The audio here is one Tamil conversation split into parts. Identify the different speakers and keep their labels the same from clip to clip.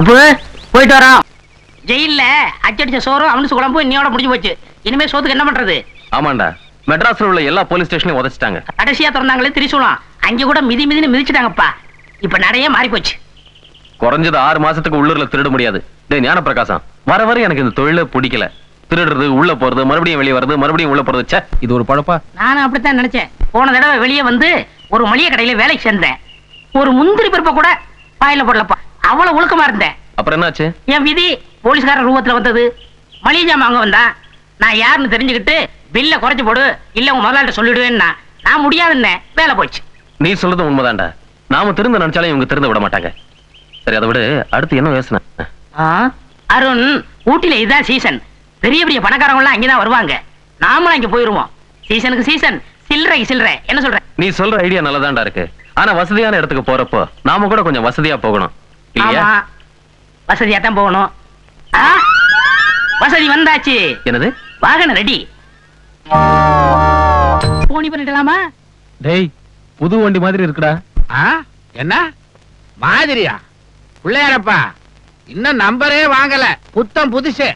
Speaker 1: அப்போ போயிட்டு வரோம் ஜெயில்ல அச்சடிச்ச சோறும் அவனுக்கு குழம்பு இன்னையோட முடிஞ்சு போச்சு இனிமே சோத்துக்கு என்ன பண்றது
Speaker 2: ஆமாண்டா மெட்ராஸ்ல உள்ள எல்லா போலீஸ் ஸ்டேஷனையும் உதச்சிட்டாங்க
Speaker 1: கடைசியா திறந்தாங்களே திரிசூலம் அங்க கூட மிதி மிதின்னு மிதிச்சிட்டாங்கப்பா இப்ப நடையே மாறி போச்சு
Speaker 2: குறைஞ்சது ஆறு மாசத்துக்கு உள்ளூர்ல திருட முடியாது டேய் ஞான பிரகாசம் வர வர எனக்கு இந்த தொழில பிடிக்கல திருடுறது உள்ள போறது மறுபடியும் வெளியே வருது மறுபடியும் உள்ள போறது ச்சே இது ஒரு பழப்பா
Speaker 1: நானும் அப்படித்தான் நினைச்சேன் போன தடவை வெளியே வந்து ஒரு மளிகை கடையில வேலைக்கு சேர்ந்தேன் ஒரு முந்திரி பருப்பை கூட வாயில போடலப்பா அவ்வளவு ஒழுக்கமா இருந்தேன்
Speaker 2: அப்புறம் என்னாச்சு
Speaker 1: என் விதி போலீஸ்காரன் ரூபத்துல வந்தது மளிகை ஜாமான் வாங்க வந்தான் நான் யாருன்னு தெரிஞ்சுக்கிட்டு பில்ல குறைச்சு போடு இல்ல உங்க முதலாளிட்ட சொல்லிடுவேன்னா நான் முடியாதுன்னே வேலை போச்சு
Speaker 2: நீ சொல்றது உண்மைதான்டா நாம திருந்த நினைச்சாலும் இவங்க திருந்த விட மாட்டாங்க சரி அதை விட அடுத்து என்ன யோசனை
Speaker 1: ஆ, அருண் ஊட்டில இதுதான் சீசன் பெரிய பெரிய பணக்காரங்க எல்லாம் அங்கதான் வருவாங்க நாமளும் அங்க போயிருவோம் சீசனுக்கு சீசன் சில்லறைக்கு சில்லறை என்ன சொல்ற
Speaker 2: நீ சொல்ற ஐடியா நல்லதான்டா இருக்கு ஆனா வசதியான இடத்துக்கு போறப்போ நாம கூட கொஞ்சம் வசதியா போகணும் இல்லையா
Speaker 1: ஆமா வசதியா தான் போகணும் ஆ, வசதி வந்தாச்சு
Speaker 2: என்னது
Speaker 1: வாகனம் ரெடி போனி பண்ணிடலாமா
Speaker 2: டேய் புது வண்டி மாதிரி இருக்குடா
Speaker 3: ஆ? என்ன மாதிரியா பிள்ளையாரப்பா இன்னும் நம்பரே வாங்கல புத்தம் புதுசு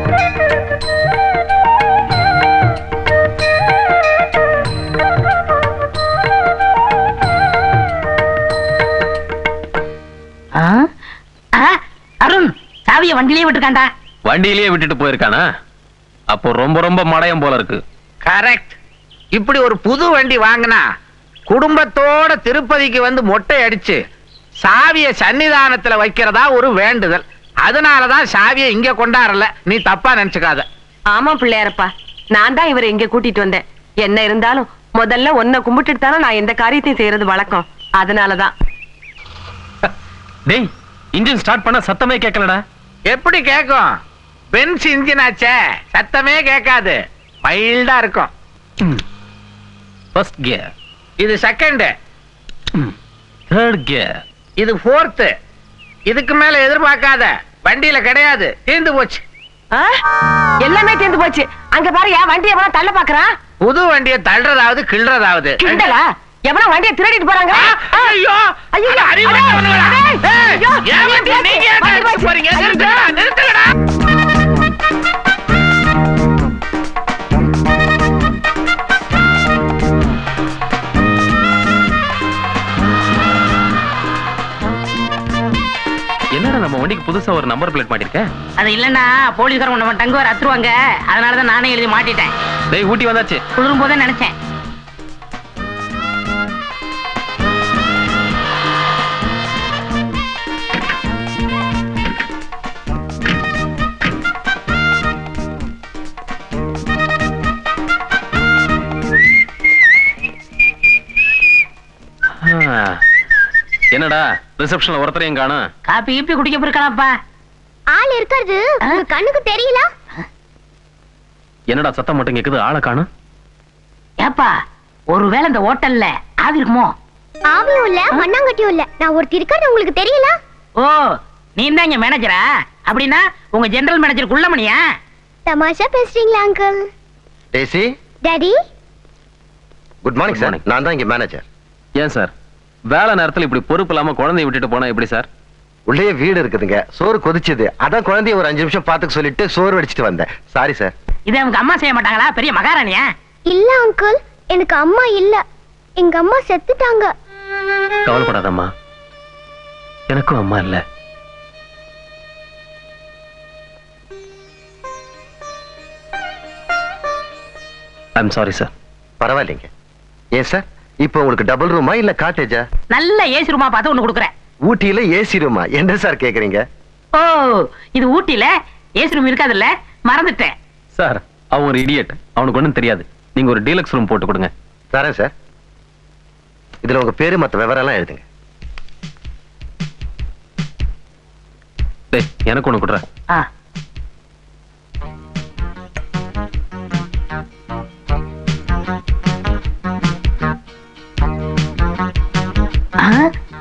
Speaker 1: ஆ? ஆ, அருண் சாவிய வண்டியிலே விட்டுருக்காண்டா
Speaker 2: வண்டியிலேயே விட்டுட்டு போயிருக்கானா அப்போ ரொம்ப ரொம்ப மடையம் போல இருக்கு
Speaker 3: கரெக்ட் இப்படி ஒரு புது வண்டி வாங்கினா குடும்பத்தோட திருப்பதிக்கு வந்து மொட்டை அடிச்சு சாவிய சன்னிதானத்துல வைக்கிறதா ஒரு வேண்டுதல் அதனாலதான் சாவியை இங்க கொண்டாடல நீ தப்பா நினைச்சுக்காத
Speaker 4: ஆமா பிள்ளையாரப்பா நான் தான் இவரை இங்க கூட்டிட்டு வந்தேன் என்ன இருந்தாலும் முதல்ல உன்னை கும்பிட்டுட்டு தானே நான் எந்த காரியத்தையும் செய்யறது வழக்கம் அதனாலதான்
Speaker 2: டேய் இன்ஜின் ஸ்டார்ட் பண்ண சத்தமே கேட்கலடா
Speaker 3: எப்படி கேக்கும் பென்ஸ் இன்ஜின் ஆச்சே சத்தமே கேட்காது மைல்டா இருக்கும்
Speaker 2: ஃபர்ஸ்ட் கியர்
Speaker 3: இது செகண்ட்
Speaker 2: தேர்ட் கியர்
Speaker 3: இது ஃபோர்த்து இதுக்கு மேல எதிர்பார்க்காத வண்டியில கிடையாது தீர்ந்து போச்சு
Speaker 4: ஆ? எல்லாமே தீர்ந்து போச்சு அங்க பாரு என் வண்டியை எவனா தள்ள பாக்குறான்
Speaker 3: புது வண்டியை தள்ளுறதாவது கிள்றதாவது
Speaker 4: கிண்டலா எவனா வண்டியை திருடிட்டு போறாங்க
Speaker 3: ஆ, ஐயோ
Speaker 4: ஐயோ,
Speaker 3: அட, அறிவு
Speaker 4: அட,
Speaker 3: கெட்டவனுங்களா?
Speaker 4: ஏய்,
Speaker 3: ஏய்,
Speaker 4: ஐயோ,
Speaker 3: ஏன் வண்டி
Speaker 4: ஐயோ,
Speaker 3: நீங்க ஏன்
Speaker 4: வண்டி
Speaker 3: எடுத்துட்டு
Speaker 4: போச்சு.
Speaker 3: போறீங்க
Speaker 4: ஐயோ,
Speaker 3: நிறுத்துங்கடா நிறுத்துங்கடா
Speaker 2: என்னடா நம்ம வண்டிக்கு புதுசா ஒரு நம்பர் பிளேட் மாட்டிருக்க
Speaker 1: அது இல்லன்னா போலீஸ்காரங்க நம்ம டங்கு வர அத்துருவாங்க அதனாலதான் நானே எழுதி மாட்டிட்டேன்
Speaker 2: டேய் ஊட்டி வந்தாச்சு
Speaker 1: குளிரும் போதே நினைச்சேன்
Speaker 2: ஆ. என்னடா ரிசப்ஷன்ல ஒருத்தரையும் காணும்
Speaker 1: காப்பி கீப்பி குடிக்க போயிருக்கானப்பா
Speaker 5: ஆள் இருக்கிறது உங்க கண்ணுக்கு தெரியல
Speaker 2: என்னடா சத்தம் மட்டும் கேக்குது ஆளை காணும்
Speaker 1: ஏப்பா ஒருவேளை இந்த ஹோட்டல்ல ஆவி இருக்குமோ
Speaker 5: ஆவியும் இல்ல மண்ணாங்கட்டியும் இல்ல நான் ஒருத்தி இருக்கிறது உங்களுக்கு தெரியல
Speaker 1: ஓ நீ தான் இங்க மேனேஜரா அப்படின்னா உங்க ஜெனரல் மேனேஜர் குள்ளமணியா
Speaker 5: தமாஷா பேசுறீங்களா uncle
Speaker 6: Daisy
Speaker 5: daddy
Speaker 6: good morning
Speaker 2: Good
Speaker 6: sir
Speaker 2: morning.
Speaker 6: நான் தான் இங்க மேனேஜர்
Speaker 2: ஏன் சார் வேலை நேரத்துல இப்படி பொறுப்பு இல்லாம குழந்தைய விட்டுட்டு போனா எப்படி சார்
Speaker 6: உள்ளே வீடு இருக்குதுங்க சோறு கொதிச்சது அதான் குழந்தைய ஒரு அஞ்சு நிமிஷம் பாத்துக்க சொல்லிட்டு சோறு வடிச்சிட்டு வந்தேன் சாரி சார்
Speaker 1: இதை அவங்க அம்மா செய்ய மாட்டாங்களா பெரிய மகாராணியா
Speaker 5: இல்ல அங்கிள் எனக்கு அம்மா இல்ல எங்க அம்மா செத்துட்டாங்க
Speaker 2: கவலைப்படாதம்மா எனக்கும் அம்மா இல்ல ஐம் சாரி சார்
Speaker 6: பரவாயில்லைங்க ஏன் சார் இப்போ உங்களுக்கு டபுள் ரூமா இல்ல காட்டேஜா
Speaker 1: நல்ல ஏசி ரூமா பார்த்து ஒண்ணு கொடுக்குறேன்
Speaker 6: ஊட்டியில ஏசி ரூமா என்ன சார் கேக்குறீங்க
Speaker 1: ஓ இது ஊட்டில ஏசி ரூம் இருக்காதுல்ல மறந்துட்டேன்
Speaker 2: சார் அவன் ஒரு இடியட் அவனுக்கு ஒண்ணும் தெரியாது நீங்க ஒரு டீலக்ஸ் ரூம் போட்டு கொடுங்க
Speaker 6: தரேன் சார் இதுல உங்க பேரு மத்த விவரம் எல்லாம் எழுதுங்க
Speaker 2: டேய் எனக்கு ஒண்ணு கொடுற
Speaker 1: ஆ. ஆ?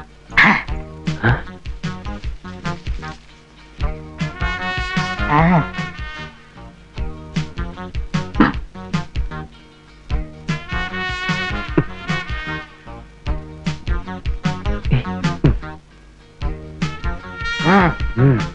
Speaker 1: ஆ. ம்.
Speaker 2: ம்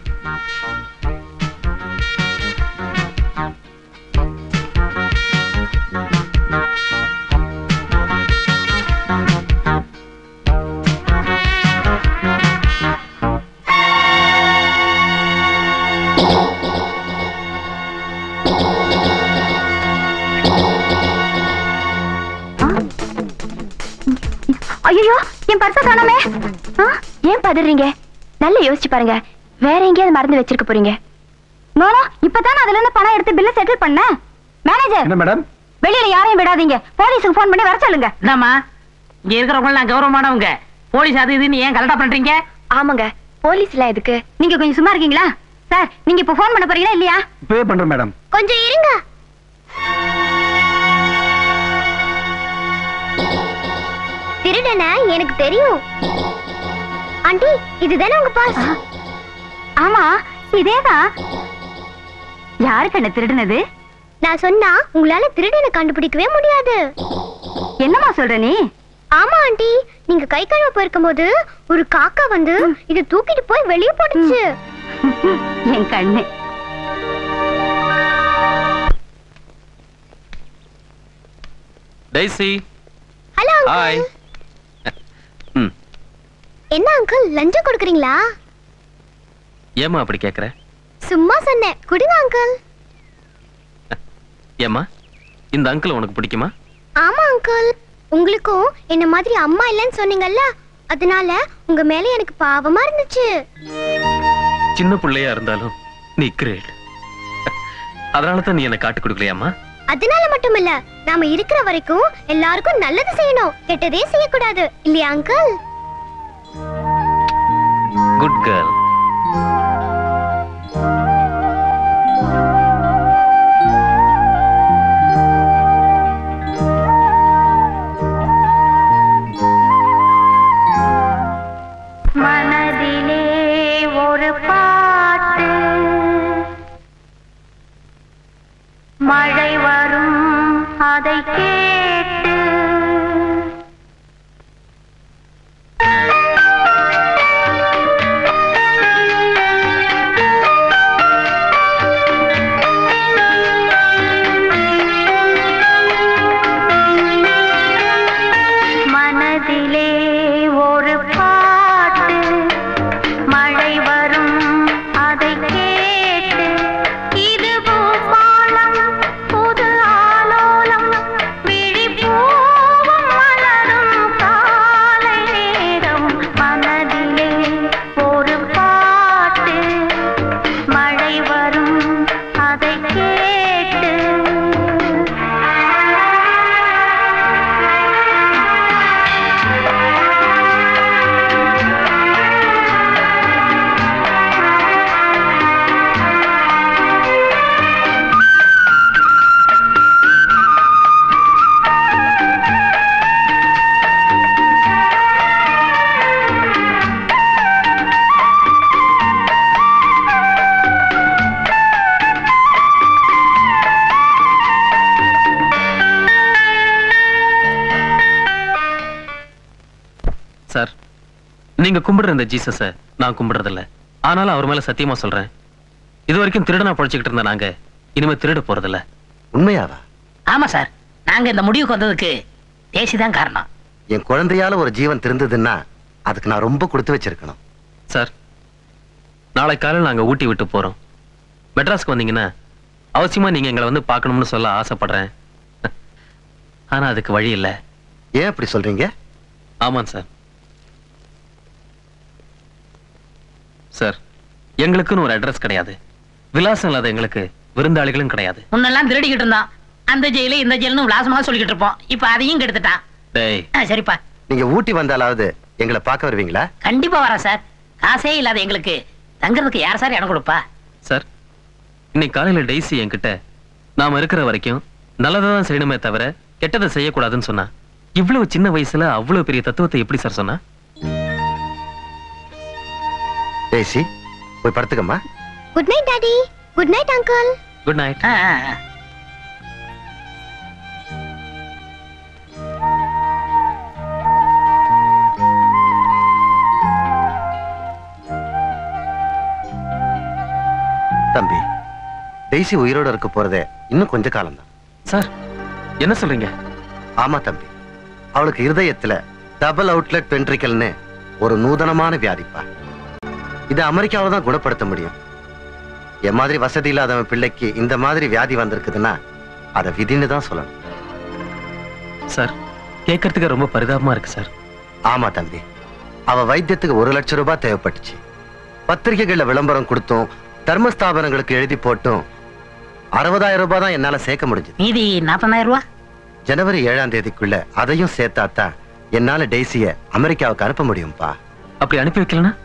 Speaker 5: காணோமே ஆ, ஏன் பதறீங்க நல்லா யோசிச்சு பாருங்க வேற எங்கேயாவது மறந்து வச்சிருக்க போறீங்க நோனோ இப்பதான் அதுல இருந்து பணம் எடுத்து பில்ல செட்டில் பண்ண மேனேஜர்
Speaker 7: என்ன மேடம்
Speaker 5: வெளியில யாரையும் விடாதீங்க போலீஸுக்கு ஃபோன் பண்ணி வர சொல்லுங்க
Speaker 1: இந்தாம்மா இங்க இருக்கிறவங்க நான் கௌரவமானவங்க போலீஸ் அது இதுன்னு ஏன் கலட்டா பண்றீங்க
Speaker 5: ஆமாங்க போலீஸ்ல எதுக்கு நீங்க கொஞ்சம் சும்மா இருக்கீங்களா சார் நீங்க இப்ப ஃபோன் பண்ண போறீங்களா இல்லையா
Speaker 7: இப்பவே பண்றேன் மேடம்
Speaker 5: கொஞ்சம் இருங்க திருடன எனக்கு தெரியும் ஆண்டி இதுதானே உங்க பாஸ் ஆமா இதேதான் யாருக்கு என்ன திருடுனது நான் சொன்னா உங்களால திருடனை கண்டுபிடிக்கவே முடியாது என்னமா சொல்ற நீ ஆமா ஆண்டி நீங்க கை கழுவ போயிருக்கும் போது ஒரு காக்கா வந்து இத தூக்கிட்டு போய் வெளியே போட்டுச்சு என் கண்ணு
Speaker 2: டெய்ஸி
Speaker 5: ஹலோ
Speaker 2: ஹாய் ம்
Speaker 5: என்ன அங்கிள் லஞ்சம் கொடுக்குறீங்களா
Speaker 2: ஏம்மா அப்படி கேக்குற
Speaker 5: சும்மா சொன்னேன் கொடுங்க அங்கிள்
Speaker 2: ஏம்மா இந்த அங்கிள் உனக்கு பிடிக்குமா
Speaker 5: ஆமா அங்கிள் உங்களுக்கும் என்ன மாதிரி அம்மா இல்லைன்னு சொன்னீங்கல்ல அதனால உங்க மேல எனக்கு பாவமா இருந்துச்சு
Speaker 2: சின்ன பிள்ளையா இருந்தாலும் நீ கிரேட் அதனால தான் நீ என்ன காட்டு கொடுக்கலையாம்மா
Speaker 5: அதனால மட்டும் இல்ல நாம இருக்கிற வரைக்கும் எல்லாருக்கும் நல்லது செய்யணும் கெட்டதே செய்யக்கூடாது இல்லையா அங்கிள்
Speaker 2: குட் கேர்ள்
Speaker 5: மனதிலே ஒரு பாட்டு மழை வரும் அதை கேட்டு மனதிலே ஒரு பாட்டு மழை வரும் அதை கேட்டு இது பூபாலம் புது ஆலோலம் விழிப்பூவும் மலரும் காலை நேரம் மனதிலே ஒரு பாட்டு மழை வரும் அதை கேட்டு
Speaker 2: சார் நீங்க கும்பிடுற இந்த ஜீசஸ நான் கும்பிடுறதில்ல ஆனாலும் அவர் மேல சத்தியமா சொல்றேன் இது வரைக்கும் திருடனா பழிச்சுக்கிட்டு இருந்த நாங்க இனிமே திருட போறதில்ல
Speaker 6: உண்மையாவா
Speaker 1: ஆமா சார் நாங்க இந்த முடிவுக்கு வந்ததுக்கு தேசி தான் காரணம்
Speaker 6: என் குழந்தையால ஒரு ஜீவன் திருந்ததுன்னா அதுக்கு நான் ரொம்ப கொடுத்து வச்சிருக்கணும்
Speaker 2: சார் நாளை காலையில் நாங்க ஊட்டி விட்டு போறோம் மெட்ராஸ்க்கு வந்தீங்கன்னா அவசியமா நீங்க எங்களை வந்து பார்க்கணும்னு சொல்ல ஆசைப்படுறேன் ஆனா அதுக்கு வழி இல்ல
Speaker 6: ஏன் அப்படி சொல்றீங்க
Speaker 2: ஆமாம் சார் சார் எங்களுக்குன்னு ஒரு அட்ரஸ் கிடையாது விலாசம் இல்லாத எங்களுக்கு விருந்தாளிகளும் கிடையாது
Speaker 1: முன்னெல்லாம் திருடிக்கிட்டு இருந்தான் அந்த ஜெயிலு இந்த ஜெயிலுன்னு விலாசமா சொல்லிக்கிட்டு இருப்போம் இப்ப அதையும் கெடுத்துட்டான்
Speaker 2: டேய்
Speaker 1: ஆ, சரிப்பா
Speaker 6: நீங்க ஊட்டி வந்தாலாவது எங்களை பார்க்க வருவீங்களா
Speaker 1: கண்டிப்பா வரேன் சார் காசே இல்லாத எங்களுக்கு தங்குறதுக்கு யார் சார் இடம் கொடுப்பா
Speaker 2: சார் இன்னைக்கு காலையில டெய்ஸி என்கிட்ட நாம இருக்கிற வரைக்கும் நல்லதை தான் செய்யணுமே தவிர கெட்டதை செய்யக்கூடாதுன்னு சொன்னா இவ்வளவு சின்ன வயசுல அவ்வளவு பெரிய தத்துவத்தை எப்படி சார் சொன்னா
Speaker 6: பேசி போய் படுத்துக்கம்மா
Speaker 5: good night daddy good night uncle
Speaker 2: good night
Speaker 1: ஆ, ஆ, ஆ.
Speaker 6: தம்பி டெய்ஸி உயிரோட இருக்க போறதே இன்னும் கொஞ்ச காலம்தான்
Speaker 2: சார் என்ன சொல்றீங்க
Speaker 6: ஆமா தம்பி அவளுக்கு இருதயத்துல டபுள் அவுட்லெட் வென்ட்ரிக்கல்னு ஒரு நூதனமான வியாதிப்பா இதை அமெரிக்காவில தான் குணப்படுத்த முடியும் என் மாதிரி வசதி இல்லாதவன் பிள்ளைக்கு இந்த மாதிரி வியாதி வந்திருக்குதுன்னா அதை விதின்னு தான் சொல்லணும்
Speaker 2: சார் கேட்கறதுக்கு ரொம்ப பரிதாபமா இருக்கு சார்
Speaker 6: ஆமா தம்பி அவ வைத்தியத்துக்கு ஒரு லட்சம் ரூபாய் தேவைப்பட்டுச்சு பத்திரிகைகள்ல விளம்பரம் கொடுத்தும் தர்மஸ்தாபனங்களுக்கு எழுதி போட்டும் அறுபதாயிரம் ரூபாய் தான் என்னால சேர்க்க முடிஞ்சது
Speaker 1: மீதி நாற்பதாயிரம் ரூபா
Speaker 6: ஜனவரி ஏழாம் தேதிக்குள்ள அதையும் சேர்த்தாத்தான் என்னால டெய்ஸிய அமெரிக்காவுக்கு அனுப்ப முடியும்பா
Speaker 2: அப்படி அனுப்பி வைக்கலனா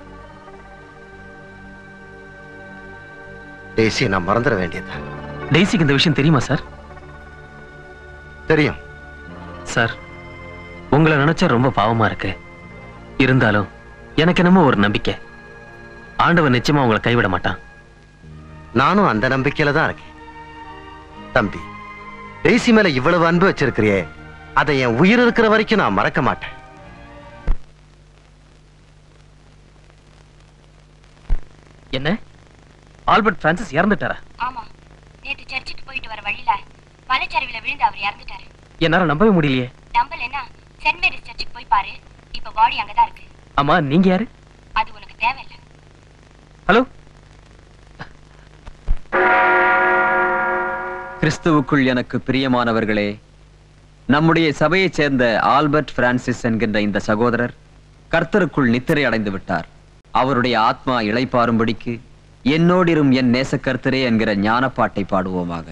Speaker 6: டெய்ஸியை நான் மறந்துட வேண்டியதுதான்
Speaker 2: டெய்ஸிக்கு இந்த விஷயம் தெரியுமா சார்
Speaker 6: தெரியும்
Speaker 2: சார் உங்களை நினைச்சா ரொம்ப பாவமா இருக்கு இருந்தாலும் எனக்கு என்னமோ ஒரு நம்பிக்கை ஆண்டவன் நிச்சயமா உங்களை கைவிட மாட்டான்
Speaker 6: நானும் அந்த நம்பிக்கையில தான் இருக்கேன் தம்பி டெய்ஸி மேல இவ்வளவு அன்பு வச்சிருக்கிறியே அதை என் உயிர் இருக்கிற வரைக்கும் நான் மறக்க மாட்டேன்
Speaker 2: என்ன ஆல்பர்ட் பிரான்சிஸ் இறந்துட்டாரா
Speaker 5: ஆமா நேத்து சர்ச்சுக்கு போயிட்டு வர வழியில மலைச்சரிவுல விழுந்து அவர் இறந்துட்டாரு
Speaker 2: என்னால நம்பவே முடியலையே
Speaker 5: நம்பலன்னா சென்ட் மேரிஸ் சர்ச்சுக்கு போய் பாரு இப்ப பாடி அங்கதான் இருக்கு
Speaker 2: ஆமா நீங்க யாரு
Speaker 5: அது உனக்கு தேவையில்லை
Speaker 2: ஹலோ
Speaker 7: கிறிஸ்துவுக்குள் எனக்கு பிரியமானவர்களே நம்முடைய சபையைச் சேர்ந்த ஆல்பர்ட் பிரான்சிஸ் என்கின்ற இந்த சகோதரர் கர்த்தருக்குள் நித்திரை அடைந்து விட்டார் அவருடைய ஆத்மா இளைப்பாறும்படிக்கு என்னோடிரும் என் நேசக்கர்த்தரே என்கிற ஞானப்பாட்டை பாடுவோமாக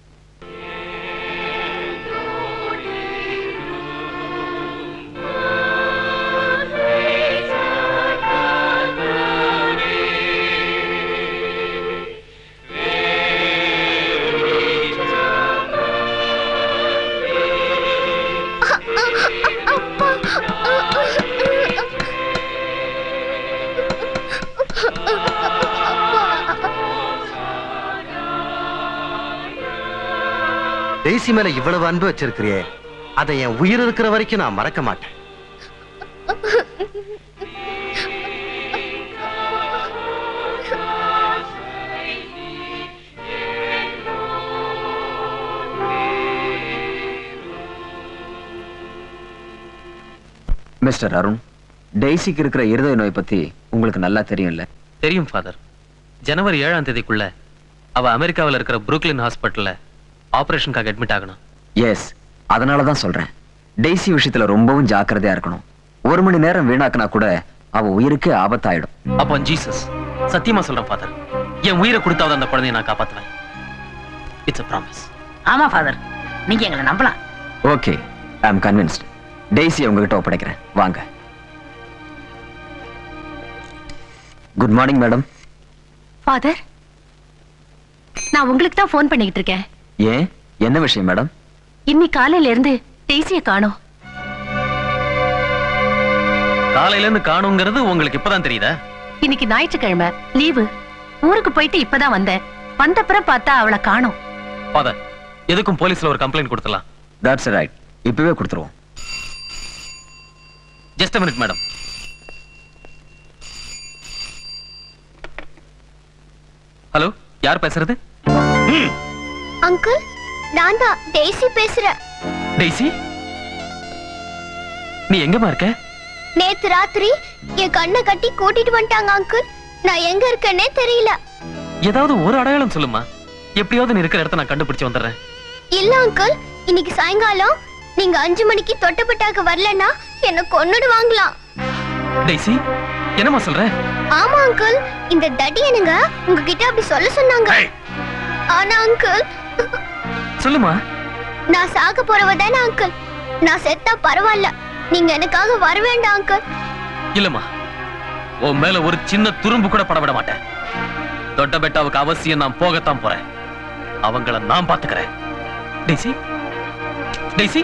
Speaker 6: டெய்ஸி மேல இவ்வளவு அன்பு வச்சிருக்கிறியே அதை என் உயிர் இருக்கிற வரைக்கும் நான் மறக்க மாட்டேன்
Speaker 7: மிஸ்டர் அருண் டெய்ஸிக்கு இருக்கிற இருதய நோய் பத்தி உங்களுக்கு நல்லா தெரியும்ல
Speaker 2: தெரியும் ஃபாதர் ஜனவரி ஏழாம் தேதிக்குள்ள அவ அமெரிக்காவில் இருக்கிற புரூக்லின் ஹாஸ்பிட்டல்ல ஆபரேஷனுக்காக அட்மிட் ஆகணும்
Speaker 7: எஸ் அதனால தான் சொல்றேன் டெய்ஸி விஷயத்துல ரொம்பவும் ஜாக்கிரதையா இருக்கணும் ஒரு மணி நேரம் வீணாக்குனா கூட அவ உயிருக்கு ஆபத்தாயிடும்
Speaker 2: அப்போ ஜீசஸ் சத்தியமா சொல்றேன் ஃபாதர் என் உயிரை கொடுத்தாவது அந்த குழந்தையை நான் காப்பாத்துவேன் இட்ஸ் a ப்ராமிஸ்
Speaker 1: ஆமா ஃபாதர் நீங்க எங்களை நம்பலாம்
Speaker 7: okay I am convinced Daisy உங்ககிட்ட ஒப்படைக்கிறேன் வாங்க குட் மார்னிங் மேடம்
Speaker 4: ஃபாதர் நான் உங்களுக்கு தான் ஃபோன் பண்ணிக்கிட்டு இருக்கேன்
Speaker 7: ஏன் என்ன விஷயம் மேடம்
Speaker 4: இன்னி காலையில இருந்து டெய்ஸிய காணோம்
Speaker 2: காலையில இருந்து காணுங்கிறது உங்களுக்கு இப்பதான் தெரியுதா
Speaker 4: இன்னைக்கு ஞாயிற்றுக்கிழமை லீவு ஊருக்கு போயிட்டு இப்பதான் வந்தேன் வந்தப்புறம் பார்த்தா அவளை காணோம்
Speaker 2: ஃபாதர் எதுக்கும் போலீஸ்ல ஒரு கம்ப்ளைண்ட் கொடுத்துலாம்
Speaker 7: தட்ஸ் ரைட் இப்பவே கொடுத்துருவோம்
Speaker 2: ஜஸ்ட் மினிட் மேடம் ஹலோ யார் பேசுறது
Speaker 5: அங்கிள் நான் தான் டெய்ஸி பேசுறேன்
Speaker 2: டெய்ஸி நீ எங்கம்மா இருக்க
Speaker 5: நேத்து ராத்திரி என் கண்ணை கட்டி கூட்டிட்டு வந்துட்டாங்க அங்கிள் நான் எங்க இருக்கேன்னே தெரியல
Speaker 2: ஏதாவது ஒரு அடையாளம் சொல்லுமா எப்படியாவது நீ இருக்கிற இடத்த நான் கண்டுபிடிச்சு வந்துடுறேன்
Speaker 5: இல்ல அங்கிள் இன்னைக்கு சாயங்காலம் நீங்க அஞ்சு மணிக்கு தொட்டப்பட்டாக்கு வரலன்னா என்ன கொன்னுடுவாங்களாம்
Speaker 2: டெய்ஸி என்னம்மா சொல்ற
Speaker 5: ஆமா அங்கிள் இந்த தடி என்னங்க உங்ககிட்ட அப்படி சொல்ல சொன்னாங்க ஆனா அங்கிள்
Speaker 2: சொல்லுமா
Speaker 5: நான் சாக போறவ தானே அங்கிள் நான் செத்தா பரவாயில்ல நீங்க எனக்காக வர வேண்டாம் அங்கிள்
Speaker 2: இல்லம்மா உன் மேல ஒரு சின்ன துரும்பு கூட பட விட மாட்டேன் தொட்ட பெட்டாவுக்கு அவசியம் நான் போகத்தான் போறேன் அவங்கள நான் பாத்துக்கிறேன் டெய்ஸி டெய்ஸி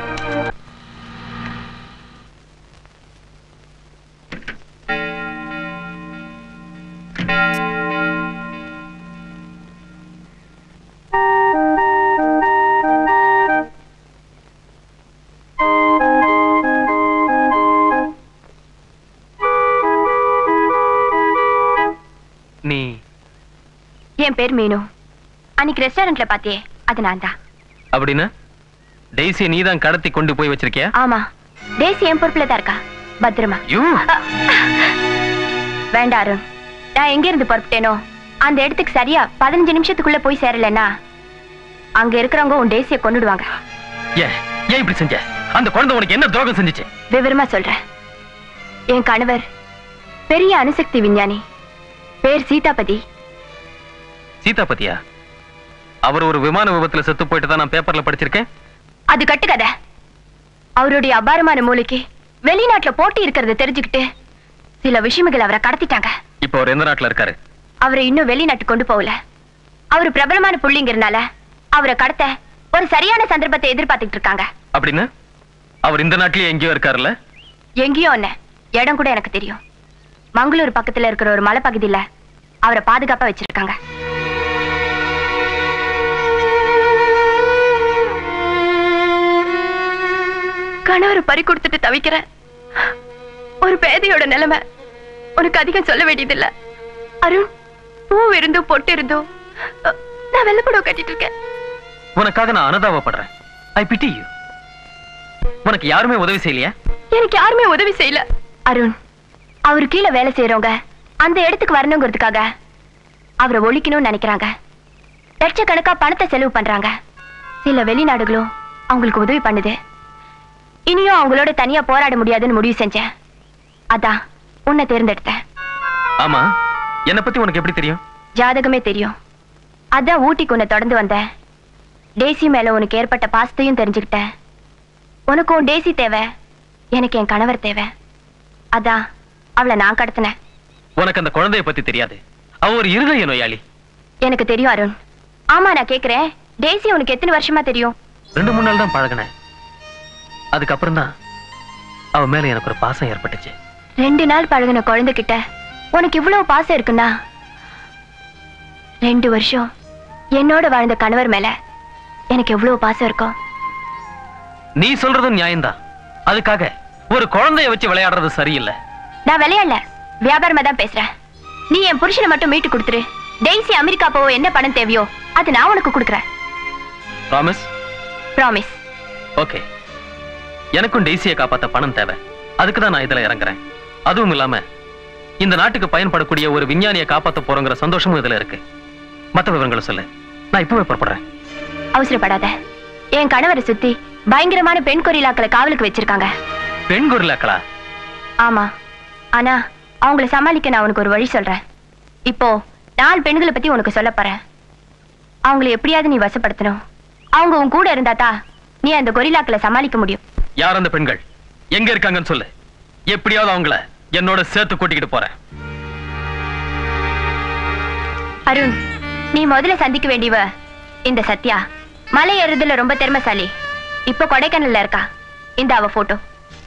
Speaker 2: நீ
Speaker 5: என் பேர் மீனு அன்னைக்கு ரெஸ்டாரண்ட்ல பாத்தியே அது நான் தான்
Speaker 2: அப்படின்னா டெய்ஸியை நீதான் கடத்தி கொண்டு போய் வச்சிருக்கியா
Speaker 5: ஆமா டேசி என் பொறுப்புல தான் இருக்கா பத்திரமா
Speaker 2: யூ
Speaker 5: வேண்டாம் அருண் நான் எங்க இருந்து புறப்பட்டேனோ அந்த இடத்துக்கு சரியா பதினஞ்சு நிமிஷத்துக்குள்ள போய் சேரலன்னா அங்க இருக்கிறவங்க உன் டேசிய கொண்டுடுவாங்க
Speaker 2: ஏன் ஏன் இப்படி செஞ்ச அந்த குழந்தை உனக்கு என்ன துரோகம் செஞ்சுச்சு
Speaker 5: விவரமா சொல்றேன் என் கணவர் பெரிய அணுசக்தி விஞ்ஞானி பேர் சீதாபதி
Speaker 2: சீதாபதியா அவர் ஒரு விமான விபத்துல செத்து போயிட்டு தான் நான் பேப்பர்ல படிச்சிருக்கேன்
Speaker 5: அது கட்டுக்கதை அவருடைய அபாரமான மூளைக்கு வெளிநாட்டுல போட்டி இருக்கிறத தெரிஞ்சுக்கிட்டு சில விஷயங்கள் அவரை கடத்திட்டாங்க
Speaker 2: இப்போ அவர் எந்த நாட்டுல இருக்காரு
Speaker 5: அவரை இன்னும் வெளிநாட்டு கொண்டு போகல அவரு பிரபலமான புள்ளிங்கிறனால அவரை கடத்த ஒரு சரியான சந்தர்ப்பத்தை எதிர்பார்த்துட்டு இருக்காங்க
Speaker 2: அப்படின்னு அவர் இந்த நாட்டிலேயே எங்கேயோ இருக்காருல்ல
Speaker 5: எங்கேயோ ஒண்ணு இடம் கூட எனக்கு தெரியும் மங்களூர் பக்கத்துல இருக்கிற ஒரு மலைப்பகுதியில அவரை பாதுகாப்பா வச்சிருக்காங்க கணவரை பறி கொடுத்துட்டு தவிக்கிறேன் ஒரு பேதையோட நிலைமை உனக்கு அதிகம் சொல்ல வேண்டியதில்ல அருண் பூ இருந்தோ பொட்டு இருந்தோ அஹ், நான் வெள்ளப்படம் கட்டிட்டு இருக்கேன்
Speaker 2: உனக்காக நான் அனுதாபப்படுறேன் ஐ பிட்டி யூ உனக்கு யாருமே உதவி செய்யலையா
Speaker 5: எனக்கு யாருமே உதவி செய்யல அருண் அவரு கீழே வேலை செய்யறவங்க அந்த இடத்துக்கு வரணுங்கிறதுக்காக அவரை ஒழிக்கணும்னு நினைக்கிறாங்க லட்சக்கணக்கா பணத்தை செலவு பண்றாங்க சில வெளிநாடுகளும் அவங்களுக்கு உதவி பண்ணுது இனியும் அவங்களோட தனியா போராட முடியாதுன்னு முடிவு செஞ்சேன் அதான் உன்னை தேர்ந்தெடுத்தேன்
Speaker 2: ஆமா என்னை பத்தி உனக்கு எப்படி தெரியும்
Speaker 5: ஜாதகமே தெரியும் அதான் ஊட்டிக்கு உன்னை தொடர்ந்து வந்தேன் டேசி மேல உனக்கு ஏற்பட்ட பாசத்தையும் தெரிஞ்சுக்கிட்டேன் உனக்கும் டேசி தேவை எனக்கு என் கணவர் தேவை அதான் அவளை நான் கடத்தினேன்
Speaker 2: உனக்கு அந்த குழந்தைய பத்தி தெரியாது அவ ஒரு இருதய நோயாளி
Speaker 5: எனக்கு தெரியும் அருண் ஆமா நான் கேக்குறேன் டேசி உனக்கு எத்தனை வருஷமா தெரியும்
Speaker 2: ரெண்டு மூணு நாள் தான் பழகினேன் அதுக்கப்புறம் தான் அவ மேல எனக்கு ஒரு பாசம் ஏற்பட்டுச்சு
Speaker 5: ரெண்டு நாள் பழகுன குழந்தைகிட்ட உனக்கு இவ்வளவு பாசம் இருக்குன்னா ரெண்டு வருஷம் என்னோட வாழ்ந்த கணவர் மேல எனக்கு எவ்வளவு பாசம் இருக்கும்
Speaker 2: நீ சொல்றதும் நியாயம்தான் அதுக்காக ஒரு குழந்தைய வச்சு விளையாடுறது சரியில்லை
Speaker 5: நான் விளையாடல வியாபாரமா தான் பேசுறேன் நீ என் புருஷனை மட்டும் மீட்டு கொடுத்துரு டெய்ஸி அமெரிக்கா போக என்ன பணம் தேவையோ அது நான் உனக்கு கொடுக்குறேன்
Speaker 2: ப்ராமிஸ்
Speaker 5: ப்ராமிஸ்
Speaker 2: ஓகே எனக்கும் டெய்ஸியை காப்பாத்த பணம் தேவை அதுக்கு தான் நான் இதுல இறங்குறேன் அதுவும் இல்லாம இந்த நாட்டுக்கு பயன்படக்கூடிய ஒரு விஞ்ஞானியை காப்பாத்த போறோங்கிற சந்தோஷமும் இதுல இருக்கு மத்த விவரங்களை சொல்லு நான் இப்பவே புறப்படுறேன்
Speaker 5: அவசரப்படாத என் கணவரை சுத்தி பயங்கரமான பெண் கொரில்லாக்களை காவலுக்கு வச்சிருக்காங்க
Speaker 2: பெண் குரலாக்களா
Speaker 5: ஆமா ஆனா அவங்கள சமாளிக்க நான் உனக்கு ஒரு வழி சொல்றேன் இப்போ நாலு பெண்களை பத்தி உனக்கு சொல்ல போறேன் அவங்கள எப்படியாவது நீ வசப்படுத்தணும் அவங்க உன் கூட இருந்தாத்தா நீ அந்த கொரில்லாக்களை சமாளிக்க முடியும்
Speaker 2: யார் அந்த பெண்கள் எங்க இருக்காங்கன்னு சொல்லு எப்படியாவது அவங்கள என்னோட சேர்த்து கூட்டிக்கிட்டு போறேன்
Speaker 5: அருண் நீ முதல்ல சந்திக்க வேண்டியவ இந்த சத்யா மலை ஏறுறதுல ரொம்ப திறமைசாலி இப்போ கொடைக்கானல்ல இருக்கா இந்த அவ போட்டோ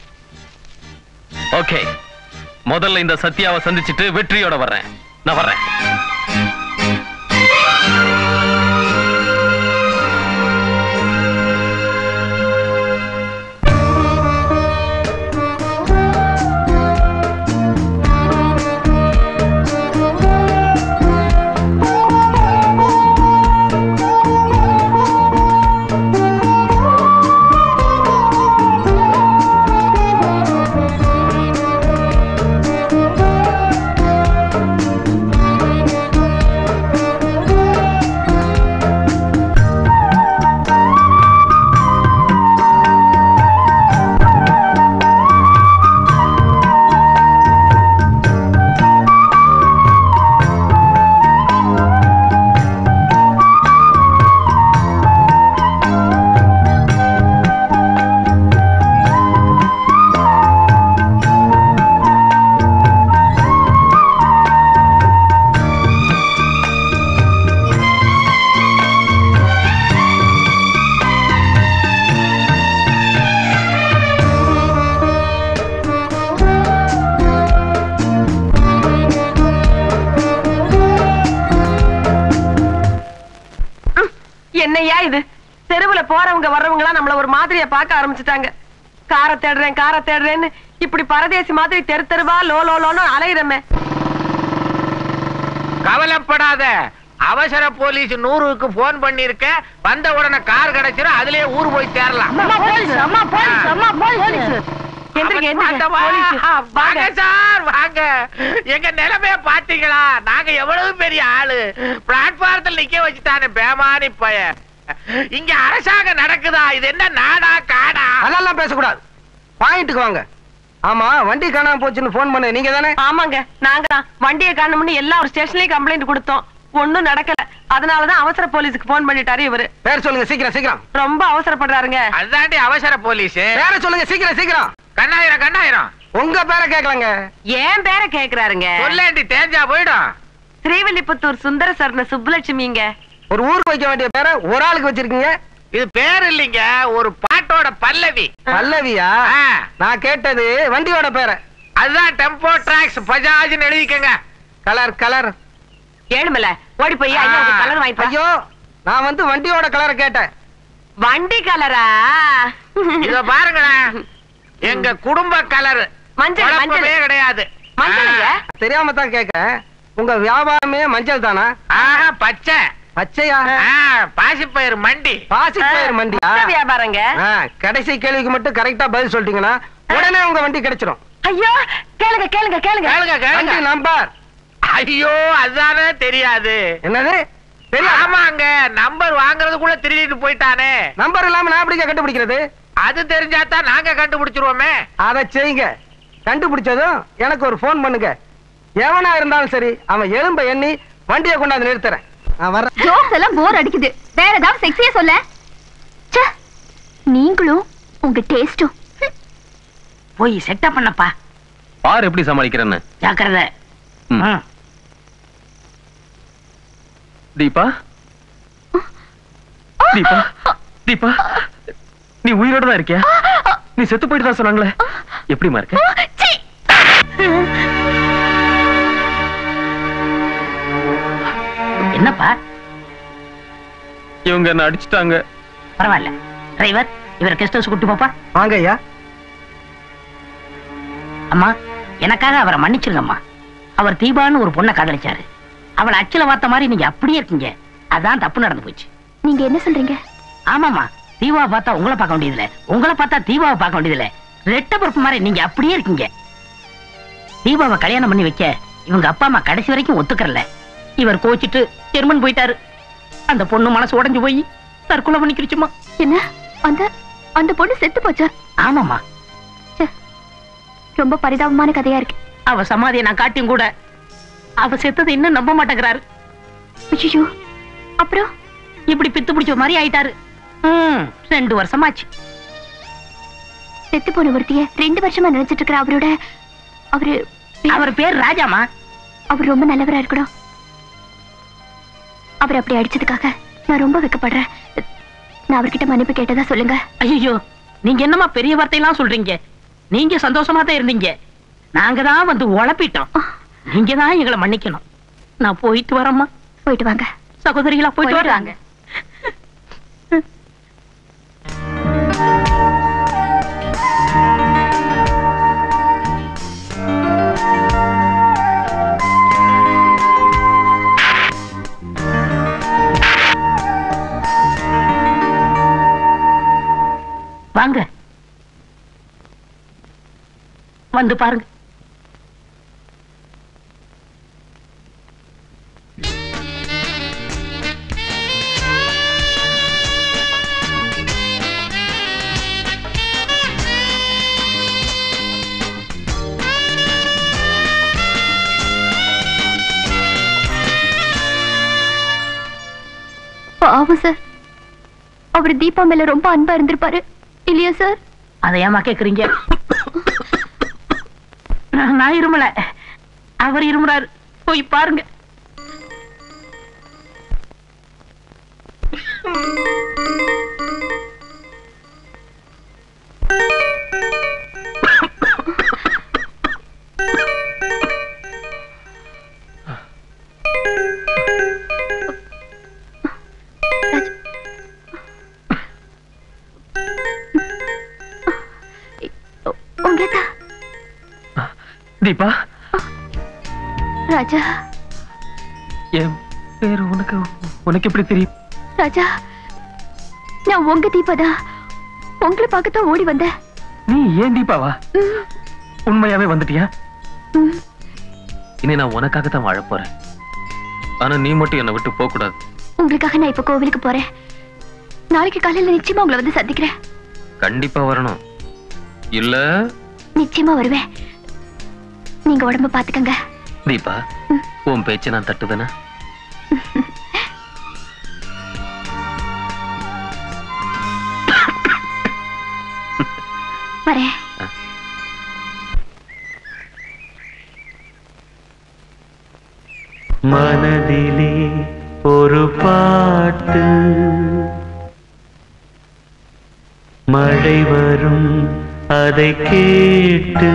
Speaker 2: ஓகே முதல்ல இந்த சத்யாவை சந்திச்சுட்டு வெற்றியோட வர்றேன் நான் வர்றேன்
Speaker 4: என்னையா இது தெருவுல போறவங்க வர்றவங்க எல்லாம் நம்மள ஒரு மாதிரியா பார்க்க ஆரம்பிச்சுட்டாங்க காரை தேடுறேன் காரை தேடுறேன்னு இப்படி பரதேசி மாதிரி தெரு தெருவா லோ லோ லோன்னு அலையிறமே
Speaker 3: கவலைப்படாத அவசர போலீஸ் நூறுக்கு போன் பண்ணிருக்க வந்த உடனே கார் கிடைச்சிரும் அதுலயே ஊர் போய் சேரலாம்
Speaker 4: எந்திரிங்க, எந்திரிங்க.
Speaker 3: ஆண்டவா,
Speaker 4: போலீஸ்.
Speaker 3: வாங்க சார் வாங்க எங்க நிலைமைய பாத்தீங்களா நாங்க எவ்வளவு பெரிய ஆளு பிளாட்பாரத்தில் நிக்க வச்சுட்டானே பேமானி பய இங்க அரசாங்கம் நடக்குதா இது என்ன நாடா காடா
Speaker 8: அதெல்லாம் பேசக்கூடாது பாயிண்ட்டுக்கு வாங்க ஆமா வண்டி காணாம போச்சுன்னு போன் பண்ண நீங்க தானே
Speaker 4: ஆமாங்க நாங்க தான் வண்டியை காணும்னு எல்லா ஒரு ஸ்டேஷன்லயும் கம்ப்ளைண்ட் கொடுத்தோம் ஒண்ணும் நடக்கல அதனாலதான் அவசர போலீஸுக்கு போன் பண்ணிட்டாரு இவரு
Speaker 8: பேர் சொல்லுங்க சீக்கிரம் சீக்கிரம்
Speaker 4: ரொம்ப அவசரப்படுறாருங்க
Speaker 3: அதுதாண்டி அவசர போலீஸ்
Speaker 8: பேர சொல்லுங்க சீக்கிரம் சீக்கிரம்
Speaker 3: கண்ணாயிரம் கண்ணாயிரம்
Speaker 8: உங்க பேரை கேட்கலங்க
Speaker 4: ஏன் பேரை கேக்குறாருங்க
Speaker 3: சொல்லேண்டி தேஞ்சா போயிடும்
Speaker 4: ஸ்ரீவில்லிபுத்தூர் சுந்தர சரண சுப்புலட்சுமிங்க
Speaker 8: ஒரு ஊருக்கு வைக்க வேண்டிய பேரை ஒரு ஆளுக்கு வச்சிருக்கீங்க
Speaker 3: இது பேர் இல்லைங்க ஒரு பாட்டோட பல்லவி
Speaker 8: பல்லவியா
Speaker 3: ஆ,
Speaker 8: நான் கேட்டது வண்டியோட பேரை
Speaker 3: அதுதான் டெம்போ டிராக்ஸ் பஜாஜ்னு எழுதிக்கங்க
Speaker 8: கலர் கலர்
Speaker 4: ஏழுமல ஓடி போய் ஐயா ஒரு கலர் வாங்கிட்டு வா.
Speaker 8: ஐயோ நான் வந்து வண்டியோட கலரை கேட்டேன்
Speaker 4: வண்டி கலரா
Speaker 3: இத பாருங்களேன் எங்க குடும்ப கலர்
Speaker 4: மஞ்சள், மஞ்சள்.
Speaker 3: கிடையாது
Speaker 4: மஞ்சளுங்க
Speaker 8: தெரியாம தான் கேட்க உங்க வியாபாரமே மஞ்சள் தானா
Speaker 3: ஆஹா பச்சை
Speaker 8: பச்சையா
Speaker 3: பாசிப்பயிர் மண்டி
Speaker 8: பாசி பயிர் மண்டியா
Speaker 4: மொத்த வியாபாரங்க
Speaker 8: ஆ, கடைசி கேள்விக்கு மட்டும் கரெக்டா பதில் சொல்லிட்டீங்கன்னா உடனே உங்க வண்டி கிடைச்சிரும்
Speaker 4: ஐயோ கேளுங்க கேளுங்க கேளுங்க
Speaker 3: கேளுங்க
Speaker 8: வண்டி
Speaker 3: கேளுங்க
Speaker 8: நம்பர்
Speaker 3: ஐயோ அதுதானே தெரியாது
Speaker 8: என்னது தெரியாம
Speaker 3: ஆமாங்க நம்பர் வாங்குறதுக்குள்ள திருடிட்டு போயிட்டானே
Speaker 8: நம்பர் இல்லாம நான் எப்படிங்க கண்டுபிடிக்கிறது
Speaker 3: அது தெரிஞ்சாதான் நாங்க கண்டுபிடிச்சிருவோமே
Speaker 8: அதை செய்யுங்க கண்டுபிடிச்சதும் எனக்கு ஒரு ஃபோன் பண்ணுங்க எவனா இருந்தாலும் சரி அவன் எலும்ப எண்ணி வண்டியை கொண்டாந்து நிறுத்துறேன் நான் வர்றேன்
Speaker 5: ஜோக்ஸ் எல்லாம் போர் அடிக்குது வேற ஏதாவது செக்ஸியா சொல்ல ச்சே, நீங்களும் உங்க டேஸ்டும்
Speaker 1: போய் செட்டப் பண்ணப்பா
Speaker 2: பாரு எப்படி சமாளிக்கிறேன்னு
Speaker 1: ஜாக்கிரதை
Speaker 2: ம்.
Speaker 1: ம்.
Speaker 2: தீபா தீபா தீபா நீ உயிரோட தான் இருக்கியா நீ செத்து போயிட்டு தான் சொன்னாங்களே எப்படிமா இருக்க
Speaker 1: என்னப்பா
Speaker 2: இவங்க என்ன அடிச்சுட்டாங்க
Speaker 1: பரவாயில்ல டிரைவர் இவர் கெஸ்ட் ஹவுஸ் கூட்டு போப்பா
Speaker 8: வாங்க ஐயா
Speaker 1: அம்மா எனக்காக அவரை மன்னிச்சிருங்கம்மா அவர் தீபான்னு ஒரு பொண்ணை காதலிச்சாரு அவளை அச்சில பார்த்த மாதிரி நீங்க அப்படியே இருக்கீங்க அதான் தப்பு நடந்து போச்சு
Speaker 5: நீங்க என்ன சொல்றீங்க
Speaker 1: ஆமாமா தீபாவை பார்த்தா உங்களை பார்க்க வேண்டியதுல உங்களை பார்த்தா தீபாவை பார்க்க வேண்டியதுல ரெட்ட பொறுப்பு மாதிரி நீங்க அப்படியே இருக்கீங்க தீபாவை கல்யாணம் பண்ணி வைக்க இவங்க அப்பா அம்மா கடைசி வரைக்கும் ஒத்துக்கறல இவர் கோச்சிட்டு ஜெர்மன் போயிட்டாரு அந்த பொண்ணு மனசு உடைஞ்சு போய் தற்கொலை பண்ணிக்கிடுச்சுமா
Speaker 5: என்ன அந்த அந்த பொண்ணு செத்து போச்சா
Speaker 1: ஆமாமா
Speaker 5: ச்சே, ரொம்ப பரிதாபமான கதையா இருக்கு
Speaker 1: அவ சமாதியை நான் காட்டியும் கூட அவ செத்ததை இன்னும் நம்ப மாட்டேங்கிறாரு
Speaker 5: ஐயோ அப்புறம்
Speaker 1: இப்படி பித்து பிடிச்ச மாதிரி ஆயிட்டாரு ம், ரெண்டு வருஷமாச்சு
Speaker 5: செத்து போன ஒருத்திய ரெண்டு வருஷமா நினைச்சிட்டு இருக்கிற அவரோட அவரு
Speaker 1: அவர் பேர் ராஜாமா
Speaker 5: அவர் ரொம்ப நல்லவரா இருக்கணும் அவர் அப்படி அடிச்சதுக்காக நான் ரொம்ப வெக்கப்படுறேன் நான் அவர்கிட்ட மன்னிப்பு கேட்டதா சொல்லுங்க
Speaker 1: ஐயோ நீங்க என்னமா பெரிய வார்த்தையெல்லாம் சொல்றீங்க நீங்க சந்தோஷமா தான் இருந்தீங்க நாங்க தான் வந்து உழப்பிட்டோம் நீங்க தான் எங்களை மன்னிக்கணும் நான் போயிட்டு வரேம்மா
Speaker 5: போயிட்டு வாங்க
Speaker 1: சகோதரிகளா போயிட்டு
Speaker 5: போயிட்டு
Speaker 1: வராங்க வாங்க வந்து பாருங்க
Speaker 5: பாவம் சார் அவர் தீபா மேல ரொம்ப அன்பா இருந்திருப்பாரு இல்லையா சார்
Speaker 1: அதை ஏமா கேக்குறீங்க நான் இருமல அவர் இருமுறாரு போய் பாருங்க
Speaker 5: உங்களை
Speaker 2: தீபா
Speaker 5: ராஜா
Speaker 2: என் பேரு உனக்கு உனக்கு எப்படி தெரியும்
Speaker 5: ராஜா நான் உங்க தீபாதா உங்களை பார்க்கத்தான் ஓடி வந்தேன்
Speaker 2: நீ ஏன் தீபாவா
Speaker 5: ம்,
Speaker 2: உண்மையாவே வந்துட்டியா
Speaker 5: ம்.
Speaker 2: இனி நான் உனக்காக தான் வாழ போறேன் ஆனா நீ மட்டும் என்னை விட்டு போக கூடாது
Speaker 5: உங்களுக்காக நான் இப்ப கோவிலுக்கு போறேன் நாளைக்கு காலையில நிச்சயமா உங்களை வந்து சந்திக்கிறேன்
Speaker 2: கண்டிப்பா வரணும் இல்ல
Speaker 5: நிச்சயமா வருவேன் நீங்க உடம்ப பாத்துக்கங்க
Speaker 2: தீபா உன் பேச்சு நான் தட்டுவேனா
Speaker 5: வரேன்
Speaker 9: மனதிலே ஒரு பாட்டு மழை வரும் அதை கேட்டு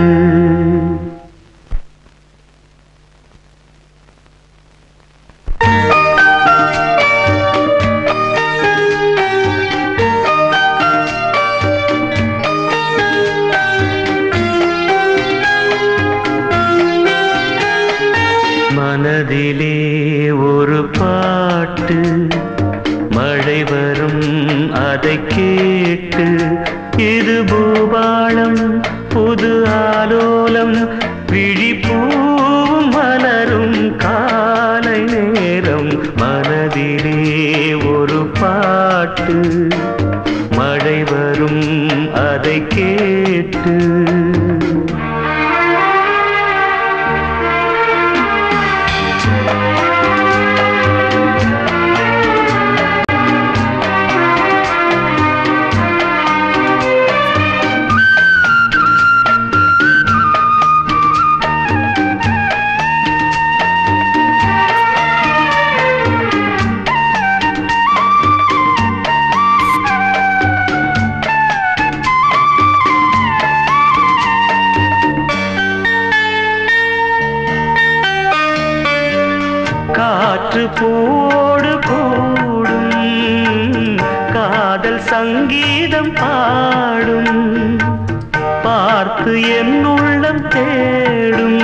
Speaker 9: மனதிலே ஒரு பாட்டு மழை வரும் அதை கேட்டு இது பூபாளம் புது ஆலோலம் விழிப்பூவும் மலரும் காலை நேரம் மனதிலே ஒரு பாட்டு மழை வரும் அதை கேட்டு காற்று போடு கூடும் காதல் சங்கீதம் பாடும் பார்த்து என் உள்ளம் தேடும்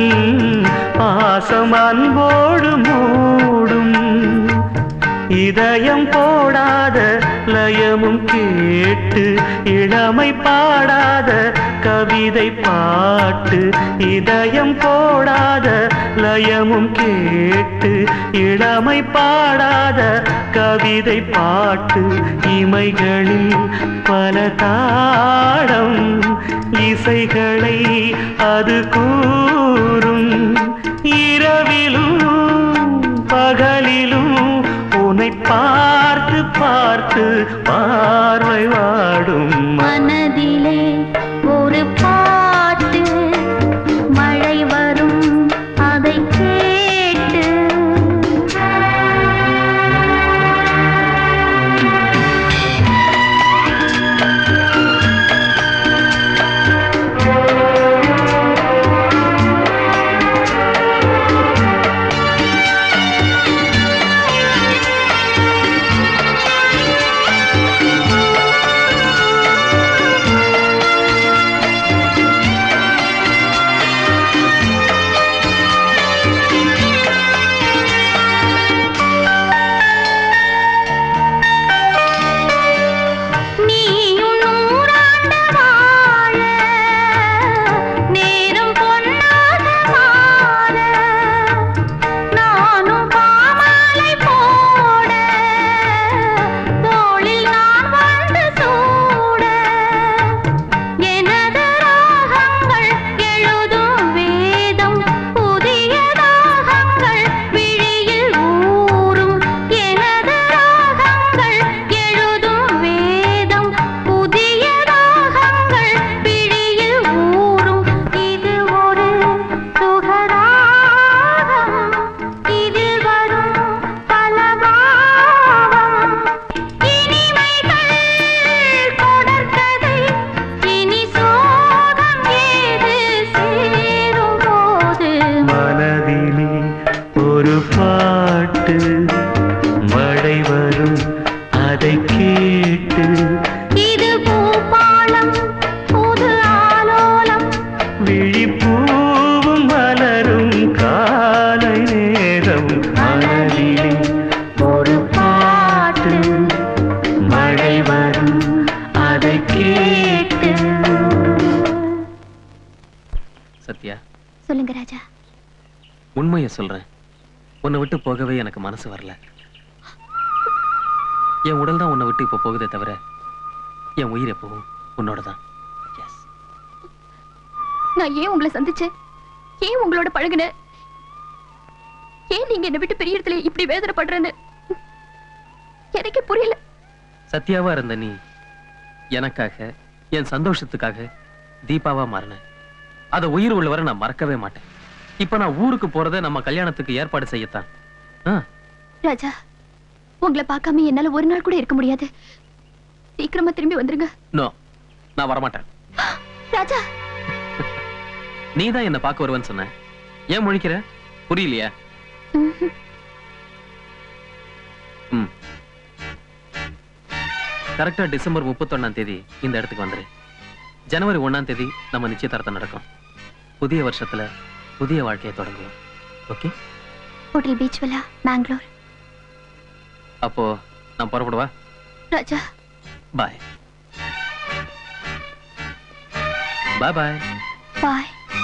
Speaker 9: பாசம் அன்போடு மூடும் இதயம் போடாத லயமும் கேட்டு இளமை பாடாத கவிதை பாட்டு இதயம் போடாத லயமும் கேட்டு இளமை பாடாத கவிதை பாட்டு இமைகளில் பல தாளம் இசைகளை அது கூறும் இரவிலும் பகலிலும் உன்னை பார்த்து பார்த்து பார்வை வாடும்
Speaker 5: மனதிலே ஒரு பாட்டு மழை வரும் அதை கேட்டு நீயும் நூறாண்டு வாழ நேரும் பொன்னாக மாற நானும் பாமாலை போட தோளில் நான் வாழ்ந்து சூட எனது ராகங்கள் எழுதும் வேதம் புதிய தாகங்கள் விழியில் ஊறும் எனது ராகங்கள் எழுதும் வேதம் புதிய ராகங்கள் விழியில் ஊறும் இது ஒரு சுகராகம் இதில் வரும் பலபாவம் இனிமைகள் தொடர்கதை இனி சோகம் ஏது சேரும் போது
Speaker 9: மனதிலே ஒரு பாட்டு மழை வரும் அதை கேட்டு
Speaker 5: இது பூபாலம் புது ஆலோலம்
Speaker 9: விழிப்பூவும் மலரும் காலை நேரம் மனதிலே ஒரு பாட்டு மழை வரும் அதை கேட்டு
Speaker 2: சத்யா
Speaker 5: சொல்லுங்க ராஜா
Speaker 2: உண்மையை சொல்றேன் உன்னை விட்டு போகவே எனக்கு மனசு வரல என் உடல் தான் உன்னை விட்டு இப்ப போகுதே தவிர என் உயிர் எப்பவும் உன்னோட தான்
Speaker 5: நான் ஏன் உங்களை சந்திச்சேன் ஏன் உங்களோட பழகுனேன் ஏன் நீங்க என்னை விட்டு பிரியறதுல இப்படி வேதனைப்படுறேன்னு எனக்கே புரியல
Speaker 2: சத்யாவா இருந்த நீ எனக்காக என் சந்தோஷத்துக்காக தீபாவா மாறின அத உயிர் உள்ளவரை நான் மறக்கவே மாட்டேன் இப்ப நான் ஊருக்கு போறதை நம்ம கல்யாணத்துக்கு ஏற்பாடு செய்யத்தான் ஆ,
Speaker 5: ராஜா உங்களை பார்க்காம என்னால ஒரு நாள் கூட இருக்க முடியாது சீக்கிரமா திரும்பி வந்துருங்க
Speaker 2: நோ நான் வரமாட்டேன்
Speaker 5: ராஜா
Speaker 2: நீ தான் என்ன பார்க்க வருவேன்னு சொன்ன ஏன் முழிக்கிற புரியலையா
Speaker 5: ம்ஹும்.
Speaker 2: ம் கரெக்டா டிசம்பர் முப்பத்தொன்னாம் தேதி இந்த இடத்துக்கு வந்துரு ஜனவரி ஒண்ணாம் தேதி நம்ம நிச்சயதார்த்தம் நடக்கும் புதிய வருஷத்துல புதிய வாழ்க்கையை தொடங்குவோம் okay
Speaker 5: hotel Beach Villa Bangalore
Speaker 2: அப்போ நான் புறப்படுவா
Speaker 5: ராஜா
Speaker 2: பாய் பாய் பாய்
Speaker 5: பாய்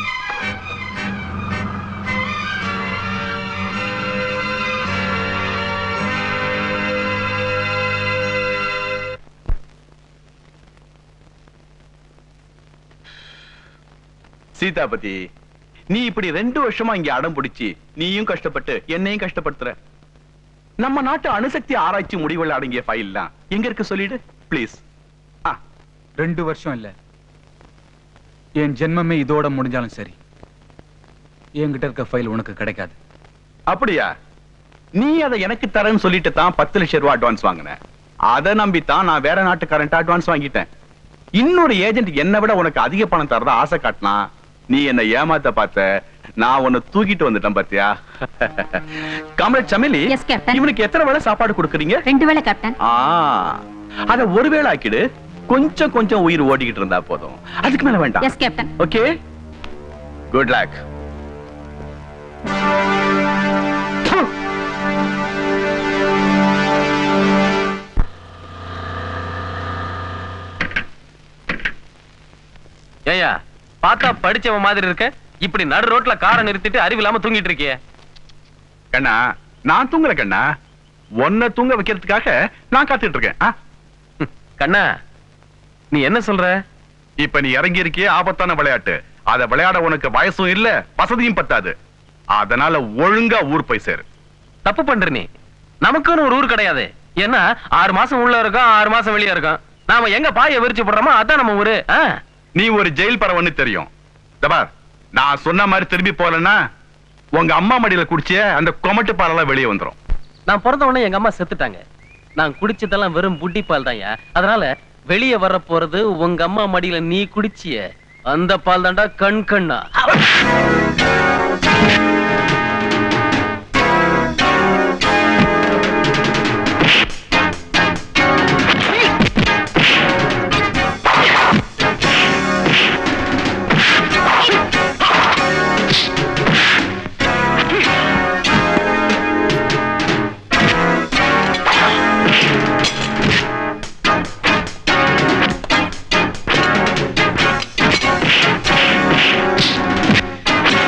Speaker 10: சீதாபதி நீ இப்படி ரெண்டு வருஷமா இங்க அடம் பிடிச்சி நீயும் கஷ்டப்பட்டு என்னையும் கஷ்டப்படுத்துற நம்ம நாட்டு அணுசக்தி ஆராய்ச்சி முடிவுகள் அடங்கிய ஃபைல்லாம் எங்க இருக்கு சொல்லிடு ப்ளீஸ்
Speaker 11: ரெண்டு வருஷம் இல்ல என் ஜென்மமே இதோட முடிஞ்சாலும் சரி என்கிட்ட இருக்க ஃபைல் உனக்கு கிடைக்காது
Speaker 10: அப்படியா நீ அதை எனக்கு தரேன்னு சொல்லிட்டு தான் பத்து லட்சம் ரூபாய் அட்வான்ஸ் வாங்கின அதை நம்பி தான் நான் வேற நாட்டுக்காரன்ட்ட அட்வான்ஸ் வாங்கிட்டேன் இன்னொரு ஏஜென்ட் என்னை விட உனக்கு அதிக பணம் தரதா ஆசை காட்டினா நீ என்ன ஏமாத்த பார்த்த நான் உன்னை தூக்கிட்டு வந்துட்டேன் பாத்தியா கமல் சமிலி
Speaker 5: எஸ் கேப்டன்
Speaker 10: இவனுக்கு எத்தனை வேளை சாப்பாடு கொடுக்குறீங்க
Speaker 5: ரெண்டு வேளை கேப்டன்
Speaker 10: ஆ அத ஒருவேளை ஆக்கிடு கொஞ்சம் கொஞ்சம் உயிர் ஓடிக்கிட்டு இருந்தா போதும் அதுக்கு மேல வேண்டாம்
Speaker 5: yes captain
Speaker 10: okay good luck
Speaker 2: ஏயா பார்த்தா படிச்சவன் மாதிரி இருக்க இப்படி நடு ரோட்ல காரை நிறுத்திட்டு அறிவில்லாம தூங்கிட்டு இருக்கியே
Speaker 10: கண்ணா நான் தூங்கல கண்ணா உன்னை தூங்க வைக்கிறதுக்காக நான் காத்துட்டு இருக்கேன் ஆ?
Speaker 2: கண்ணா நீ என்ன சொல்ற
Speaker 10: இப்ப நீ இறங்கி இருக்கியே ஆபத்தான விளையாட்டு அத விளையாட உனக்கு வயசும் இல்ல வசதியும் பத்தாது அதனால ஒழுங்கா ஊர் போய் சேரு
Speaker 2: தப்பு பண்ற நீ நமக்குன்னு ஒரு ஊர் கிடையாது ஏன்னா ஆறு மாசம் உள்ள இருக்கோம் ஆறு மாசம் வெளியே இருக்கோம் நாம எங்க பாய விரிச்சு போடுறோமோ அதான் நம்ம ஊரு ஆ.
Speaker 10: நீ ஒரு ஜெயில் பறவைன்னு தெரியும் இதோ பார் நான் சொன்ன மாதிரி திரும்பி போலன்னா உங்க அம்மா மடியில குடிச்ச அந்த கொமட்டு பாலெல்லாம் வெளியே வந்துரும்
Speaker 2: நான் பிறந்த உடனே எங்க அம்மா செத்துட்டாங்க நான் குடிச்சதெல்லாம் வெறும் புட்டி பால் தான்யா அதனால வெளியே வர போறது உங்க அம்மா மடியில நீ குடிச்சிய அந்த பால் தாண்டா கண் கண்ணா
Speaker 10: ஆ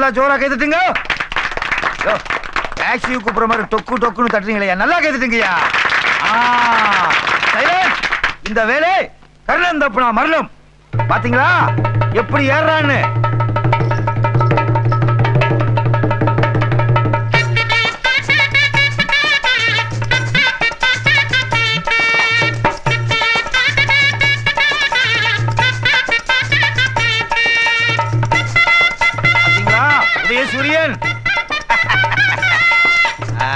Speaker 12: நல்லா ஜோரா கைதுட்டுங்க டாக்ஸியை கூப்பிடுற மாதிரி டொக்கு டொக்குன்னு தட்டுறீங்களே நல்லா கைதுட்டுங்கய்யா ஆ, silence. இந்த வேலை கர்ணன் தப்புனா மரணம் பாத்தீங்களா எப்படி ஏறான்னு பாத்தீங்களா உதயசூரியன் ஆ.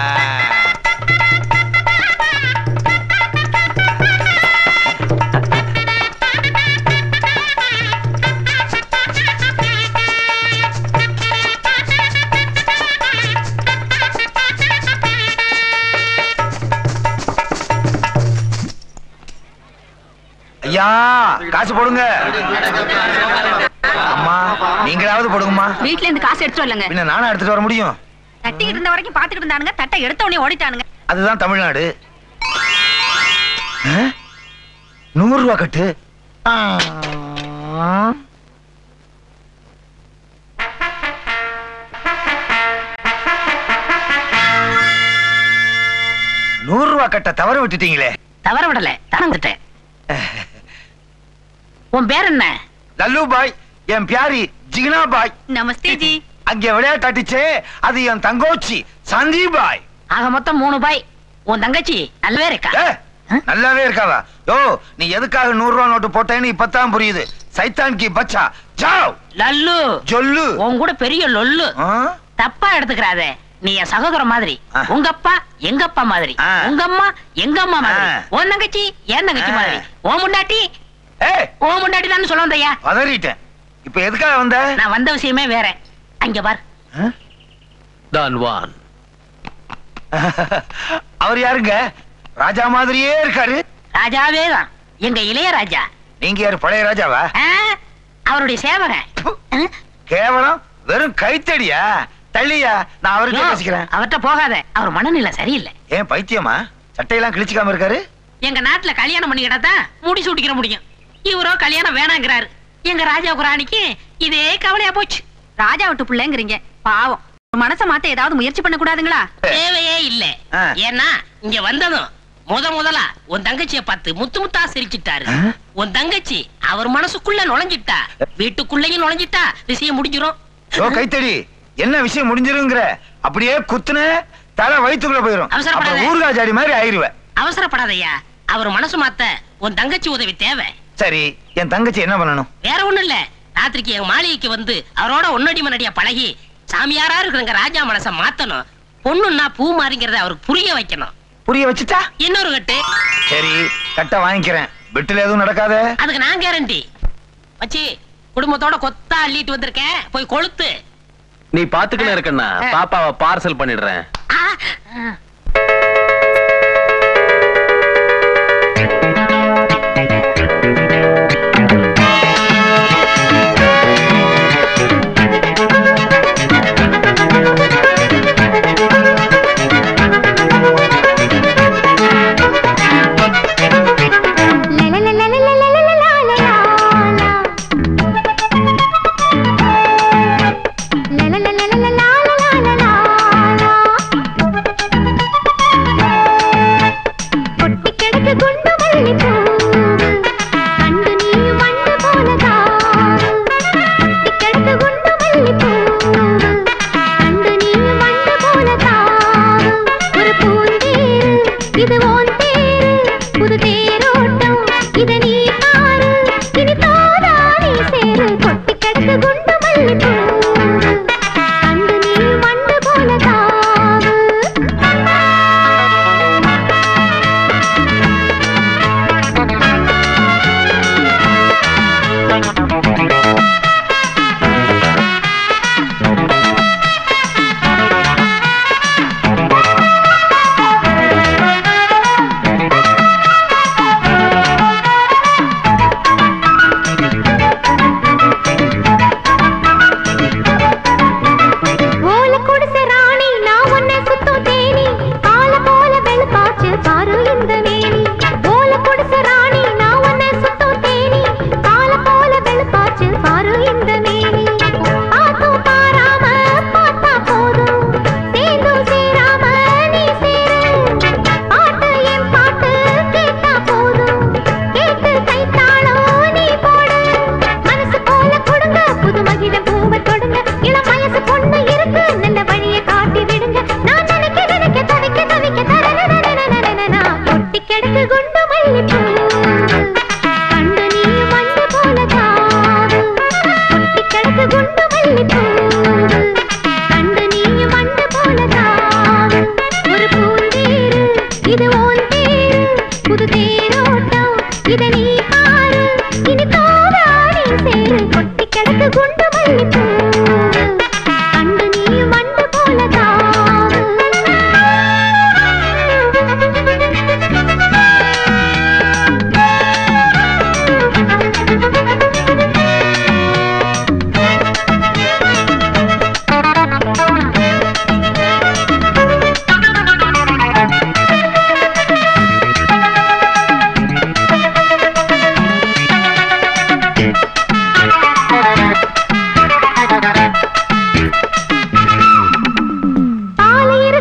Speaker 12: ஐயா காசு போடுங்க அம்மா நீங்களாவது போடுங்கம்மா
Speaker 5: வீட்ல இருந்து காசு எடுத்து வரலங்க
Speaker 12: பின்ன நானும் எடுத்துட்டு வர முடியும்
Speaker 5: தட்டிக்கிட்டு இருந்த வரைக்கும் பாத்துக்கிட்டு இருந்தானுங்க தட்டை எடுத்த உடனே ஓடிட்டானுங்க
Speaker 12: அதுதான் தமிழ்நாடு ஆ? நூறு ரூபா கட்டு ஆ. நூறு ரூபா கட்ட தவற விட்டுட்டீங்களே
Speaker 1: தவற விடல தரந்துட்டேன் உன் பேர் என்ன
Speaker 12: லல்லு பாய் என் பியாரி ஜிகினா பாய்
Speaker 5: நமஸ்தே ஜி
Speaker 12: அங்க விளையாட்டாட்டிச்சே அது என் தங்கோச்சி சந்தீப் பாய்
Speaker 1: ஆக மொத்தம் மூணு பாய் உன் தங்கச்சி நல்லவே இருக்கா
Speaker 12: ஏ, நல்லாவே இருக்காவா யோ நீ எதுக்காக நூறு ரூபா நோட்டு போட்டேன்னு இப்பதான் புரியுது சைத்தான் கி பச்சா ஜாவ்
Speaker 1: லல்லு
Speaker 12: சொல்லு
Speaker 1: உன் கூட பெரிய லொல்லு
Speaker 12: ஆ?
Speaker 1: தப்பா எடுத்துக்கிறாத நீ என் சகோதரன் மாதிரி
Speaker 12: ஆ.
Speaker 1: உங்க அப்பா எங்க அப்பா மாதிரி
Speaker 12: ஆ.
Speaker 1: உங்க அம்மா எங்க அம்மா மாதிரி
Speaker 12: ஆ.
Speaker 1: உன் தங்கச்சி என் தங்கச்சி
Speaker 12: ஆ.
Speaker 1: மாதிரி உன் முண்டாட்டி
Speaker 12: ஏய்
Speaker 1: உன் முண்டாட்டி தான் சொல்ல வந்தையா
Speaker 12: பதறிட்டேன் இப்ப எதுக்காக வந்த
Speaker 1: நான் வந்த விஷயமே வேற அங்க பார்
Speaker 2: டான் வான்
Speaker 12: அவர் யாருங்க ராஜா மாதிரியே இருக்காரு
Speaker 1: ராஜாவே தான் எங்க இளையராஜா
Speaker 12: நீங்க யாரு பழைய ராஜாவா
Speaker 1: ஆ, அவருடைய சேவகன் ஆ?
Speaker 12: கேவலம் வெறும் கைத்தடியா தள்ளியா நான் அவர்கிட்ட
Speaker 1: யோ,
Speaker 12: பேசிக்கிறேன்
Speaker 1: அவர்ட்ட போகாத அவர் மனநிலை சரியில்லை
Speaker 12: ஏன் பைத்தியமா சட்டையெல்லாம் கிழிச்சுக்காம இருக்காரு
Speaker 1: எங்க நாட்டுல கல்யாணம் பண்ணிக்கிட்டா தான் முடி சூட்டிக்கிற முடியும் இவரோ கல்யாணம் வேணாங்கிறாரு எங்க ராஜாவுக்கு ராணிக்கு இதே கவலையா போச்சு
Speaker 5: ராஜா விட்டு பிள்ளைங்கிறீங்க பாவம் மனச மாத்த ஏதாவது முயற்சி பண்ண கூடாதுங்களா
Speaker 1: தேவையே இல்ல
Speaker 12: ஆ.
Speaker 1: ஏன்னா இங்க வந்ததும் முத முதலா உன் தங்கச்சிய பார்த்து முத்து முத்தா சிரிச்சிட்டாரு
Speaker 12: ஆ?
Speaker 1: உன் தங்கச்சி அவர் மனசுக்குள்ள நுழைஞ்சிட்டா வீட்டுக்குள்ளேயும் நுழைஞ்சிட்டா விஷயம் முடிஞ்சிரும்
Speaker 12: ஓ கைத்தடி என்ன விஷயம் முடிஞ்சிருங்கிற அப்படியே குத்துன தலை வயித்துக்குள்ள போயிரும்
Speaker 1: அவசரப்படாத.
Speaker 12: அப்புறம் ஊறுகாய் ஜாடி மாதிரி ஆயிருவேன்
Speaker 1: அவசரப்படாதய்யா அவர் மனசு மாத்த உன் தங்கச்சி உதவி தேவை
Speaker 12: சரி என் தங்கச்சி என்ன பண்ணணும்
Speaker 1: வேற ஒண்ணும் இல்ல ராத்திரிக்கு என் மாளிகைக்கு வந்து அவரோட ஒன்னடி மனடியா பழகி சாமியாரா இருக்கிறங்க ராஜா மனச மாத்தணும் பொண்ணுன்னா பூ மாறிங்கிறத அவருக்கு புரிய வைக்கணும்
Speaker 12: புரிய வச்சுட்டா
Speaker 1: இன்னொரு கட்டு
Speaker 12: சரி கட்ட வாங்கிக்கிறேன் பெட்டில் எதுவும் நடக்காத
Speaker 1: அதுக்கு நான் கேரண்டி வச்சி குடும்பத்தோட கொத்தா அள்ளிட்டு வந்திருக்கேன் போய் கொளுத்து
Speaker 2: நீ பாத்துக்கிட்டு இருக்கண்ணா பாப்பாவை பார்சல் பண்ணிடுறேன்
Speaker 1: ஆ, ஆ.
Speaker 5: கொட்டி கிடக்கு குண்டு மல்லிப்பூ கண்டு நீயும் மண்ணு போலதான் கொட்டி கிடக்கு குண்டு மல்லிப்பூ கண்டு நீயும் மண்ணு போலதான் ஒரு பூந்தேரு இது ஓன் தேரு புது தேரோட்டம் இத நீ பாரு இனி தோதா நீ சேரு கொட்டி கிடக்கு குண்டு மல்லிப்பூ கண்டு நீயும் மண்ணு போலதான்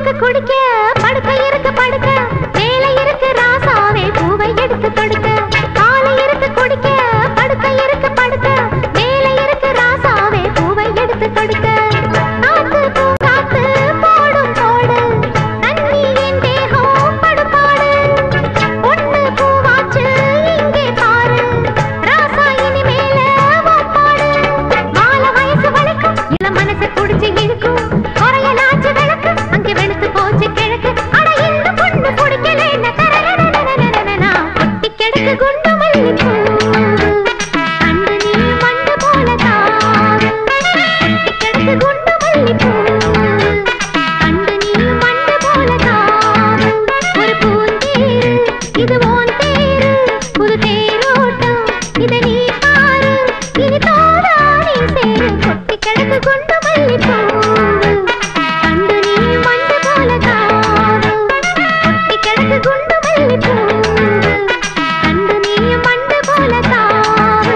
Speaker 5: இருக்கு குடிக்க படுக்க இருக்கு படுக்க வேலை இருக்கு ராசாவே பூவை எடுத்து தொடுக்க காலை இருக்கு குடிக்க படுக்க இருக்கு படுக்க வேலை இருக்கு ராசாவே பூவை எடுத்து தொடுக்க காத்து பூங்காத்து போடும் போடு தண்ணி என் தேகம் படுபாடு ஒண்ணு பூவாச்சு இங்கே பாரு ராசா இனி மேல வாப்பாடு மால வயசு வளைக்கும் இள மனசு குடிச்சு இழுக்கும் குறையலாச்சு விளக்கு அங்கே வெளுத்து போச்சு கிழக்கு அட இந்த பொண்ணு பிடிக்கல கொட்டி கிடக்கு குண்டு மல்லிப்பூ அண்டு நீ மண்டு போல தாவு கொட்டி கிடக்கு குண்டு மல்லிப்பூ அண்டு நீ மண்டு போல தாவு ஒரு பூந்தேரு இது ஓன் தேரு புது தேரோட்டம் இத நீ பாரு இனி தோடா நீ சேரு கொட்டி கிடக்கு குண்டு மல்லிப்பூ அண்டு நீ மண்டு போல தாவு கொட்டி கிடக்கு குண்டு மல்லிப்பூ அண்டு நீ மண்டு போல தாவு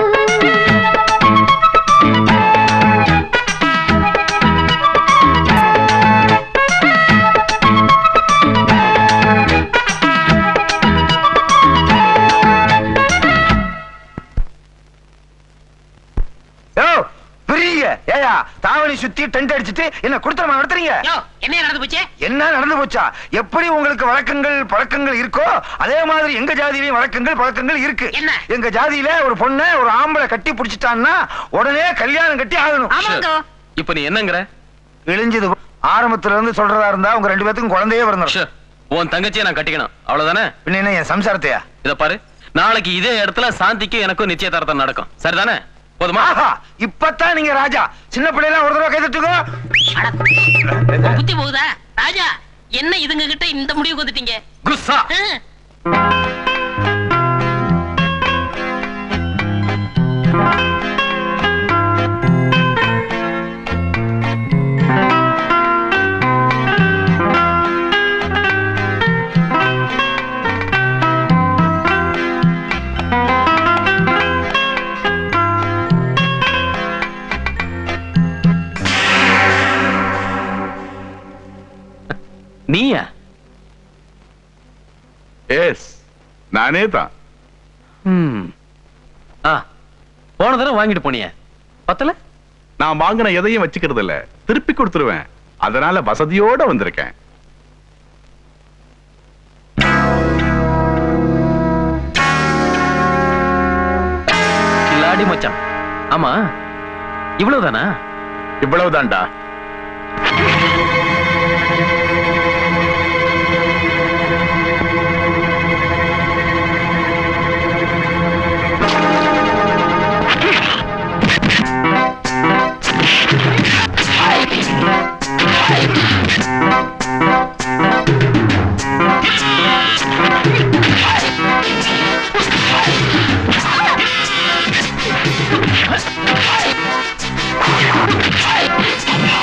Speaker 12: யோ பிரியுங்க ஏயா தாவணி சுத்தி டென்ட் அடிச்சிட்டு என்ன குடுத்தமா நடத்துறீங்க
Speaker 1: என்ன நடந்து போச்சு
Speaker 12: என்ன நடந்து போச்சா எப்படி உங்களுக்கு வழக்கங்கள் பழக்கங்கள் இருக்கோ அதே மாதிரி எங்க ஜாதியிலயும் வழக்கங்கள் பழக்கங்கள் இருக்கு எங்க ஜாதியில ஒரு பொண்ணை ஒரு ஆம்பளை கட்டி புடிச்சிட்டான்னா உடனே கல்யாணம் கட்டி ஆகணும்
Speaker 2: இப்ப நீ என்னங்கிற
Speaker 12: இழிஞ்சது ஆரம்பத்துல இருந்து சொல்றதா இருந்தா உங்க ரெண்டு பேத்துக்கும் குழந்தையே வரணும்
Speaker 2: உன் தங்கச்சியை நான் கட்டிக்கணும் அவ்வளவுதானே
Speaker 12: பின்ன என்ன என் சம்சாரத்தையா
Speaker 2: இத பாரு நாளைக்கு இதே இடத்துல சாந்திக்கும் எனக்கும் நிச்சயதார்த்தம் நடக்கும் சரிதானே போதுமா
Speaker 12: ஆஹா இப்பதான் நீங்க ராஜா சின்ன பிள்ளைலாம் ஒரு தடவை கைதட்டுங்க
Speaker 1: புத்தி போகுதா ராஜா என்ன இதுங்க கிட்ட இந்த முடிவுக்கு வந்துட்டீங்க
Speaker 2: குஸ்ஸா நீயா
Speaker 10: எஸ் நானே தான்
Speaker 2: ம். ஆ போன தடவை வாங்கிட்டு போனியே பத்தல
Speaker 10: நான் வாங்கின எதையும் வச்சுக்கிறது இல்ல திருப்பி கொடுத்துருவேன் அதனால வசதியோட வந்திருக்கேன்
Speaker 2: கில்லாடி மச்சான் ஆமா இவ்வளவுதானா
Speaker 10: இவ்வளவுதான்டா
Speaker 5: Hey!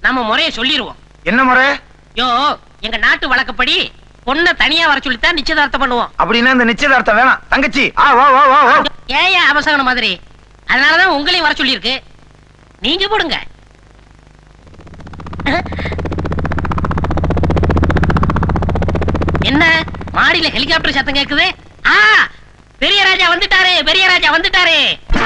Speaker 1: நம்ம முறைய சொல்லிருவோம்
Speaker 12: என்ன முறை
Speaker 1: யோ எங்க நாட்டு வழக்கப்படி பொண்ணை தனியா வர சொல்லித்தான் நிச்சயதார்த்தம் பண்ணுவோம்
Speaker 12: அப்படின்னா இந்த நிச்சயதார்த்தம் வேணாம் தங்கச்சி ஆ வா வா வா வா
Speaker 1: ஏயா அவசகன மாதிரி அதனாலதான் உங்களையும் வர சொல்லியிருக்கு நீங்க போடுங்க என்ன மாடியில ஹெலிகாப்டர் சத்தம் கேக்குது ஆ பெரிய ராஜா வந்துட்டாரு பெரிய ராஜா வந்துட்டாரு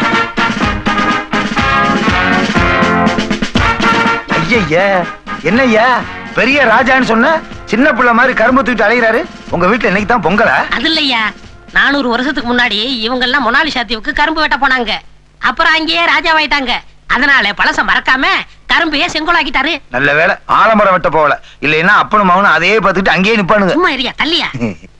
Speaker 12: ஐயய்ய என்னய்யா பெரிய ராஜான்னு சொன்ன சின்ன பிள்ளை மாதிரி கரும்பு தூக்கிட்டு அலைகிறாரு உங்க வீட்டுல இன்னைக்கு தான் பொங்கலா
Speaker 1: அது இல்லையா நானூறு வருஷத்துக்கு முன்னாடி இவங்க எல்லாம் மொனாலிசா தீவுக்கு கரும்பு வெட்ட போனாங்க அப்புறம் அங்கேயே ராஜாவாயிட்டாங்க அதனால பழச மறக்காம கரும்பையே செங்கோலாக்கிட்டாரு
Speaker 12: நல்ல வேலை ஆலமரம் வெட்ட போகல இல்லைன்னா அப்பனும் மகனும் அதையே பார்த்துட்டு அங்கேயே நிப்பானுங்க
Speaker 1: சும்மா இருயா தள்ளியா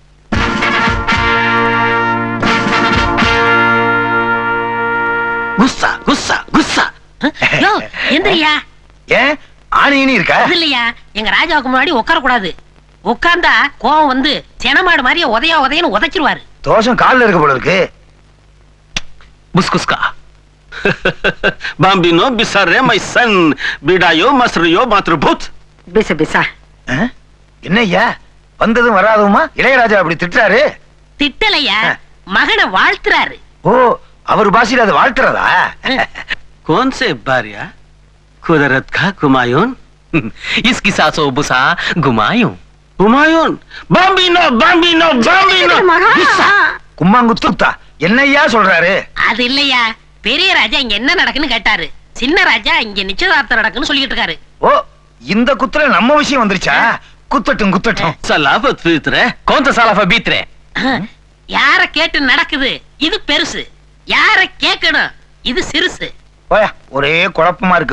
Speaker 12: குஸ்ஸா குஸ்ஸா குஸ்ஸா
Speaker 1: யோ எந்திரியா
Speaker 12: ஏன் ஆணியினி இருக்கா
Speaker 1: அது இல்லையா எங்க ராஜாவுக்கு முன்னாடி உட்கார கூடாது உட்கார்ந்தா கோவம் வந்து செனமாடு மாதிரியே உதையா உதையன்னு உதைச்சிருவாரு
Speaker 12: தோஷம் கால்ல இருக்க போல இருக்கு
Speaker 13: Buskuska. Bambino bisarre my son. Bidayo masriyo matrubut.
Speaker 4: பிச பிசா
Speaker 12: என்னய்யா வந்ததும் வராதுமா இளையராஜா அப்படி திட்டுறாரு
Speaker 1: திட்டலையா மகனை வாழ்த்துறாரு
Speaker 12: ஓ அவர் பாஷையில அதை வாழ்த்துறதா
Speaker 13: कौन से बारिया कुदरत का गुमायून
Speaker 2: इसकी सासो बुसा गुमायूं
Speaker 13: गुमायून बाम्बिनो बाम्बिनो बाम्बिनो
Speaker 12: கும்மாங்குத்துத்தா என்னய்யா சொல்றாரு
Speaker 1: அது இல்லையா பெரிய ராஜா இங்க என்ன நடக்குன்னு கேட்டாரு சின்ன ராஜா இங்க நிச்சயதார்த்தம் நடக்குன்னு சொல்லிட்டு இருக்காரு
Speaker 12: ஓ இந்த குத்துல நம்ம விஷயம் வந்துருச்சா குத்தட்டும் குத்தட்டும்
Speaker 13: सलाफत फितरे
Speaker 2: कौन सा सालाफा बीत रहे
Speaker 1: யார கேட்டு நடக்குது இது பெருசு யார கேட்கணும் இது சிறுசு
Speaker 12: ஓயா ஒரே குழப்பமா இருக்கு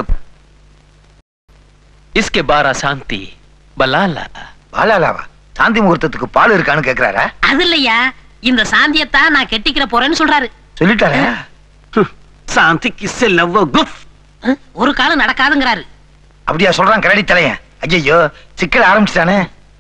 Speaker 2: इसके बारह शांति बलाला
Speaker 12: பாலாலாவா சாந்தி முகூர்த்தத்துக்கு பால் இருக்கான்னு கேக்குறாரா
Speaker 1: அது இல்லையா இந்த சாந்தியத்தான் நான் கெட்டிக்கிற போறேன்னு சொல்றாரு
Speaker 12: சொல்லிட்டாரா
Speaker 13: शांति किससे लव गुफ
Speaker 1: ஒரு காலம் நடக்காதுங்கிறாரு
Speaker 12: அப்படியா சொல்றான் கரடி தலையன் ஐயோ சிக்கல் ஆரம்பிச்சிட்டானே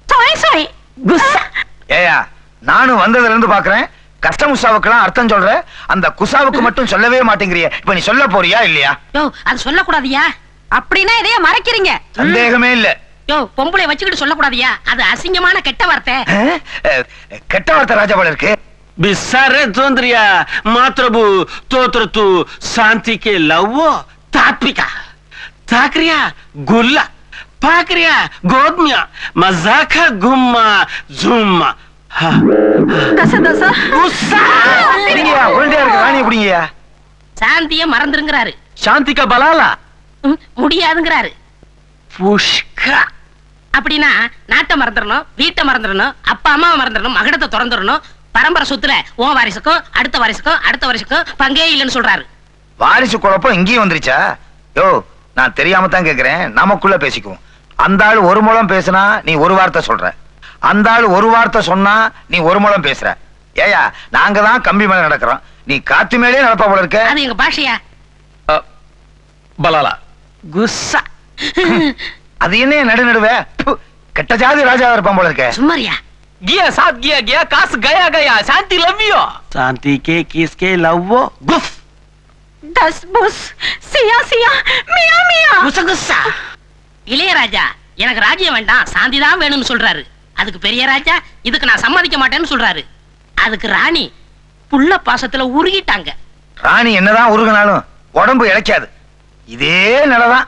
Speaker 12: ஏயா நானும் வந்ததுல இருந்து பாக்குறேன் கஷ்டமுசாவுக்கெல்லாம் அர்த்தம் சொல்ற அந்த குசாவுக்கு மட்டும் சொல்லவே மாட்டேங்கிறிய இப்ப நீ சொல்ல போறியா இல்லையா
Speaker 1: யோ அது சொல்லக்கூடாதியா அப்படின்னா இதைய மறைக்கிறீங்க
Speaker 12: சந்தேகமே இல்ல
Speaker 1: யோ பொம்பளை வச்சுக்கிட்டு சொல்லக்கூடாதியா அது அசிங்கமான கெட்ட வார்த்தை
Speaker 12: அஹ், அஹ், கெட்ட வார்த்தை ராஜா போல இருக்கு
Speaker 13: बिसारे तोंद्रिया मात्रबु तोत्रतु शांति के लवो तात्विका ताकरिया गुल्ला पाकरिया गोदमिया मजाका गुम्मा जुम्मा
Speaker 4: தச தசா
Speaker 12: பிடிங்கய்யா, உருண்டையா இருக்கு ராணி பிடிங்கய்யா
Speaker 1: சாந்திய மறந்துருங்கிறாரு
Speaker 2: शांति का बलाला
Speaker 1: ம், முடியாதுங்கிறாரு
Speaker 13: पुष्का
Speaker 1: அப்படின்னா நாட்டை மறந்துடணும் வீட்டை மறந்துடணும் அப்பா அம்மாவை மறந்துடணும் மகடத்தை திறந்துடணும் பரம்பரை சொத்துல உன் வாரிசுக்கும் அடுத்த வாரிசுக்கும் அடுத்த வாரிசுக்கும் பங்கே இல்லைன்னு சொல்றாரு
Speaker 12: வாரிசு குழப்பம் இங்கேயும் வந்துருச்சா யோ நான் தெரியாம தான் கேக்குறேன் நமக்குள்ள பேசிக்குவோம் அந்த ஆள் ஒரு முழம் பேசுனா நீ ஒரு வார்த்தை சொல்ற அந்த ஆள் ஒரு வார்த்தை சொன்னா நீ ஒரு முழம் பேசுற ஏயா நாங்க தான் கம்பி மேல நடக்கிறோம் நீ காத்து மேலே நடப்பா போல இருக்க
Speaker 1: அது எங்க பாஷையா
Speaker 2: बलाला
Speaker 13: गुस्सा
Speaker 12: அது என்ன நடு நடுவே ப்பு, கெட்ட ஜாதி ராஜாவா இருப்பான் போல இருக்க
Speaker 1: சும்மாரியா
Speaker 2: गया साथ गया गया कास गया गया शांति लव यू
Speaker 13: शांति के किसके लवो गुफ
Speaker 4: தஸ் புஸ் சியா சியா மியா மியா
Speaker 1: குசகுசா இளையராஜா எனக்கு ராஜ்யம் வேண்டாம் சாந்தி தான் வேணும்னு சொல்றாரு அதுக்கு பெரிய ராஜா இதுக்கு நான் சம்மதிக்க மாட்டேன்னு சொல்றாரு அதுக்கு ராணி புள்ள பாசத்துல உருகிட்டாங்க
Speaker 12: ராணி என்னதான் உருகினாலும் உடம்பு இழைக்காது இதே நிலைதான்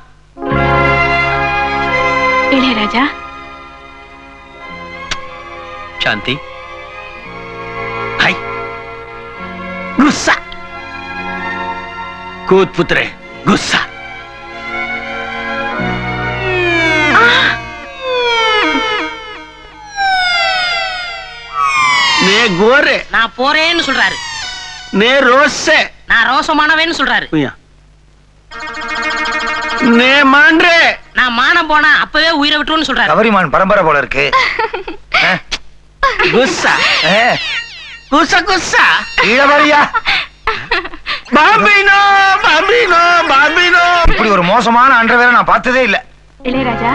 Speaker 5: இளையராஜா
Speaker 2: शांति
Speaker 13: हाय गुस्सा कूद पुत्रे गुस्सा ने गोरे
Speaker 1: நான் போறேன்னு சொல்றாரு
Speaker 13: ने रोसे
Speaker 1: நான் ரோசமானவேன்னு சொல்றாரு
Speaker 13: भैया ने मांडरे
Speaker 1: நான் மானம் போனா அப்பவே உயிரை விட்டுருன்னு சொல்றாரு
Speaker 12: கவரிமான் பரம்பரை போல இருக்கு அஹ்,
Speaker 13: गुस्सा
Speaker 12: அஹ்,
Speaker 13: गुस्सा गुस्सा
Speaker 12: ஈழவரியா
Speaker 13: बाबिनो बाबिनो बाबिनो
Speaker 12: இப்படி ஒரு மோசமான அன்றவேரை நான் பார்த்ததே இல்ல
Speaker 5: இளையராஜா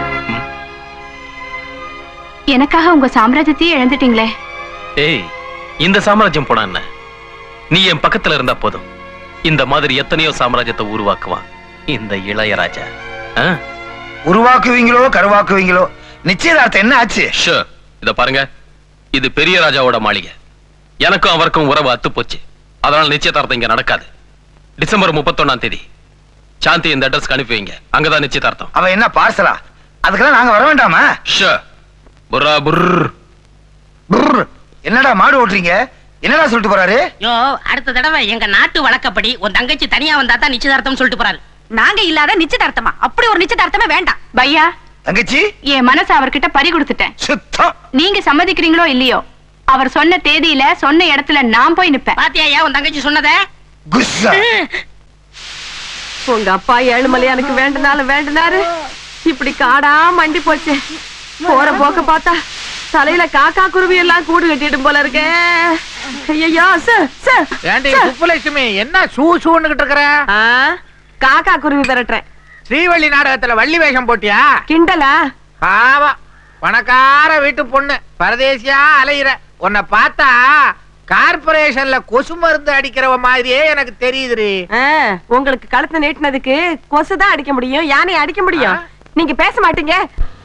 Speaker 5: எனக்காக உங்க சாம்ராஜ்யத்தையே இழந்துட்டீங்களே
Speaker 2: ஏய் இந்த சாம்ராஜ்யம் போனா என்ன நீ என் பக்கத்துல இருந்தா போதும் இந்த மாதிரி எத்தனையோ சாம்ராஜ்யத்தை உருவாக்குவான் இந்த இளையராஜா ஆ?
Speaker 12: உருவாக்குவீங்களோ கருவாக்குவீங்களோ நிச்சயதார்த்தம் என்ன ஆச்சு
Speaker 2: ஷூர் இத பாருங்க இது பெரிய ராஜாவோட மாளிகை எனக்கும் அவருக்கும் உறவு அத்து போச்சு அதனால நிச்சயதார்த்தம் இங்க நடக்காது டிசம்பர் முப்பத்தொன்னாம் தேதி சாந்தி இந்த அட்ரஸ்க்கு அனுப்பி வைங்க அங்கதான் நிச்சயதார்த்தம்
Speaker 12: அவ என்ன பார்சலா அதுக்கெல்லாம் நாங்க வர வேண்டாமா
Speaker 2: ஷூர் புர்ரா புர்
Speaker 12: புர்ர். என்னடா மாடு ஓட்டுறீங்க என்னடா சொல்லிட்டு போறாரு
Speaker 1: யோ அடுத்த தடவை எங்க நாட்டு வழக்கப்படி உன் தங்கச்சி தனியா வந்தா தான் நிச்சயதார்த்தம் சொல்லிட்டு போறாரு
Speaker 5: நாங்க இல்லாத நிச்சயதார்த்தமா அப்படி ஒரு நிச்சயதார்த்தமே வேண்டாம்
Speaker 14: பையா
Speaker 12: தங்கச்சி
Speaker 14: என் மனசை அவர்கிட்ட பறி கொடுத்துட்டேன்
Speaker 12: சுத்தம்
Speaker 14: நீங்க சம்மதிக்கிறீங்களோ இல்லையோ அவர் சொன்ன தேதியில சொன்ன இடத்துல நான் போய் நிப்பேன்
Speaker 1: பாத்தியா உன் தங்கச்சி சொன்னதே
Speaker 12: குஸ்ஸா
Speaker 4: உங்க அப்பா ஏழுமலையானுக்கு வேண்டுனாலும் வேண்டுனாரு இப்படி காடா மண்டி போச்சு போற போக்க பார்த்தா தலையில காக்கா குருவி எல்லாம் கூடு கட்டிடும் போல இருக்கே ஐயோ சார் சார்
Speaker 3: ஏண்டி சுப்புலட்சுமி என்ன சூ சூன்னுகிட்டு இருக்கிற
Speaker 4: காக்கா குருவி விரட்டுறேன்
Speaker 3: ஸ்ரீவள்ளி நாடகத்துல வள்ளி வேஷம் போட்டியா
Speaker 4: கிண்டலா
Speaker 3: பாவம் பணக்கார வீட்டு பொண்ணு பரதேசியா அலையிற உன்னை பார்த்தா கார்பரேஷன்ல கொசு மருந்து அடிக்கிறவ மாதிரியே எனக்கு தெரியுதுரி
Speaker 4: ஆ, உங்களுக்கு கழுத்து நீட்டினதுக்கு கொசு தான் அடிக்க முடியும் யானை அடிக்க முடியும் நீங்க பேச மாட்டீங்க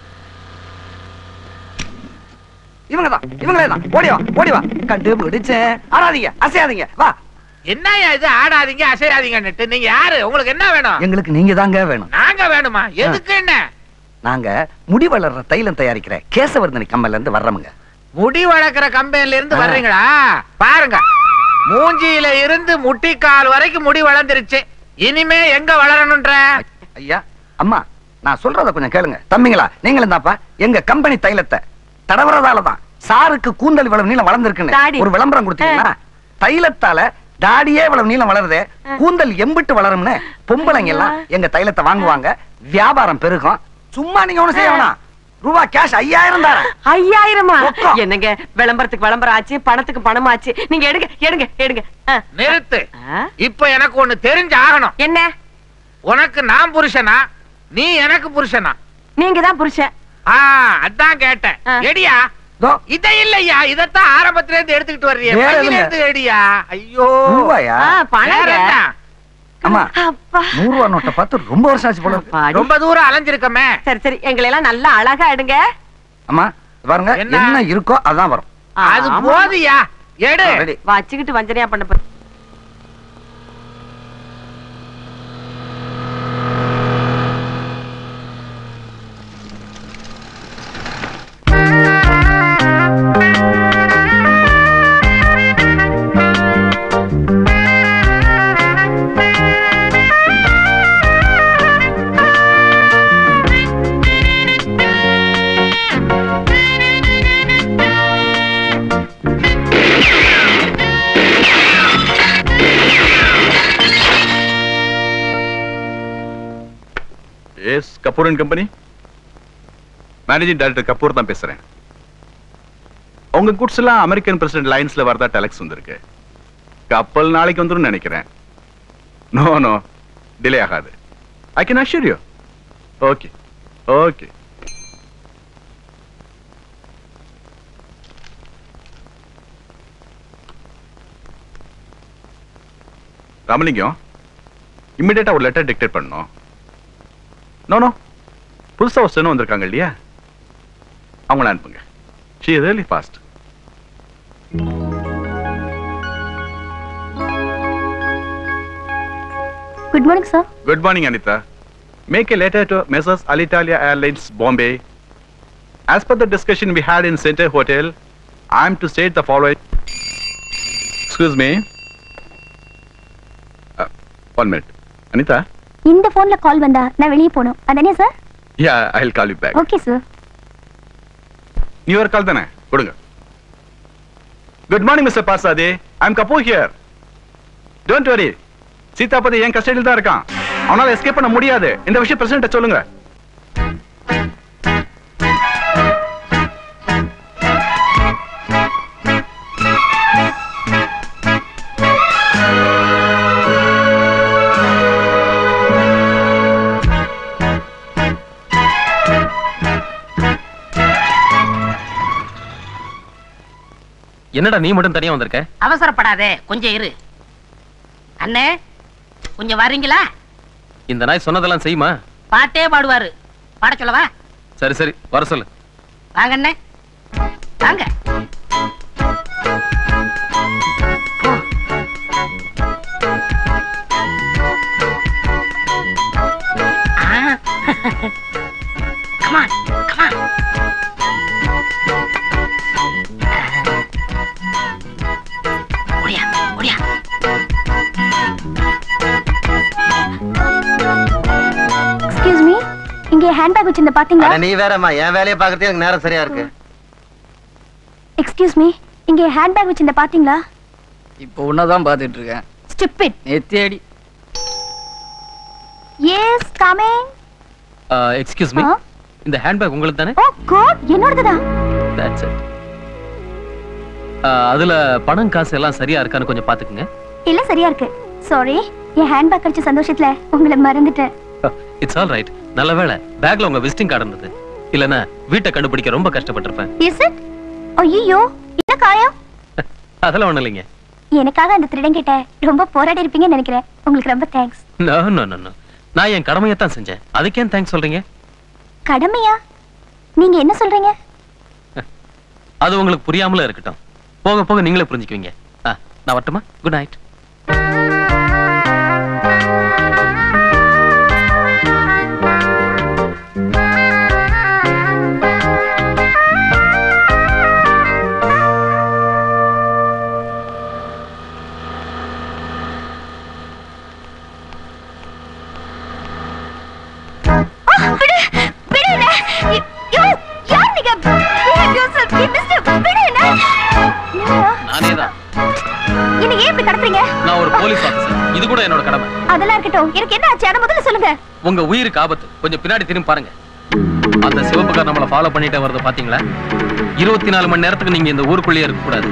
Speaker 8: இவங்க தான் இவங்களே தான் ஓடி வா ஓடி வா கண்டு பிடிச்சேன் ஆடாதீங்க அசையாதீங்க வா
Speaker 3: என்னய்யா இது ஆடாதீங்க அசையாதீங்கன்னுட்டு நீங்க யாரு உங்களுக்கு என்ன வேணும்
Speaker 8: எங்களுக்கு நீங்க தாங்க வேணும்
Speaker 3: நாங்க வேணுமா எதுக்கு என்ன
Speaker 8: நாங்க முடி வளர்ற தைலம் தயாரிக்கிற கேசவர்தனி கம்பெனில இருந்து வர்றவங்க
Speaker 3: முடி வளர்க்கிற கம்பெனில இருந்து
Speaker 8: ஆ.
Speaker 3: வர்றீங்களா பாருங்க மூஞ்சியில இருந்து முட்டிக்கால் வரைக்கும் முடி வளர்ந்துருச்சு இனிமே எங்க வளரணும்ன்ற
Speaker 8: ஐயா அம்மா நான் சொல்றத கொஞ்சம் கேளுங்க தம்பிங்களா நீங்களும் தான்ப்பா எங்க கம்பெனி தைலத்தை தடவுறதால தான் சாருக்கு கூந்தல் இவ்வளவு நீளம்
Speaker 4: தாடி.
Speaker 8: வளர்ந்துருக்குன்னு ஒரு விளம்பரம் கொடுத்தீங்கன்னா தைலத்தால தாடியே இவ்வளவு நீளம் வளருதே கூந்தல் எம்பிட்டு வளரும்னு பொம்பளைங்க எல்லாம் எங்க தைலத்தை வாங்குவாங்க வியாபாரம் பெருகும் சும்மா நீங்க ஒண்ணு செய்ய வேணாம் ரூபா கேஷ் ஐயாயிரம் தரேன்
Speaker 4: ஐயாயிரமா என்னங்க விளம்பரத்துக்கு விளம்பரம் ஆச்சு பணத்துக்கு பணம் ஆச்சு நீங்க எடுங்க எடுங்க எடுங்க ஆ.
Speaker 3: நிறுத்து இப்ப எனக்கு ஒண்ணு தெரிஞ்சு ஆகணும்
Speaker 4: என்ன
Speaker 3: உனக்கு நான் புருஷனா நீ எனக்கு புருஷனா
Speaker 4: நீங்க தான் புருஷன்
Speaker 3: ஆ அதான் கேட்டேன் எடியா இத இல்லையா இதத்தான் ஆரம்பத்துல இருந்து எடுத்துக்கிட்டு வர்றிய
Speaker 8: வேற
Speaker 3: பையில
Speaker 8: எதுங்க?
Speaker 3: இருந்து எடியா ஐயோ
Speaker 8: ரூபாயா?
Speaker 4: ஆ, பணங்க.
Speaker 3: வேற என்ன?
Speaker 8: அம்மா நூறு ரூபா நோட்டை பார்த்து ரொம்ப வருஷம் ஆச்சு போல இருக்கு.
Speaker 3: ரொம்ப தூரம் அலைஞ்சிருக்கமே
Speaker 4: சரி சரி எங்களை எல்லாம் நல்லா அழகா எடுங்க
Speaker 8: அம்மா பாருங்க
Speaker 3: என்ன?
Speaker 8: என்ன இருக்கோ அதான் வரும்
Speaker 3: அது
Speaker 4: ஆமா.
Speaker 3: போதியா எடு
Speaker 8: ரெடி.
Speaker 4: வச்சுக்கிட்டு வஞ்சனையா பண்ண போற
Speaker 10: yes Kapoor and company managing director Kapoor தான் பேசுறேன் உங்க குட்ஸ் எல்லாம் அமெரிக்கன் பிரசிடென்ட் லைன்ஸ்ல வரதா டெலக்ஸ் வந்திருக்கு கப்பல் நாளைக்கு வந்துரும் நினைக்கிறேன் நோ நோ டிலே ஆகாது I can assure you okay okay Ramalingam இம்மிடியேட்டா ஒரு லெட்டர் டிக்டேட் பண்ணணும் நோ நோ புதுசா ஒரு ஸ்டெனோ வந்திருக்காங்க இல்லையா அவங்கள அனுப்புங்க she is really fast
Speaker 5: good morning sir
Speaker 10: good morning Anita make a letter to Messrs. Alitalia Airlines Bombay. As per the discussion we had in Center Hotel, I am to state the following. Excuse me. Uh, one minute. Anita?
Speaker 5: இந்த போன்ல கால் வந்தா நான் வெளியே போகணும் அதானே sir
Speaker 10: Yeah, I'll call you back.
Speaker 5: Okay sir
Speaker 10: New Year call தானே கொடுங்க good morning mister Parsathi I am Kapoor here don't worry Seethapathi என் கஸ்டடியில் தான் இருக்கான் அவனால எஸ்கேப் பண்ண முடியாது இந்த விஷயம் பிரசிடென்ட் சொல்லுங்க
Speaker 2: என்னடா நீ மட்டும் தனியா வந்திருக்க
Speaker 1: அவசரப்படாதே கொஞ்சம் இரு அண்ணே கொஞ்சம் வர்றீங்களா
Speaker 2: இந்த நாய் சொன்னதெல்லாம் செய்யுமா
Speaker 1: பாட்டே பாடுவாரு பாட சொல்லவா
Speaker 2: சரி சரி வர சொல்லு
Speaker 1: வாங்க அண்ணே வாங்க கமான் கமான் ஓடியா ஓடியா
Speaker 5: எக்ஸ்கியூஸ் மீ இங்க ஹேண்ட்பேக் வச்சிருந்த பாத்தீங்களா
Speaker 6: அட நீ வேறம்மா என் வேலையை பார்க்கறதுக்கு எனக்கு நேரம் சரியா இருக்கு
Speaker 5: எக்ஸ்கியூஸ் மீ இங்க ஹேண்ட்பேக் வச்சிருந்த பாத்தீங்களா
Speaker 15: இப்போ உன்னதான் பார்த்துட்டு இருக்கேன்
Speaker 5: ஸ்டூபிட்
Speaker 15: நேத்தேடி
Speaker 5: எஸ் கமிங்
Speaker 2: எக்ஸ்கியூஸ் மீ இந்த ஹேண்ட்பேக் உங்களுக்கு தானே
Speaker 5: ஓ காட் என்னோடதுதான்
Speaker 2: That's it. அஹ், அதுல பணம் காசு எல்லாம் சரியா இருக்கான்னு கொஞ்சம் பாத்துக்குங்க
Speaker 5: இல்ல சரியா இருக்கு சாரி என் ஹேண்ட்பேக் கிடைச்ச சந்தோஷத்துல உங்களை மறந்துட்டேன்
Speaker 2: இட்ஸ் ஆல் ரைட் நல்ல வேளை பேக்ல உங்க விசிட்டிங் கார்டு இருந்தது இல்லனா வீட்டை கண்டுபிடிக்க ரொம்ப கஷ்டப்பட்டிருப்பேன்
Speaker 5: இஸ் இட் ஐயோ என்ன காயம்
Speaker 2: அதெல்லாம் ஒண்ணும் இல்லைங்க
Speaker 5: எனக்காக அந்த திருடன் கிட்ட ரொம்ப போராடி இருப்பீங்கன்னு நினைக்கிறேன் உங்களுக்கு ரொம்ப thanks
Speaker 2: no no no no நான் என் கடமையை தான் செஞ்சேன் அதுக்கு ஏன் தேங்க்ஸ் சொல்றீங்க
Speaker 5: கடமையா நீங்க என்ன சொல்றீங்க
Speaker 2: அது உங்களுக்கு புரியாமல இருக்கட்டும் போக போக நீங்களே புரிஞ்சுக்குவீங்க ஆ, நான் வரட்டுமா குட் நைட்
Speaker 5: விடு விடு என்ன யோ யார் நீங்க behave yourself you mister விடு என்ன
Speaker 2: நானே தான்
Speaker 5: என்ன ஏன் இப்படி கடத்துறீங்க
Speaker 2: நான் ஒரு போலீஸ் ஆபீசர் இது கூட என்னோட கடமை
Speaker 5: அதெல்லாம் இருக்கட்டும் எனக்கு என்ன ஆச்சு அத முதல்ல சொல்லுங்க
Speaker 2: உங்க உயிருக்கு ஆபத்து கொஞ்சம் பின்னாடி திரும்பி பாருங்க அந்த சிவப்பு கார் நம்மள ஃபாலோ பண்ணிட்டே வருது பாத்தீங்களா இருபத்தி நாலு மணி நேரத்துக்கு நீங்க இந்த ஊருக்குள்ளேயே இருக்க கூடாது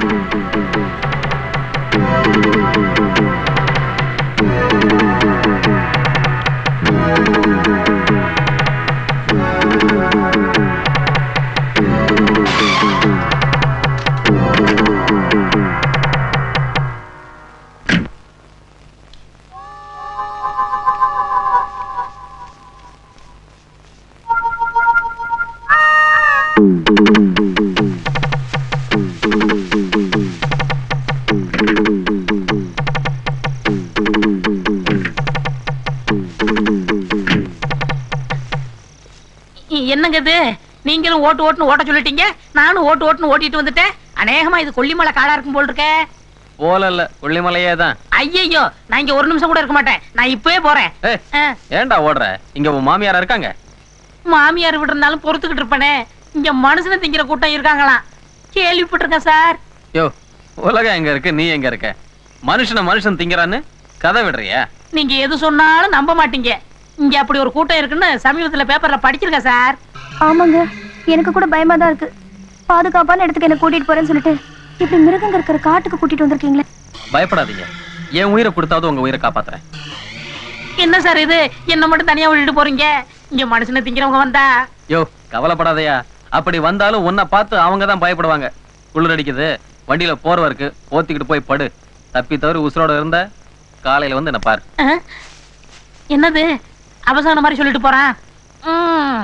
Speaker 1: என்னங்க இது நீங்களும் ஓட்டு ஓட்டுன்னு ஓட்ட சொல்லிட்டீங்க நானும் ஓட்டு ஓட்டுன்னு ஓட்டிட்டு வந்துட்டேன் அநேகமா இது கொல்லிமலை காடா இருக்கும் போல் இருக்கே
Speaker 2: போல இல்ல கொல்லிமலையே தான்
Speaker 1: ஐயையோ நான் இங்க ஒரு நிமிஷம் கூட இருக்க மாட்டேன் நான் இப்பவே போறேன் ஆ,
Speaker 2: ஏன்டா ஓடுற இங்க உன் மாமியாரா இருக்காங்க
Speaker 1: மாமியார் விட்டு இருந்தாலும் பொறுத்துக்கிட்டு இருப்பேனே இங்க மனுஷனை திங்கிற கூட்டம் இருக்காங்களாம் கேள்விப்பட்டிருக்கேன் சார்
Speaker 2: யோ உலகம் எங்க இருக்கு நீ எங்க இருக்க மனுஷனை மனுஷன் திங்கறான்னு கதை விடுறியா
Speaker 1: நீங்க எது சொன்னாலும் நம்ப மாட்டீங்க இங்க அப்படி ஒரு கூட்டம் இருக்குன்னு சமீபத்துல பேப்பர்ல படிச்சிருக்கேன் சார்
Speaker 5: ஆமாங்க எனக்கு கூட பயமா தான் இருக்கு பாதுகாப்பான இடத்துக்கு என்ன கூட்டிட்டு போறேன்னு சொல்லிட்டு இப்படி மிருகங்க இருக்கிற காட்டுக்கு கூட்டிட்டு வந்திருக்கீங்களே
Speaker 2: பயப்படாதீங்க என் உயிரை கொடுத்தாவது உங்க உயிரை காப்பாத்துறேன்
Speaker 1: என்ன சார் இது என்ன மட்டும் தனியா விட்டுட்டு போறீங்க இங்க மனுஷனை திங்கிறவங்க வந்தா
Speaker 2: யோ கவலைப்படாதயா அப்படி வந்தாலும் உன்னை பார்த்து அவங்க தான் பயப்படுவாங்க குளிர் அடிக்குது வண்டியில போர்வை இருக்கு போத்திக்கிட்டு போய் படு தப்பி தவறி உசுரோட இருந்த காலையில வந்து என்ன பாரு
Speaker 1: ஆ? என்னது அவசான மாதிரி சொல்லிட்டு போறான் ம்.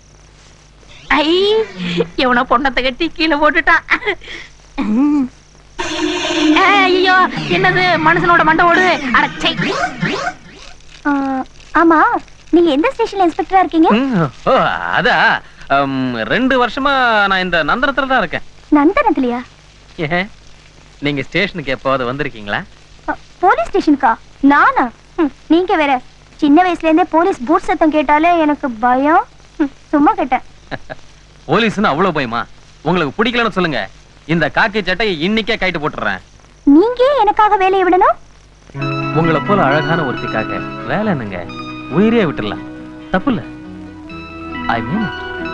Speaker 1: ஐ எவனோ பொண்ணத்தை கட்டி கீழே போட்டுட்டான் ம். ஆ, ஐயோ என்னது மனுஷனோட மண்டை ஓடு அடச்சை
Speaker 5: ஆ, ஆமா நீங்க எந்த ஸ்டேஷன்ல இன்ஸ்பெக்டரா இருக்கீங்க
Speaker 2: ம், ஓ அதா அம், ரெண்டு வருஷமா நான் இந்த நந்தனத்துல தான் இருக்கேன்
Speaker 5: நந்தனத்துலயா
Speaker 2: ஏன் நீங்க ஸ்டேஷனுக்கு எப்போது வந்திருக்கீங்களா
Speaker 5: அ, போலீஸ் ஸ்டேஷனுக்கா நானா ம், நீங்க வேற சின்ன வயசுல இருந்தே போலீஸ் பூட் சத்தம் கேட்டாலே எனக்கு பயம் ம், சும்மா கேட்டேன்
Speaker 2: போலீஸ்னு அவ்வளவு பயமா உங்களுக்கு பிடிக்கலன்னு சொல்லுங்க இந்த காக்கி சட்டையை இன்னைக்கே கைட்டு போட்டுறேன்
Speaker 5: நீங்க ஏன் எனக்காக வேலையை விடணும்
Speaker 2: உங்களை போல அழகான ஒருத்திக்காக வேலை என்னங்க உயிரே விட்டுறலாம் தப்பு இல்ல ஐ மீன்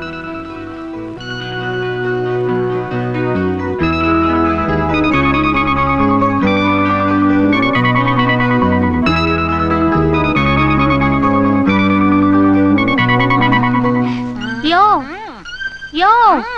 Speaker 1: யோ யோ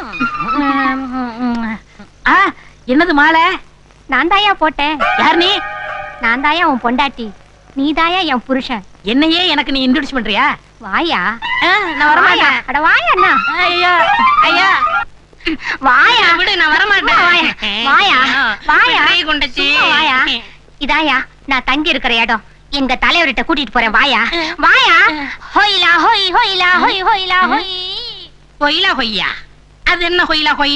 Speaker 1: ஆ என்னது மாலை
Speaker 5: நான் தாயா போட்டேன்
Speaker 1: யார் நீ
Speaker 5: நான் தாயா உன் பொண்டாட்டி நீ தாயா என் புருஷன்
Speaker 1: என்னையே எனக்கு நீ இன்ட்ரோடியூஸ் பண்றியா
Speaker 5: வாயா
Speaker 1: நான் வரமாட்டேன்.
Speaker 5: அட வாயா அண்ணா
Speaker 1: ஐயா ஐயா
Speaker 5: வாயா
Speaker 1: விடு நான் வரமாட்டேன்
Speaker 5: வாயா வாயா வாயா
Speaker 1: கை கொண்டுச்சு.
Speaker 5: சும்மா வாயா இதாயா நான் தங்கி இருக்கிற இடம் எங்க தலைவர்கிட்ட கூட்டிட்டு போறேன் வாயா வாயா ஹொய்லா ஹொய் ஹொய்லா ஹொய் ஹொய்லா ஹொய்
Speaker 1: ஹொய்லா ஹொய்யா அது என்ன ஹொய்லா ஹொய்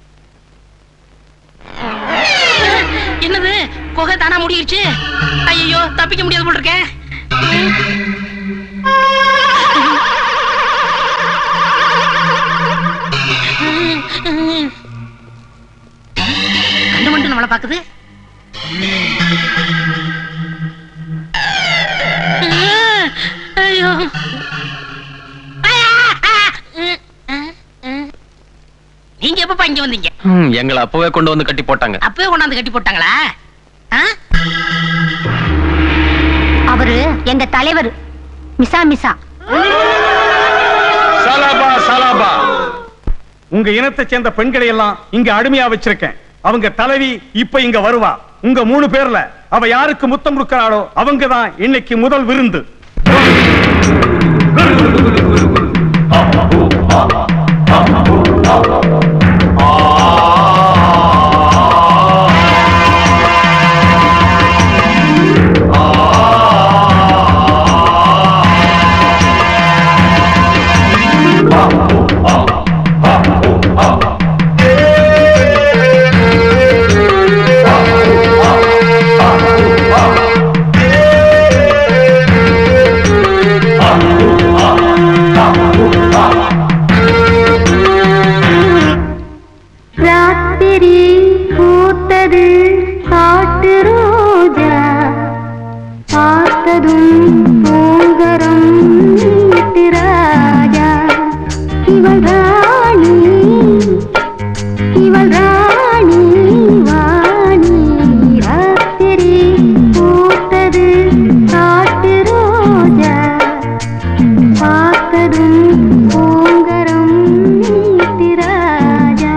Speaker 1: என்னது குகை தானா முடியிருச்சு ஐயோ தப்பிக்க முடியாது போல் இருக்கேன் கண்டு மட்டும் நம்மளை பாக்குது ஐயோ நீங்க எப்பப்பா இங்க வந்தீங்க
Speaker 2: ம், எங்களை அப்பவே கொண்டு வந்து கட்டி போட்டாங்க
Speaker 1: அப்பவே கொண்டாந்து கட்டி போட்டாங்களா ஆ?
Speaker 5: அவரு எங்க தலைவர் மிசா மிசா
Speaker 16: சலாபா சலாபா உங்க இனத்தை சேர்ந்த பெண்களை எல்லாம் இங்க அடிமையா வச்சிருக்கேன் அவங்க தலைவி இப்ப இங்க வருவா உங்க மூணு பேர்ல அவ யாருக்கு முத்தம் கொடுக்கறாளோ அவங்க தான் இன்னைக்கு முதல் விருந்து
Speaker 17: ராத்திரி பூத்தது காட்டு ரோஜா பார்த்ததும் பூங்கரம் வீட்டு ராஜா இவள் ராணி இவள் ராணி வாணி ராத்திரி பூத்தது காட்டு ரோஜா பார்த்ததும் பூங்கரம் வீட்டு ராஜா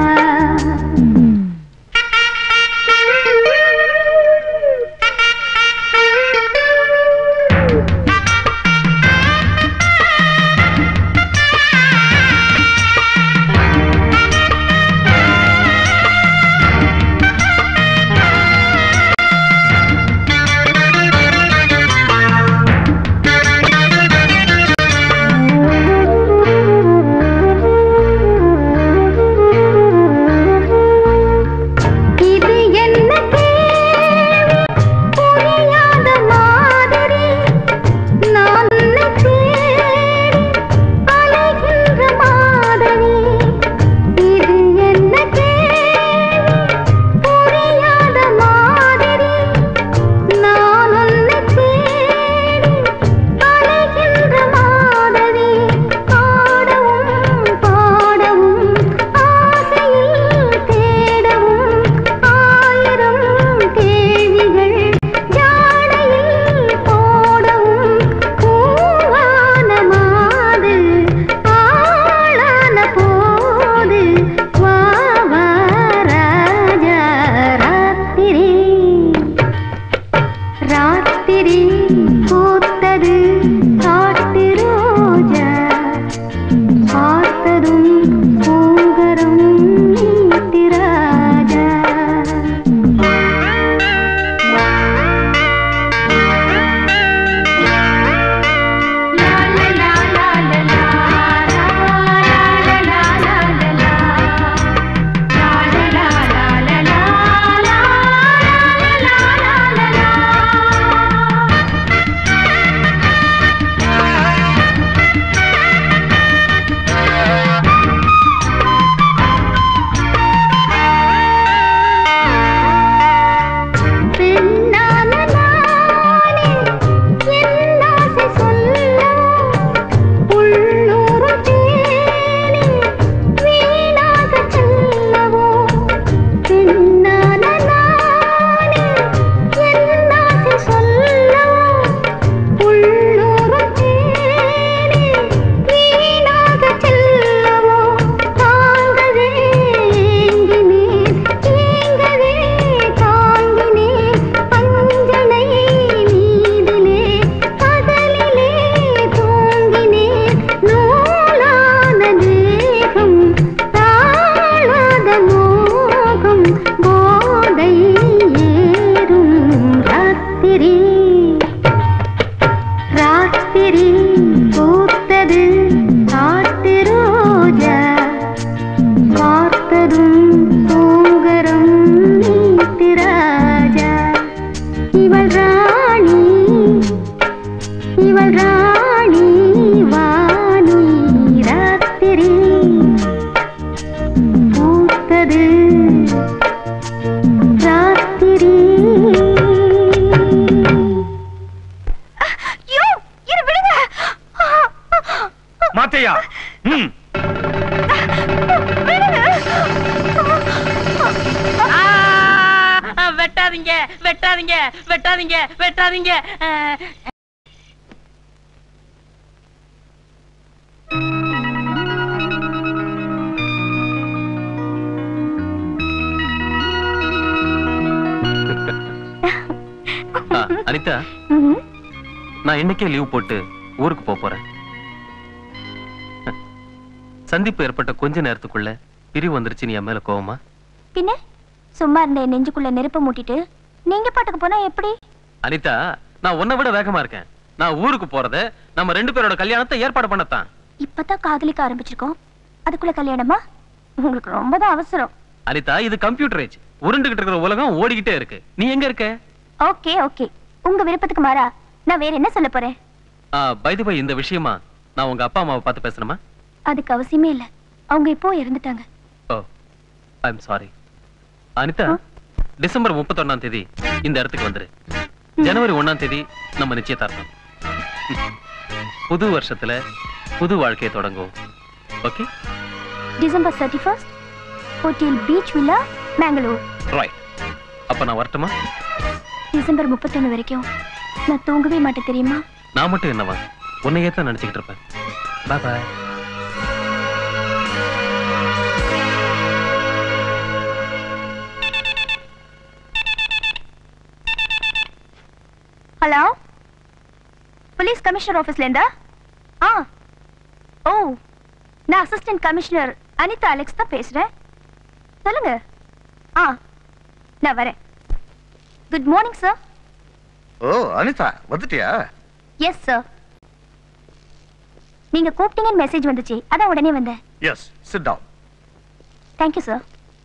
Speaker 1: வெட்டாதீங்க வெட்டாதீங்க வெட்டாதீங்க வெட்டாதீங்க அஹ்,
Speaker 2: ஆ, அனிதா நான் இன்னைக்கே லீவ் போட்டு ஊருக்கு போப் போறேன் சந்திப்பு ஏற்பட்ட கொஞ்ச நேரத்துக்குள்ள பிரிவு வந்துருச்சு நீ என் மேல கோவமா
Speaker 5: பின்ன சும்மா இருந்த என் நெஞ்சுக்குள்ள நெருப்ப மூட்டிட்டு நீங்க பாட்டுக்கு போனா எப்படி
Speaker 2: அனிதா நான் உன்னை விட வேகமா இருக்கேன் நான் ஊருக்கு போறத நம்ம ரெண்டு பேரோட கல்யாணத்தை ஏற்பாடு பண்ணத்தான்
Speaker 5: இப்பதான் காதலிக்க ஆரம்பிச்சிருக்கோம் அதுக்குள்ள கல்யாணமா உங்களுக்கு ரொம்ப தான் அவசரம்
Speaker 2: அனிதா இது கம்ப்யூட்டர் ஏஜ் உருண்டுகிட்டு இருக்கிற உலகம் ஓடிக்கிட்டே இருக்கு நீ எங்க இருக்க
Speaker 5: ஓகே ஓகே உங்க விருப்பத்துக்கு மாறா நான் வேற என்ன சொல்ல போறேன்
Speaker 2: பைது பை இந்த விஷயமா நான் உங்க அப்பா அம்மாவை பார்த்து பேசணுமா
Speaker 5: அதுக்கு அவசியமே இல்ல அவங்க இப்போ இறந்துட்டாங்க
Speaker 2: oh I am sorry Anita December முப்பத்தொன்னாம் தேதி இந்த இடத்துக்கு வந்துரு ஜனவரி ஒண்ணாம் தேதி நம்ம நிச்சயதார்த்தம் புது வருஷத்துல புது வாழ்க்கையை தொடங்கும் okay
Speaker 5: December thirty first hotel Beach Villa Mangalore
Speaker 2: right அப்ப நான் வரட்டுமா
Speaker 5: டிசம்பர் முப்பத்தொன்னு வரைக்கும் நான் தூங்கவே மாட்டேன் தெரியுமா
Speaker 2: நான் மட்டும் என்னவா உன்னையே தான் நினைச்சுக்கிட்டு இருப்பேன் bye bye
Speaker 5: hello police commissioner ஆபீஸ்ல இருந்தா ஆ ஓ நான் அசிஸ்டன்ட் கமிஷனர் அனிதா அலெக்ஸ் தான் பேசுறேன் சொல்லுங்க ஆ நான் வரேன் good morning sir
Speaker 12: oh Anita வந்துட்டியா
Speaker 5: எஸ் சார் நீங்க கூப்பிட்டீங்கன்னு மெசேஜ் வந்துச்சு அதான் உடனே வந்தேன்
Speaker 12: yes sit down
Speaker 5: thank you sir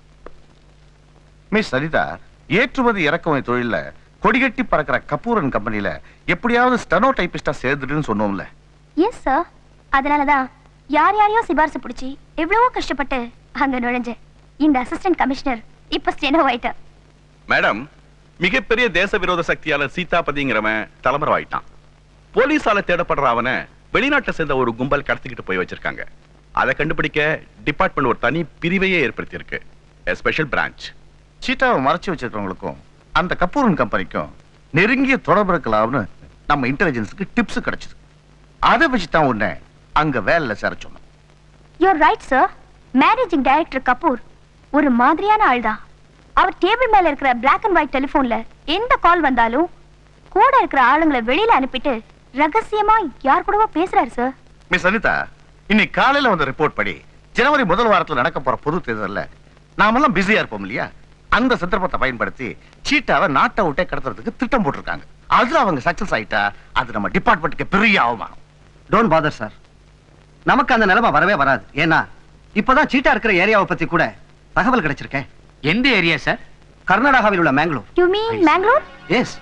Speaker 12: miss Anita ஏற்றுமதி இறக்குமதி தொழில்ல கொடிகட்டி பறக்கிற கபூரன் கம்பெனில எப்படியாவது ஸ்டெனோ டைபிஸ்டா சேர்ந்துட்டுன்னு சொன்னோம்ல
Speaker 5: எஸ் சார் அதனாலதான் யார் யாரையோ சிபாரிசு பிடிச்சி எவ்வளவோ கஷ்டப்பட்டு அங்க நுழைஞ்சேன் இந்த அசிஸ்டன்ட் கமிஷனர் இப்ப ஸ்டெனோ ஆயிட்டா
Speaker 10: மேடம் மிகப்பெரிய தேச விரோத சக்தியாளர் சீதாபதிங்கிறவன் தலைமறைவாயிட்டான் போலீஸால தேடப்படுற அவனை வெளிநாட்டை சேர்ந்த ஒரு கும்பல் கடத்திக்கிட்டு போய் வச்சிருக்காங்க அதை கண்டுபிடிக்க டிபார்ட்மெண்ட் ஒரு தனி பிரிவையே ஏற்படுத்தி இருக்கு ஸ்பெஷல் பிரான்ச்
Speaker 12: சீட்டாவை மறைச்சு வச்சிருக்கிறவங்களுக்கும் அந்த கபூரன் கம்பெனிக்கும் நெருங்கிய தொடர்பு இருக்கலாம்னு நம்ம இன்டெலிஜென்ஸுக்கு டிப்ஸ் கிடைச்சது அதை வச்சு தான் உன்னை அங்க வேலையில சேர சொன்னோம்
Speaker 5: you're right sir managing director Kapoor ஒரு மாதிரியான ஆள் தான் அவர் டேபிள் மேல இருக்கிற பிளாக் அண்ட் ஒயிட் டெலிபோன்ல எந்த கால் வந்தாலும் கூட இருக்கிற ஆளுங்களை வெளியில அனுப்பிட்டு ரகசியமா யார் கூடவோ பேசுறாரு சார்
Speaker 12: மிஸ் அனிதா இன்னைக்கு காலையில வந்த ரிப்போர்ட் படி ஜனவரி முதல் வாரத்துல நடக்க போற பொது தேர்தல்ல நாமெல்லாம் பிஸியா இருப்போம் இல்லையா அந்த சந்தர்ப்பத்தை பயன்படுத்தி சீட்டாவை நாட்டை விட்டே கடத்துறதுக்கு திட்டம் போட்டிருக்காங்க அதுல அவங்க சக்சஸ் ஆயிட்டா அது நம்ம டிபார்ட்மெண்ட்டுக்கு பெரிய அவமானம்
Speaker 18: டோன்ட் பாதர் சார் நமக்கு அந்த நிலைமை வரவே வராது ஏன்னா இப்பதான் சீட்டா இருக்கிற ஏரியாவை பத்தி கூட தகவல் கிடைச்சிருக்கேன்
Speaker 3: எந்த ஏரியா சார்
Speaker 18: கர்நாடகாவில் உள்ள Mangalore
Speaker 5: you mean Mangalore
Speaker 18: yes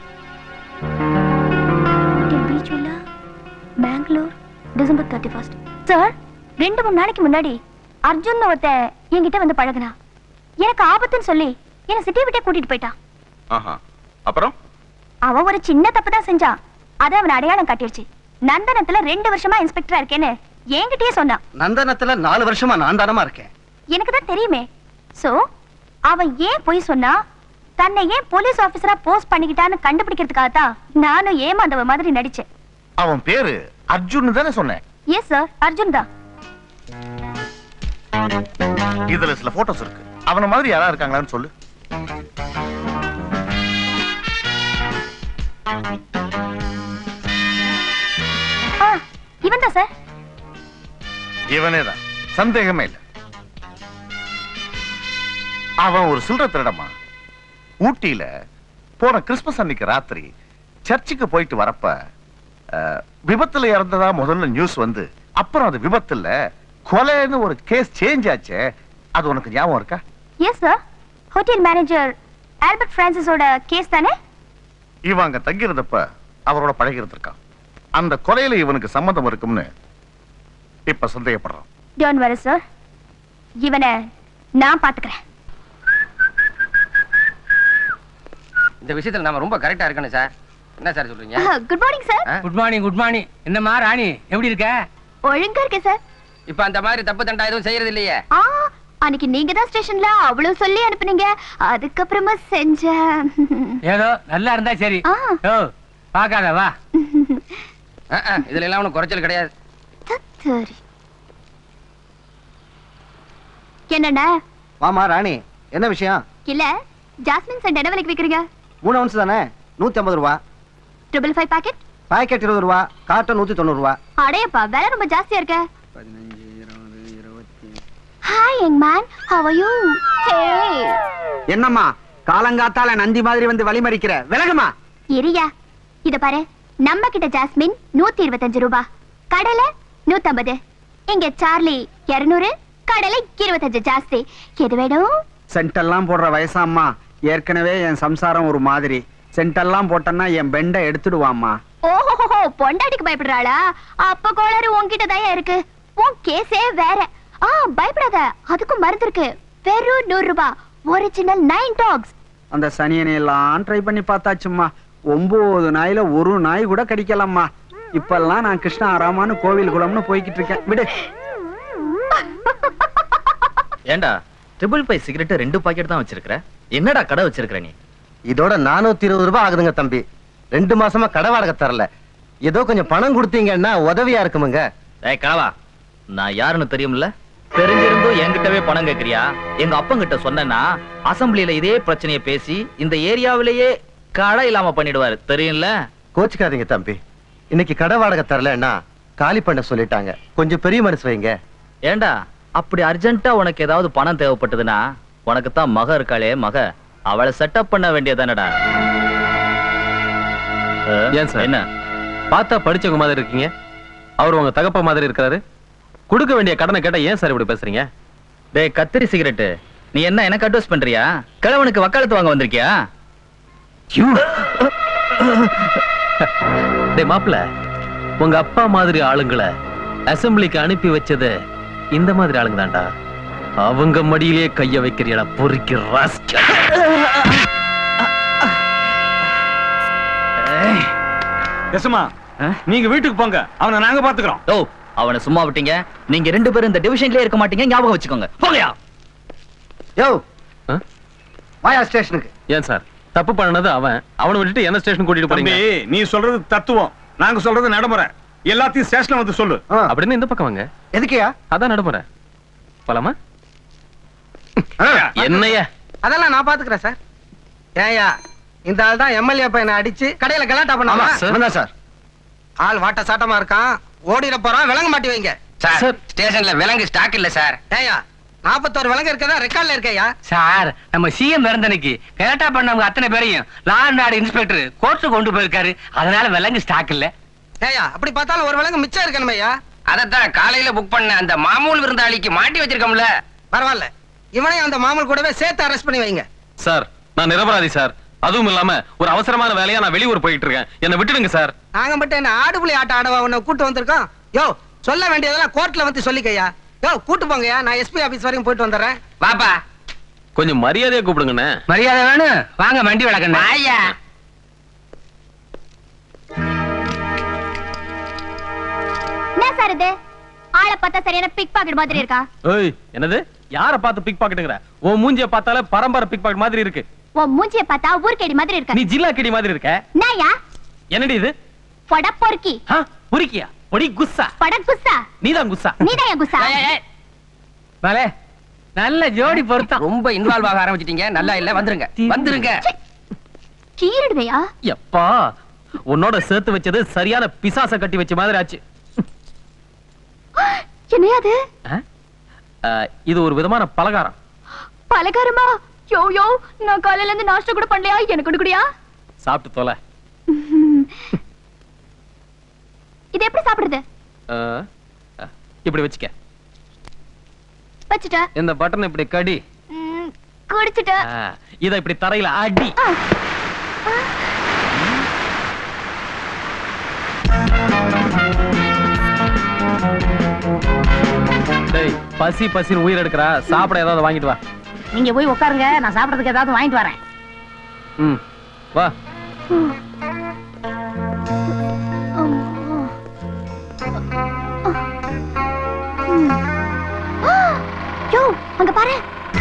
Speaker 5: Beach Villa Mangalore December thirty first sir ரெண்டு மூணு நாளைக்கு முன்னாடி அர்ஜுன் ஒருத்த என்கிட்ட வந்து பழகுனா எனக்கு ஆபத்துன்னு சொல்லி என்னை சிட்டி விட்டே கூட்டிட்டு போயிட்டான்
Speaker 10: ஆஹா அப்புறம்
Speaker 5: அவன் ஒரு சின்ன தப்பு தான் செஞ்சான் அதை அவன் அடையாளம் காட்டிடுச்சு நந்தனத்துல ரெண்டு வருஷமா இன்ஸ்பெக்டரா இருக்கேன்னு என்கிட்டயே சொன்னான்
Speaker 18: நந்தனத்துல நாலு வருஷமா நான் தானமா இருக்கேன்
Speaker 5: எனக்கு தான் தெரியுமே சோ அவன் ஏன் பொய் சொன்னா தன்னை ஏன் போலீஸ் ஆபீசரா போஸ்ட் பண்ணிக்கிட்டான்னு கண்டுபிடிக்கிறதுக்காக தான் நானும் ஏமாந்தவ மாதிரி நடிச்சேன்
Speaker 12: அவன் பேரு அர்ஜுன் தானே சொன்னேன்
Speaker 5: எஸ் சார் அர்ஜுன் தான்
Speaker 12: இதுல சில போட்டோஸ் இருக்கு அவன மாதிரி யாரா இருக்காங்களான்னு சொல்லு
Speaker 5: ஆ இவன் தான் சார்
Speaker 12: இவனே தான் சந்தேகமே இல்ல அவன் ஒரு சில்லற திருடமா ஊட்டியில போன கிறிஸ்துமஸ் அன்னைக்கு ராத்திரி சர்ச்சுக்கு போயிட்டு வரப்ப அஹ், விபத்துல இறந்ததா முதல்ல நியூஸ் வந்து அப்புறம் அது விபத்து இல்ல கொலைன்னு ஒரு கேஸ் சேஞ்ச் ஆச்சே அது உனக்கு ஞாபகம் இருக்கா
Speaker 5: yes sir hotel manager Albert பிரான்சிஸோட கேஸ் தானே
Speaker 12: இவன் அங்க தங்கியிருந்தப்ப அவரோட பழகி இருந்திருக்கான் அந்த கொலையில இவனுக்கு சம்மந்தம் இருக்கும்னு இப்ப சந்தேகப்படுறான்
Speaker 5: டோன்ட் வரி சார் இவனை நான் பாத்துக்கிறேன்
Speaker 19: இந்த விஷயத்துல நாம ரொம்ப கரெக்டா இருக்கணும் சார் என்ன சார் சொல்றீங்க
Speaker 5: good morning sir
Speaker 19: good morning good morning என்னம்மா ராணி எப்படி இருக்க
Speaker 5: ஒழுங்கா இருக்கேன் சார்
Speaker 19: இப்ப அந்த மாதிரி தப்பு தண்டா எதுவும் செய்யறது இல்லையே
Speaker 5: ஆ அன்னைக்கு நீங்க தான் ஸ்டேஷன்ல அவ்வளவு சொல்லி அனுப்புனீங்க அதுக்கப்புறமா செஞ்சேன்
Speaker 19: ஏதோ நல்லா இருந்தா சரி
Speaker 5: ஆ.
Speaker 19: ஓ பாக்காத வா இதுல எல்லாம் ஒண்ணும் குறைச்சல் கிடையாது
Speaker 5: சரி என்னண்ணா
Speaker 18: வாமா ராணி என்ன விஷயம்
Speaker 5: இல்ல ஜாஸ்மின் சென்ட் என்ன விலைக்கு விக்கிறீங்க
Speaker 18: மூணு ounce தானே நூத்தி ஐம்பது ரூபா
Speaker 5: ட்ரிபிள் ஃபைவ் பாக்கெட்
Speaker 18: பாக்கெட் இருபது ரூபா காட்டன் நூத்தி தொண்ணூறு ரூபா
Speaker 5: அடையப்பா விலை ரொம்ப ஜாஸ்தியா இருக்க hi young man how are you hey
Speaker 8: என்னம்மா காலங்காத்தால நந்தி மாதிரி வந்து வழிமறிக்கிற விலகுமா
Speaker 5: இரியா இத பாரு நம்ம கிட்ட ஜாஸ்மின் நூத்தி இருபத்தஞ்சு ரூபாய் கடலை நூத்தம்பது இங்க சார்லி இருநூறு கடலை இருபத்தஞ்சு ஜாஸ்தி எது வேணும்
Speaker 8: சென்டெல்லாம் போடுற வயசாம்மா ஏற்கனவே என் சம்சாரம் ஒரு மாதிரி சென்டெல்லாம் போட்டேன்னா என் பெண்டை எடுத்துடுவாம்மா
Speaker 5: ஓஹோஹோ பொண்டாட்டிக்கு பயப்படுறாளா அப்ப கோளாறு உன்கிட்ட தான் இருக்கு உன் கேஸே வேற ஆ பயப்படாத அதுக்கும் மருந்து இருக்கு வெறும் நூறு ரூபாய் ஒரிஜினல் நைன் டாக்ஸ்
Speaker 8: அந்த சனியனை எல்லாம் ட்ரை பண்ணி பார்த்தாச்சும்மா ஒன்பது நாயில ஒரு நாய் கூட கடிக்கலாம்மா இப்பெல்லாம் நான் கிருஷ்ண ஆராமான்னு கோவில் குளம்னு போய்கிட்டு இருக்கேன் விடு
Speaker 20: ஏண்டா ட்ரிபிள் ஃபைவ் சிகரெட் ரெண்டு பாக்கெட் தான் வச்சிருக்கிற என்னடா கடை வச்சிருக்கிற நீ
Speaker 6: இதோட நானூத்தி இருபது ரூபாய் ஆகுதுங்க தம்பி ரெண்டு மாசமா கடை வாடகை தரல ஏதோ கொஞ்சம் பணம் கொடுத்தீங்கன்னா உதவியா இருக்குமுங்க
Speaker 20: ஏய் கனவா நான் யாருன்னு தெரியும்ல தெரிஞ்சிருந்தும் என்கிட்டவே பணம் கேக்குறியா எங்க அப்பங்கிட்ட சொன்னேன்னா அசம்பிளில இதே பிரச்சனையை பேசி இந்த ஏரியாவிலேயே கடை இல்லாம பண்ணிடுவாரு தெரியும்ல
Speaker 6: கோச்சுக்காதீங்க தம்பி இன்னைக்கு கடை வாடகை தரலன்னா காலி பண்ண சொல்லிட்டாங்க கொஞ்சம் பெரிய மனசு வைங்க
Speaker 20: ஏண்டா அப்படி அர்ஜென்ட்டா உனக்கு ஏதாவது பணம் தேவைப்பட்டதுன்னா உனக்கு தான் மக இருக்காளே மக அவளை செட்டப் பண்ண வேண்டியதானடா
Speaker 2: ஏன் சார்
Speaker 20: என்ன
Speaker 2: பார்த்தா படிச்சவங்க மாதிரி இருக்கீங்க அவர் உங்க தகப்ப மாதிரி இருக்காரு கொடுக்க வேண்டிய கடனை கேட்டா ஏன் சார் இப்படி பேசுறீங்க
Speaker 20: டேய் கத்திரி சிகரெட் நீ என்ன எனக்கு அட்வைஸ் பண்றியா கிழவனுக்கு வக்காலத்து வாங்க வந்திருக்கியா
Speaker 2: டேய் மாப்ள உங்க அப்பா மாதிரி ஆளுங்களை அசெம்பிளிக்கு அனுப்பி வச்சது இந்த மாதிரி ஆளுங்க தான்டா அவங்க மடியிலே கைய வைக்கிறியடா பொறுக்கி ராஸ்கல்
Speaker 16: எஸ்மா நீங்க வீட்டுக்கு போங்க அவனை நாங்க பாத்துக்கிறோம்
Speaker 20: ஓ அவனை சும்மா விட்டீங்க நீங்க ரெண்டு பேரும் இந்த டிவிஷன்லயே இருக்க மாட்டீங்க ஞாபகம் வச்சுக்கோங்க போங்கயா
Speaker 18: யோ வாயா ஸ்டேஷனுக்கு
Speaker 2: ஏன் சார் தப்பு பண்ணது அவன் அவனை விட்டுட்டு என்ன ஸ்டேஷன் கூட்டிட்டு போறீங்க
Speaker 16: தம்பி நீ சொல்றது தத்துவம் நாங்க சொல்றது நடைமுறை எல்லாத்தையும் ஸ்டேஷன்ல வந்து சொல்லு
Speaker 2: அப்படின்னு இந்த பக்கம் வாங்க
Speaker 18: எதுக்குயா
Speaker 2: அதான் நடைமுறை போலாமா என்னையா
Speaker 8: அதெல்லாம் நான் பாத்துக்கிறேன் சார் ஏயா இந்த ஆள் தான் எம்எல்ஏ பையனை அடிச்சு கடையில கலாட்டா பண்ணாமா
Speaker 18: சார் சார்
Speaker 8: ஆள் வாட்ட சாட்டமா இருக்கான் ஓடிட போறான் விலங்க மாட்டி வைங்க
Speaker 19: சார் ஸ்டேஷன்ல விலங்கு ஸ்டாக் இல்ல சார்
Speaker 8: ஏயா நாற்பத்தோரு விலங்கு இருக்கதா ரெக்கார்ட்ல இருக்கையா
Speaker 19: சார் நம்ம சிஎம் இறந்தனைக்கு கரெக்டா பண்ணவங்க அத்தனை பேரையும் law and order inspector court கொண்டு போயிருக்காரு அதனால விலங்கு ஸ்டாக் இல்ல
Speaker 8: ஏயா அப்படி பார்த்தாலும் ஒரு விலங்கு மிச்சம் இருக்கணுமே ஐயா
Speaker 19: அதத்தான் காலையில புக் பண்ண அந்த மாமூல் விருந்தாளிக்கு மாட்டி வச்சிருக்கோம்ல
Speaker 8: பரவாயில்ல இவனையும் அந்த மாமல் கூடவே சேர்த்து அரெஸ்ட் பண்ணி வைங்க
Speaker 2: சார் நான் நிரபராதி சார் அதுவும் இல்லாம ஒரு அவசரமான வேலையா நான் வெளியூர் போயிட்டு இருக்கேன் என்ன விட்டுடுங்க சார்
Speaker 8: நாங்க மட்டும் என்ன ஆடுபுலி ஆட்ட ஆடவா உன்னை கூட்டு வந்திருக்கோம் யோ சொல்ல வேண்டியதெல்லாம் கோர்ட்ல வந்து சொல்லிக்கையா யோ கூட்டு போங்கயா நான் எஸ்பி ஆபீஸ் வரைக்கும் போயிட்டு வந்துடுறேன்
Speaker 19: பாப்பா
Speaker 2: கொஞ்சம் மரியாதையா கூப்பிடுங்கண்ணே
Speaker 19: மரியாதை வேணும் வாங்க வண்டி வளர்க்கணும் ஐயா
Speaker 5: என்ன சார் இது ஆளை பார்த்தா சரியான பிக் பாக்கெட் மாதிரி இருக்கா
Speaker 2: ஏய் என்னது யார பார்த்து பிக் பாக்கெட்டுங்கற உன் மூஞ்சிய பார்த்தாலே பரம்பரை பிக் பாக்கெட் மாதிரி இருக்கு
Speaker 5: உன் மூஞ்சிய பார்த்தா ஊர்க்கேடி மாதிரி இருக்க
Speaker 2: நீ ஜில்லா கிடி மாதிரி இருக்க
Speaker 5: நாயா
Speaker 2: என்னடி இது
Speaker 5: பொட பொறுக்கி
Speaker 2: ஆ, புரிக்கியா பொடி குஸ்ஸா
Speaker 5: பட குஸ்ஸா
Speaker 2: நீதான் குஸ்ஸா
Speaker 5: நீதான் என் குஸ்ஸா
Speaker 19: மேலே நல்ல ஜோடி பொருத்தம் ரொம்ப இன்வால்வ் ஆக ஆரம்பிச்சிட்டீங்க நல்லா இல்ல வந்துருங்க வந்துருங்க
Speaker 5: கீறிடுவையா
Speaker 2: எப்பா உன்னோட சேர்த்து வச்சது சரியான பிசாச கட்டி வச்ச மாதிரி ஆச்சு
Speaker 5: என்னையா அது
Speaker 2: ஆ, இது ஒரு விதமான பலகாரம்
Speaker 5: பலகாரமா யோ யோ நான் காலையில இருந்து நாஷ்டா கூட பண்ணலையா எனக்கு கொடுக்குறியா
Speaker 2: சாப்பிட்டு தொலை
Speaker 5: இது எப்படி சாப்பிடுறது
Speaker 2: ஆ, ஆ, இப்படி வச்சுக்க
Speaker 5: வச்சுட்ட
Speaker 2: இந்த பட்டன் இப்படி கடி
Speaker 5: ம், குடிச்சிட்ட
Speaker 2: ஆ, இத இப்படி தரையில அடி டேய் பசி பசின்னு உயிர் எடுக்கிறா சாப்பிட ஏதாவது வாங்கிட்டு வா
Speaker 1: நீங்க போய் உட்காருங்க நான் சாப்பிடறதுக்கு ஏதாவது வாங்கிட்டு வரேன்
Speaker 2: ம் வா
Speaker 5: யோ அங்க பாரு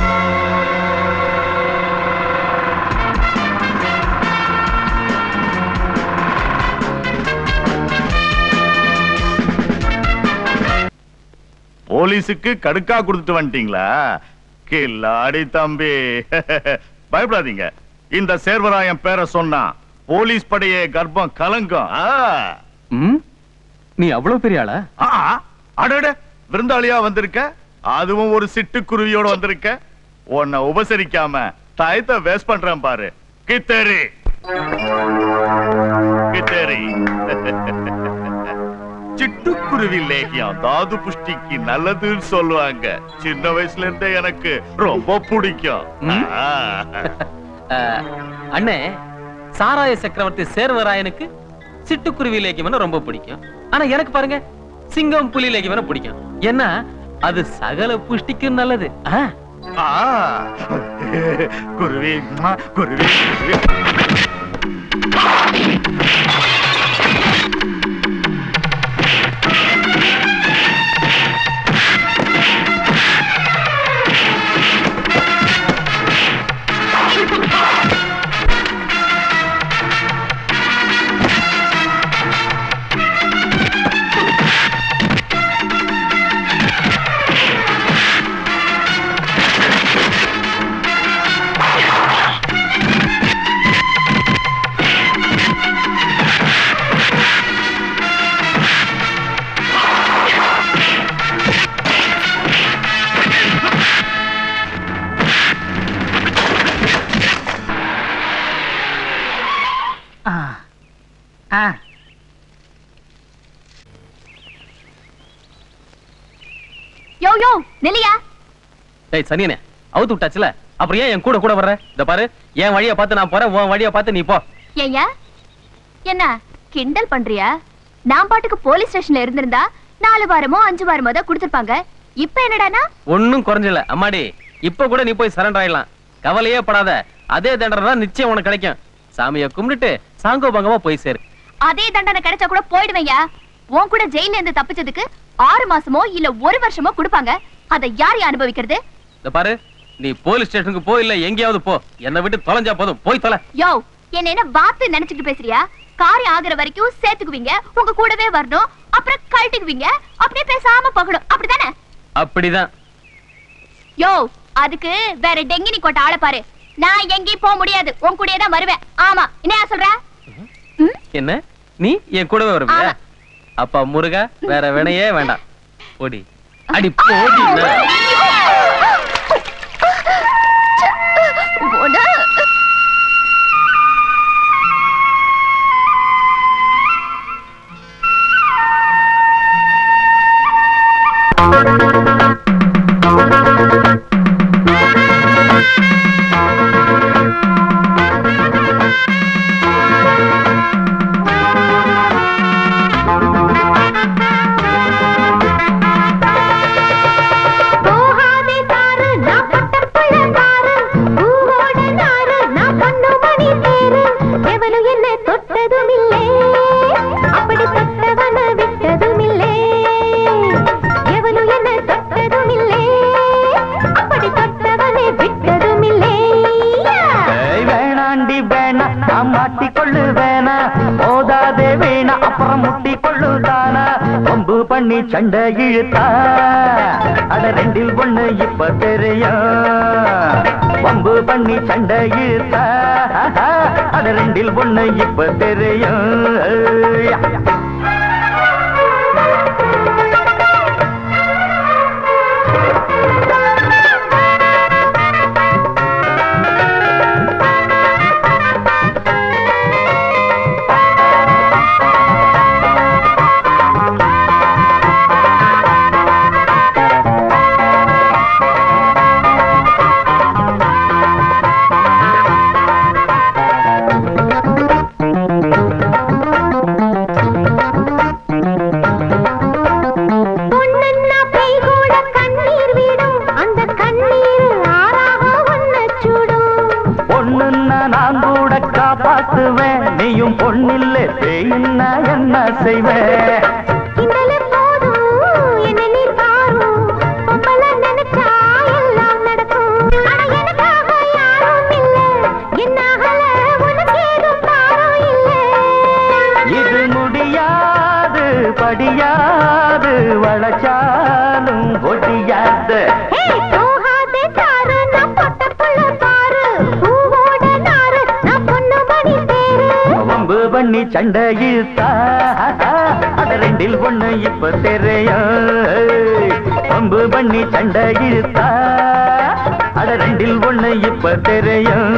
Speaker 10: போலீஸுக்கு கடுக்கா கொடுத்துட்டு வந்துட்டீங்களா கில்லாடி தம்பி பயப்படாதீங்க இந்த சேர்வராயன் பேரை சொன்னா போலீஸ் படையே கர்ப்பம் கலங்கும் ஆ.
Speaker 2: ம் நீ அவ்வளவு பெரிய ஆளா
Speaker 10: ஆ, அடட விருந்தாளியா வந்திருக்க அதுவும் ஒரு சிட்டுக்குருவியோட வந்திருக்க உன்னை உபசரிக்காம டயத்தை வேஸ்ட் பண்றேன் பாரு கித்தேரி கித்தேரி சிட்டுக்குருவி லேகியம் தாது புஷ்டிக்கு நல்லதுன்னு சொல்லுவாங்க சின்ன வயசுல இருந்தே எனக்கு ரொம்ப பிடிக்கும் ஆ.
Speaker 2: அஹ், அண்ணே சாராய சக்கரவர்த்தி சேர்வராயனுக்கு சிட்டுக்குருவி லேக்கியம்னா ரொம்ப பிடிக்கும் ஆனா எனக்கு பாருங்க சிங்கம் புலி லேக்கியம்னா பிடிக்கும் ஏன்னா அது சகல புஷ்டிக்கும் நல்லது ஆ?
Speaker 10: ஆ. குருவி ம்மா, குருவி குருவி
Speaker 1: ஆ ஆ
Speaker 5: யோ யோ நில்லையா
Speaker 2: டேய் சனியனே அவுத்து விட்டாச்சுல அப்புறம் ஏன் என் கூட கூட வர்ற இந்த பாரு என் வழியை பார்த்து நான் போறேன் உன் வழியை பார்த்து நீ போ
Speaker 5: ஏய்யா என்ன கிண்டல் பண்றியா நான் பாட்டுக்கு போலீஸ் ஸ்டேஷன்ல இருந்திருந்தா நாலு வாரமோ அஞ்சு வாரமோ தான் கொடுத்திருப்பாங்க இப்ப என்னடானா
Speaker 2: ஒண்ணும் குறைஞ்சல அம்மாடி இப்ப கூட நீ போய் சரண்டர் ஆயிடலாம் கவலையே படாத அதே தண்டனை தான் நிச்சயம் உனக்கு கிடைக்கும் சாமியை கும்பிட்டுட்டு சாங்கோ பங்கமா போய் சேரு
Speaker 5: அதே தண்டனை கிடைச்சா கூட போயிடுவேன்யா உன் கூட ஜெயில இருந்து தப்பிச்சதுக்கு ஆறு மாசமோ இல்ல ஒரு வருஷமோ கொடுப்பாங்க அதை யார் அனுபவிக்கிறது
Speaker 2: இந்த பாரு நீ போலீஸ் ஸ்டேஷனுக்கு போ இல்ல எங்கேயாவது போ என்னை விட்டு தொலைஞ்சா போதும் போய் தொலை
Speaker 5: யோ என்ன என்ன வாத்து நினைச்சிட்டு பேசுறியா காரியம் ஆகுற வரைக்கும் சேர்த்துக்குவீங்க உங்க கூடவே வரணும் அப்புறம் கழட்டிக்குவீங்க அப்படியே பேசாம போகணும் அப்படிதானே
Speaker 2: அப்படிதான்
Speaker 5: யோ அதுக்கு வேற டெங்கினி கோட்டை ஆள பாரு நான் எங்கேயும் போக முடியாது உன் கூடயே தான் வருவேன் ஆமா என்ன சொல்ற
Speaker 2: என்ன நீ என் கூடவே வருவியா
Speaker 5: ஆமா.
Speaker 2: அப்பா முருகா வேற வினையே வேண்டாம் ஓடி அடி போடி
Speaker 5: உன்னை-
Speaker 17: போகாதே தாரு நான் பட்ட பிள்ளைந்தாரு பூவோட நாரு நான் பொண்ணு மணி தேரு எவனும் என்ன தொட்டதும் இல்லை அப்படி தொட்டவன விட்டதும் இல்லை எவனும் என்ன தொட்டதும் இல்லை அப்படி தொட்டவனை விட்டதும் இல்லை
Speaker 9: ஏய், வேணாண்டி வேணா நான் மாட்டிக்கொள்ளு வேணா போதாதே வேணா அப்புறம் முட்டிக்கொள்ளு தானா கொம்பு பண்ணி சண்டை இழுத்தா அட ரெண்டில் ஒண்ணு இப்ப தெரியும் வம்பு பண்ணி சண்டை இழுத்தா அட ரெண்டில் ஒண்ணு இப்ப தெரியும்
Speaker 17: பொண்ணுன்னா பேய் கூட கண்ணீர் விடும் அந்த கண்ணீர் ஆறாக ஒன்ன சுடும்
Speaker 9: பொண்ணுன்னா நான் கூட காப்பாத்துவேன் நீயும் பொண்ணில்ல பேயின்னா என்ன செய்வேன்
Speaker 17: கிண்டலு போதும் என்ன நீ பாரும் பொம்பளை நினைச்சா
Speaker 9: பண்ணி சண்டை இழுத்தா அட ரெண்டில் ஒண்ணு இப்ப தெரியும் பம்பு பண்ணி சண்டை இழுத்தா அட ரெண்டில் ஒண்ணு இப்ப தெரியும்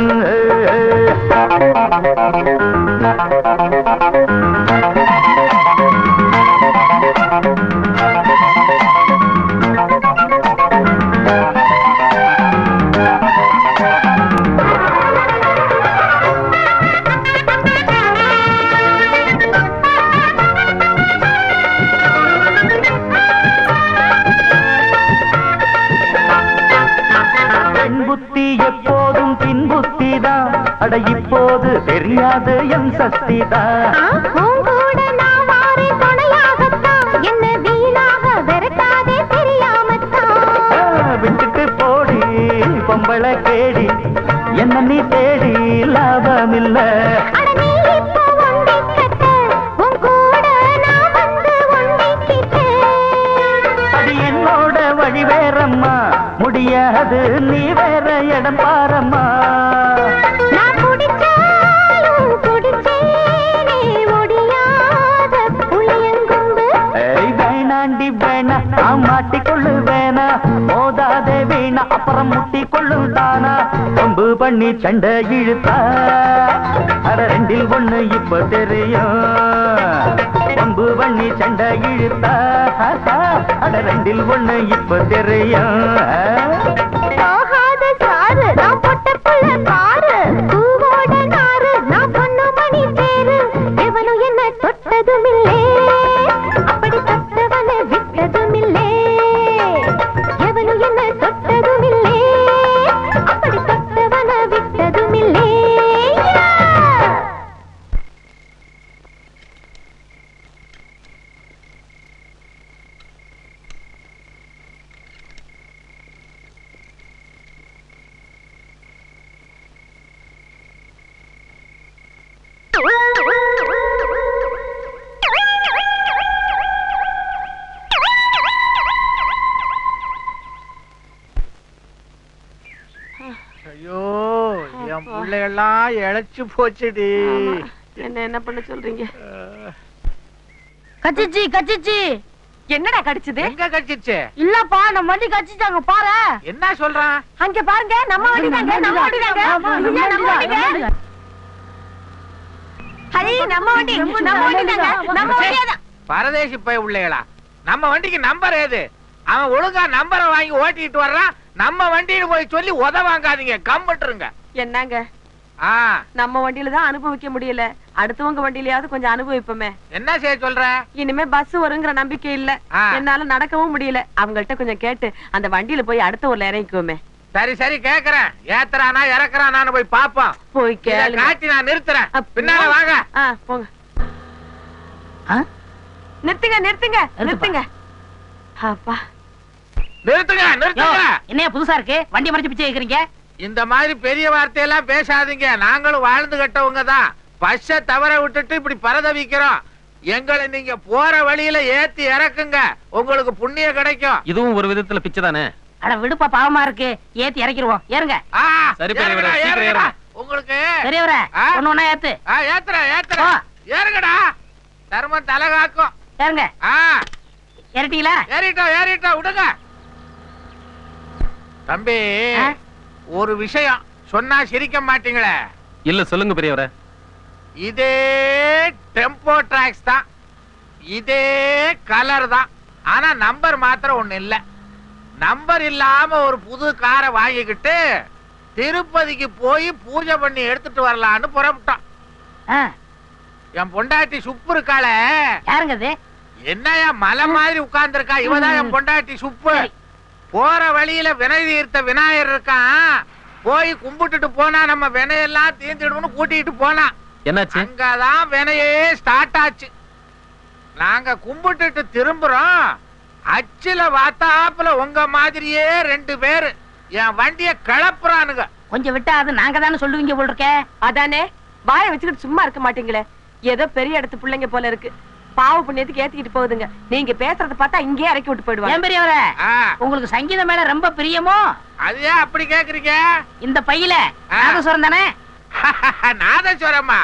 Speaker 9: பெண் புத்தி எப்போதும் பின் புத்திதான் அட இப்போது தெரியாது என் சக்திதான்
Speaker 17: உங்கூட நான் வாரேன் துணையாகத்தான் என்ன வீணாக விரட்டாதே தெரியாமத்தான்
Speaker 9: ஆ, விட்டுட்டு போடி பொம்பளை கேடி என்ன நீ தேடி லாபம் இல்ல
Speaker 17: அட நீ இப்போ ஒண்டி கட்ட உன் கூட நான் வந்து ஒண்டிக்கிட்டு
Speaker 9: அது என்னோட வழி வேறம்மா முடியாது நீ வேற இடம் பாரம்மா
Speaker 17: நான் குடிச்சாலும் குடிச்சேனே ஒடியாத புளியங்கொம்பு
Speaker 9: ஏய் வேணாண்டி வேணா நான் மாட்டிக்கொள்ளு வேணா மோதாதே வீணா அப்புறம் முட்டி கொள்ளும் தானா கொம்பு பண்ணி சண்டை இழுத்தா அட ரெண்டில் ஒண்ணு இப்ப தெரியும் கொம்பு பண்ணி சண்டை இழுத்தா அட ரெண்டில் ஒண்ணு இப்ப தெரியும்
Speaker 17: போகாத சாரு நான் பொட்ட புள்ள பாரு பூவோட நாரு நான் பொண்ணு மணி பேரு எவனும் என்ன தொட்டதும் இல்லே அப்படி தொட்டவனை விட்டதும் இல்லே எவனும் என்ன தொட்டதும் இல்லே அப்படி தொட்டவனை விட்டதும் இல்லே
Speaker 3: ஐயோ என் பிள்ளைகள்லாம் இழைச்சு போச்சுடி
Speaker 4: என்ன என்ன பண்ண சொல்றீங்க
Speaker 21: கச்சிச்சி கச்சிச்சி
Speaker 4: என்னடா கடிச்சது
Speaker 3: எங்க கடிச்சிச்சு
Speaker 21: இல்லப்பா நம்ம வண்டி கச்சிச்சாங்க பாரு
Speaker 3: என்ன சொல்றான்
Speaker 4: அங்க பாருங்க நம்ம வண்டி தாங்க நம்ம வண்டி தாங்க ஐயா, நம்ம வண்டிங்க ஹரி நம்ம வண்டி நம்ம வண்டி தாங்க நம்ம வண்டியே தான்
Speaker 3: பரதேசி போய் உள்ளேகளா நம்ம வண்டிக்கு நம்பர் ஏது அவன் ஒழுங்கா நம்பரை வாங்கி ஓட்டிட்டு வர்றான் நம்ம வண்டியில போய் சொல்லி உத வாங்காதீங்க கம்பட்டுருங்க
Speaker 4: என்னங்க
Speaker 3: ஆ
Speaker 4: நம்ம வண்டியில தான் அனுபவிக்க முடியல அடுத்தவங்க வண்டியிலயாவது கொஞ்சம் அனுபவிப்போமே
Speaker 3: என்ன செய்ய சொல்ற
Speaker 4: இனிமே பஸ் வருங்கிற நம்பிக்கை இல்ல
Speaker 3: ஆ.
Speaker 4: என்னால நடக்கவும் முடியல அவங்கள்ட்ட கொஞ்சம் கேட்டு அந்த வண்டியில போய் அடுத்த ஊர்ல இறங்கிக்குவோமே
Speaker 3: சரி சரி கேக்குறேன் ஏத்துறானா இறக்குறானான்னு போய் பாப்போம்
Speaker 4: போய்
Speaker 3: இத
Speaker 4: கேளுங்க.
Speaker 3: காட்டி நான் நிறுத்துறேன் பின்னால வாங்க
Speaker 4: ஆ போங்க நிறுத்துங்க நிறுத்துங்க நிறுத்துங்க அப்பா
Speaker 3: நிறுத்துங்க நிறுத்துங்க
Speaker 1: என்னையா புதுசா இருக்கு வண்டி மறைச்சு பிச்சை கேக்குறீங்க
Speaker 3: இந்த மாதிரி பெரிய வார்த்தையெல்லாம் பேசாதீங்க நாங்களும் வாழ்ந்து கட்டவங்க தான் பஸ்ஸ தவற விட்டுட்டு இப்படி பரதவிக்கிறோம் எங்களை நீங்க போற வழியில ஏத்தி இறக்குங்க உங்களுக்கு புண்ணியம் கிடைக்கும்
Speaker 2: இதுவும் ஒரு விதத்துல பிச்சை தானே
Speaker 1: அட விடுப்பா பாவமா இருக்கு ஏத்தி இறக்கிடுவோம் ஏறுங்க
Speaker 3: ஆ,
Speaker 2: சரி பெரியவரே,
Speaker 3: ஏறுங்கடா,
Speaker 2: சீக்கிரம்
Speaker 3: ஏறுங்கடா.
Speaker 2: ஏறுங்க.
Speaker 3: உங்களுக்கு
Speaker 1: பெரியவரே
Speaker 3: ஆ?
Speaker 1: ஒண்ணு ஒண்ணா ஏத்து
Speaker 3: ஆ, ஏத்துறேன் ஏத்துறேன் ஏறுங்கடா தர்மம் தலை காக்கும்
Speaker 1: ஏறுங்க
Speaker 3: ஆ
Speaker 1: ஏறிட்டீங்களா
Speaker 3: ஏறிட்டோம் ஏறிட்டோம் விடுங்க தம்பி ஒரு விஷயம் சொன்னா சிரிக்க மாட்டீங்களே
Speaker 2: இல்ல சொல்லுங்க பெரியவரே
Speaker 3: இதே டெம்போ டிராக்ஸ் தான் இதே கலர் தான் ஆனா நம்பர் மாத்திரம் ஒண்ணு இல்ல நம்பர் இல்லாம ஒரு புது காரை வாங்கிக்கிட்டு திருப்பதிக்கு போய் பூஜை பண்ணி எடுத்துட்டு வரலான்னு புறப்பட்டோம் என் பொண்டாட்டி சுப்பு இருக்காள
Speaker 1: யாருங்க அது
Speaker 3: என்னையா மலை மாதிரி உட்கார்ந்துருக்கா இவதான் என் பொண்டாட்டி சுப்பு போற வழியில வினை தீர்த்த விநாயகர் இருக்கான் போய் கும்பிட்டுட்டு போனா நம்ம வினையெல்லாம் தீர்ந்துடும்னு கூட்டிட்டு போனான்
Speaker 2: என்னாச்சு
Speaker 3: அங்கதான் வினையே ஸ்டார்ட் ஆச்சு நாங்க கும்பிட்டுட்டு திரும்புறோம் அச்சுல வாத்தாப்புல உங்க மாதிரியே ரெண்டு பேரு என் வண்டிய கிளப்புறானுங்க
Speaker 1: கொஞ்சம் விட்டா அது நாங்க தானே சொல்லுவீங்க போல் இருக்க
Speaker 4: அதானே வாயை வச்சுக்கிட்டு சும்மா இருக்க மாட்டீங்களே ஏதோ பெரிய இடத்து பிள்ளைங்க போல இருக்கு பாவ புண்ணியத்துக்கு ஏத்திக்கிட்டு போகுதுங்க நீங்க பேசுறத பார்த்தா இங்கேயே இறக்கி விட்டு
Speaker 1: ஏன்
Speaker 4: போயிடுவாங்க
Speaker 1: பெரியவரே
Speaker 3: ஆ,
Speaker 1: உங்களுக்கு சங்கீதம் மேல ரொம்ப பிரியமோ
Speaker 3: அது ஏன் அப்படி கேக்குறீங்க
Speaker 1: இந்த பையில நாதஸ்வரம் தானே
Speaker 3: நாதஸ்வரமா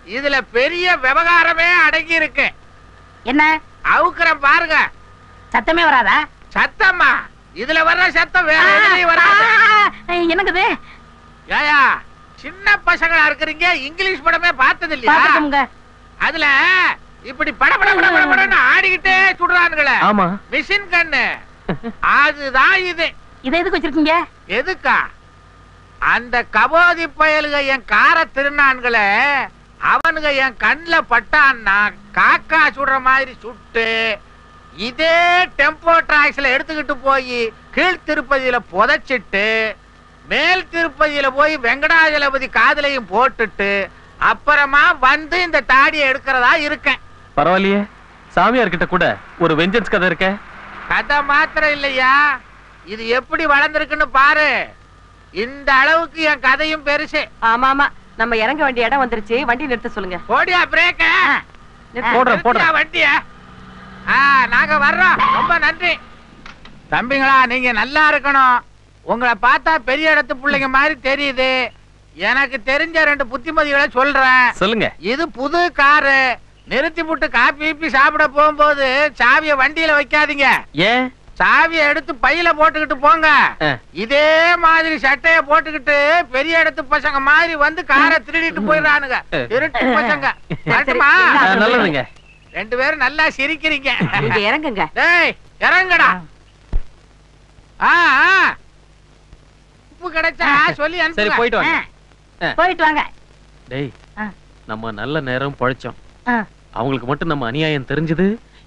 Speaker 3: இதுல பெரிய விவகாரமே அடங்கி இருக்கு
Speaker 1: என்ன
Speaker 3: அவுக்குறேன் பாருங்க
Speaker 1: சத்தமே வராதா
Speaker 3: சத்தம்மா இதுல வர்ற சத்தம் வேற எதுலயும் வராது
Speaker 1: என்னங்குது
Speaker 3: ஏயா சின்ன பசங்களா இருக்கிறீங்க இங்கிலீஷ் படமே பார்த்தது இல்லையா
Speaker 1: பார்த்துக்கோங்க.
Speaker 3: அதுல இப்படி பட பட பட பட படன்னு ஆடிக்கிட்டே சுடுறானுங்களே
Speaker 2: ஆமா
Speaker 3: மிஷின் கண்ணு அதுதான் இது
Speaker 1: இதை எதுக்கு வச்சிருக்கீங்க
Speaker 3: எதுக்கா அந்த கபோதி பயலுக என் காரை திருநான்களே அவனுங்க என் கண்ணுல பட்டான்னா காக்கா சுடுற மாதிரி சுட்டு இதே டெம்போ டிராக்ஸ்ல எடுத்துக்கிட்டு போய் கீழ் திருப்பதியில புதைச்சிட்டு மேல் திருப்பதியில போய் வெங்கடாஜலபதி காதலையும் போட்டுட்டு அப்புறமா வந்து இந்த தாடியை எடுக்கிறதா இருக்கேன்
Speaker 2: பரவாயில்லையே சாமியார் கிட்ட கூட ஒரு வெஞ்சன்ஸ் கதை இருக்க
Speaker 3: கதை மாத்திரம் இல்லையா இது எப்படி வளர்ந்துருக்குன்னு பாரு இந்த அளவுக்கு என் கதையும் பெருசு
Speaker 4: ஆமா ஆமா நம்ம இறங்க வேண்டிய இடம் வந்துருச்சு வண்டி நிறுத்த சொல்லுங்க
Speaker 3: போடியா பிரேக்க
Speaker 4: போடுறேன், போடுறேன்.
Speaker 3: வண்டிய ஆ நாங்க வர்றோம் ரொம்ப நன்றி தம்பிங்களா நீங்க நல்லா இருக்கணும் உங்களை பார்த்தா பெரிய இடத்து பிள்ளைங்க மாதிரி தெரியுது எனக்கு தெரிஞ்ச ரெண்டு புத்திமதிகளை சொல்றேன்
Speaker 2: சொல்லுங்க
Speaker 3: இது புது காரு நிறுத்தி விட்டு காப்பி கீப்பி சாப்பிட போகும்போது சாவிய வண்டியில வைக்காதீங்க
Speaker 2: ஏன்
Speaker 3: சாவியை எடுத்து பையில போட்டுக்கிட்டு போங்க
Speaker 2: ஆ.
Speaker 3: இதே மாதிரி சட்டைய போட்டுக்கிட்டு பெரிய இடத்து பசங்க மாதிரி வந்து காரை திருடிட்டு போயிடுறானுங்க திருட்டு பசங்க வரட்டுமா?
Speaker 2: ஆ, நல்லதுங்க
Speaker 3: ரெண்டு பேரும் நல்லா சிரிக்கிறீங்க
Speaker 4: நீங்க இறங்குங்க
Speaker 3: டேய் இறங்குடா ஆ ஆ. உப்பு கிடைச்சா சொல்லி
Speaker 2: சரி
Speaker 3: அனுப்புங்க
Speaker 2: போயிட்டு வாங்க ஆ.
Speaker 1: போயிட்டு வாங்க
Speaker 2: டேய்
Speaker 1: ஆ.
Speaker 2: நம்ம நல்ல நேரம் பழைச்சோம்
Speaker 1: ஆ.
Speaker 2: அவங்களுக்கு மட்டும் நம்ம அநியாயம் தெரிஞ்சது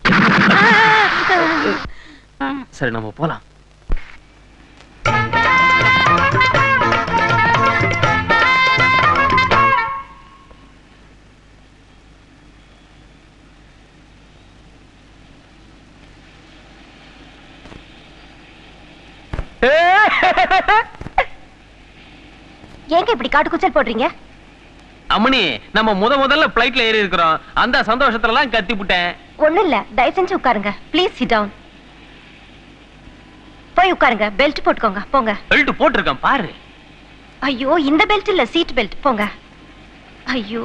Speaker 2: சரி நம்ம போலாம்
Speaker 5: ஏங்க இப்படி காட்டுக்குச்சல் போடுறீங்க
Speaker 2: அம்மணி நம்ம முத முதல்ல பிளைட்ல ஏறி இருக்கிறோம் அந்த சந்தோஷத்துல எல்லாம் கத்தி விட்டேன்
Speaker 5: ஒண்ணும் இல்ல தயவு செஞ்சு உட்காருங்க ப்ளீஸ் சிட் டவுன் போய் உட்காருங்க பெல்ட் போட்டுக்கோங்க போங்க
Speaker 2: பெல்ட் போட்டிருக்கேன் பாரு
Speaker 5: ஐயோ இந்த பெல்ட் இல்ல சீட் பெல்ட் போங்க ஐயோ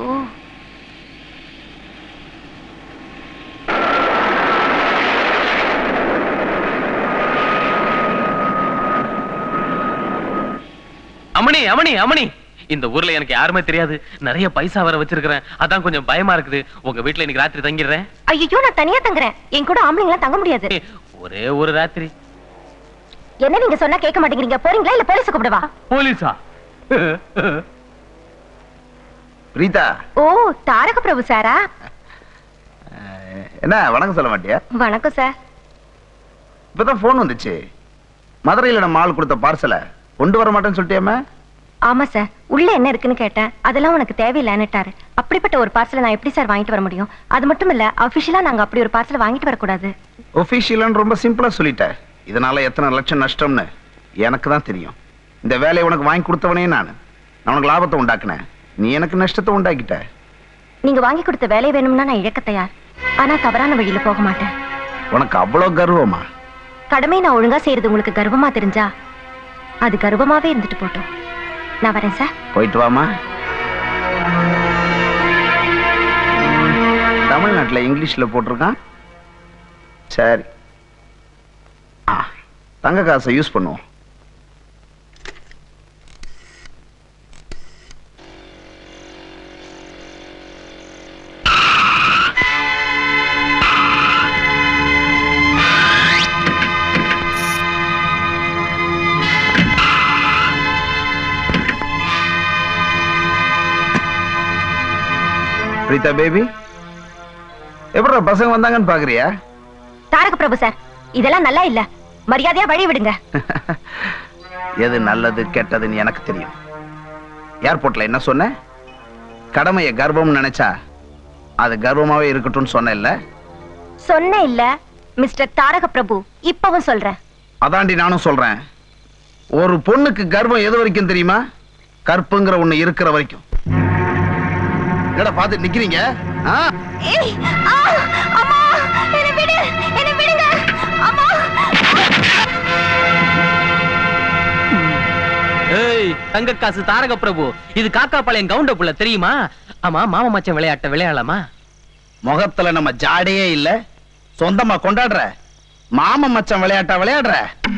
Speaker 2: அம்மணி அம்மணி அம்மணி இந்த ஊர்ல எனக்கு யாருமே தெரியாது நிறைய பைசா வர வச்சிருக்கிறேன் அதான் கொஞ்சம் பயமா இருக்குது உங்க வீட்ல இன்னைக்கு ராத்திரி தங்கிடுறேன்
Speaker 5: ஐயோ நான் தனியா தங்குறேன் என் கூட ஆம்பளைங்களாம் தங்க முடியாது
Speaker 2: ஒரே ஒரு ராத்திரி
Speaker 5: என்ன நீங்க சொன்னா கேட்க மாட்டேங்கிறீங்க போறீங்களா இல்ல போலீஸ் கூப்பிடவா
Speaker 2: போலீஸா
Speaker 8: ரீதா
Speaker 5: ஓ தாரக பிரபு சாரா
Speaker 8: என்ன வணக்கம் சொல்ல மாட்டியா
Speaker 5: வணக்கம் சார்
Speaker 8: இப்பதான் போன் வந்துச்சு மதுரையில நம்ம ஆள் கொடுத்த பார்சலை கொண்டு வர மாட்டேன்னு சொல்லிட்டியாமே
Speaker 5: ஆமா சார் உள்ள என்ன இருக்குன்னு கேட்டேன் அதெல்லாம் உனக்கு தேவையில்லைன்னுட்டாரு அப்படிப்பட்ட ஒரு பார்சலை நான் எப்படி சார் வாங்கிட்டு வர முடியும் அது மட்டும் இல்ல அபிஷியலா நாங்க அப்படி ஒரு பார்சல் வாங்கிட்டு வரக்கூடாது
Speaker 8: ஒபிஷியலான்னு ரொம்ப சிம்பிளா சொல்லிட்டேன் இதனால எத்தனை லட்சம் நஷ்டம்னு எனக்கு தான் தெரியும் இந்த வேலையை உனக்கு வாங்கி கொடுத்தவனே நான் நான் உனக்கு லாபத்தை உண்டாக்குனேன் நீ எனக்கு நஷ்டத்தை உண்டாக்கிட்ட
Speaker 5: நீங்க வாங்கி கொடுத்த வேலை வேணும்னா நான் இழக்க தயார் ஆனா தவறான வழியில போக மாட்டேன்
Speaker 8: உனக்கு அவ்வளவு கர்வமா
Speaker 5: கடமை நான் ஒழுங்கா செய்யறது உங்களுக்கு கர்வமா தெரிஞ்சா அது கர்வமாவே இருந்துட்டு போட்டோம் நான் வரேன் சார்
Speaker 8: போயிட்டு வாமா தமிழ்நாட்டுல இங்கிலீஷ்ல போட்டிருக்கான் சரி ஆ, தங்க காசை யூஸ் பண்ணுவோம் பிரீதா பேபி எப்படா பசங்க வந்தாங்கன்னு பாக்குறியா
Speaker 5: தாரக பிரபு சார் இதெல்லாம் நல்லா இல்ல மரியாதையா வழி விடுங்க
Speaker 8: எது நல்லது கெட்டதுன்னு எனக்கு தெரியும் ஏர்போர்ட்ல என்ன சொன்ன கடமையை கர்ப்பம்னு நினைச்சா அது கர்வமாவே இருக்கட்டும்னு சொன்னேன்ல
Speaker 5: சொன்ன இல்ல மிஸ்டர் தாரக பிரபு இப்பவும் சொல்றேன்
Speaker 8: அதாண்டி நானும் சொல்றேன் ஒரு பொண்ணுக்கு கர்ப்பம் எது வரைக்கும் தெரியுமா கற்புங்கிற ஒண்ணு இருக்கிற வரைக்கும் என்னடா பார்த்து நிக்கிறீங்க ஆ?
Speaker 17: ஏய் ஆ அம்மா என்ன விடு என்ன விடுங்க அம்மா
Speaker 2: ஏய் தங்க காசு தாரக பிரபு இது காக்கா பாளையம் கவுண்ட புள்ள தெரியுமா ஆமா மாமா மச்சான் விளையாட்ட விளையாடலாமா
Speaker 8: முகத்துல நம்ம ஜாடையே இல்ல சொந்தமா கொண்டாடுற மாம மச்சான் விளையாட்டா விளையாடுற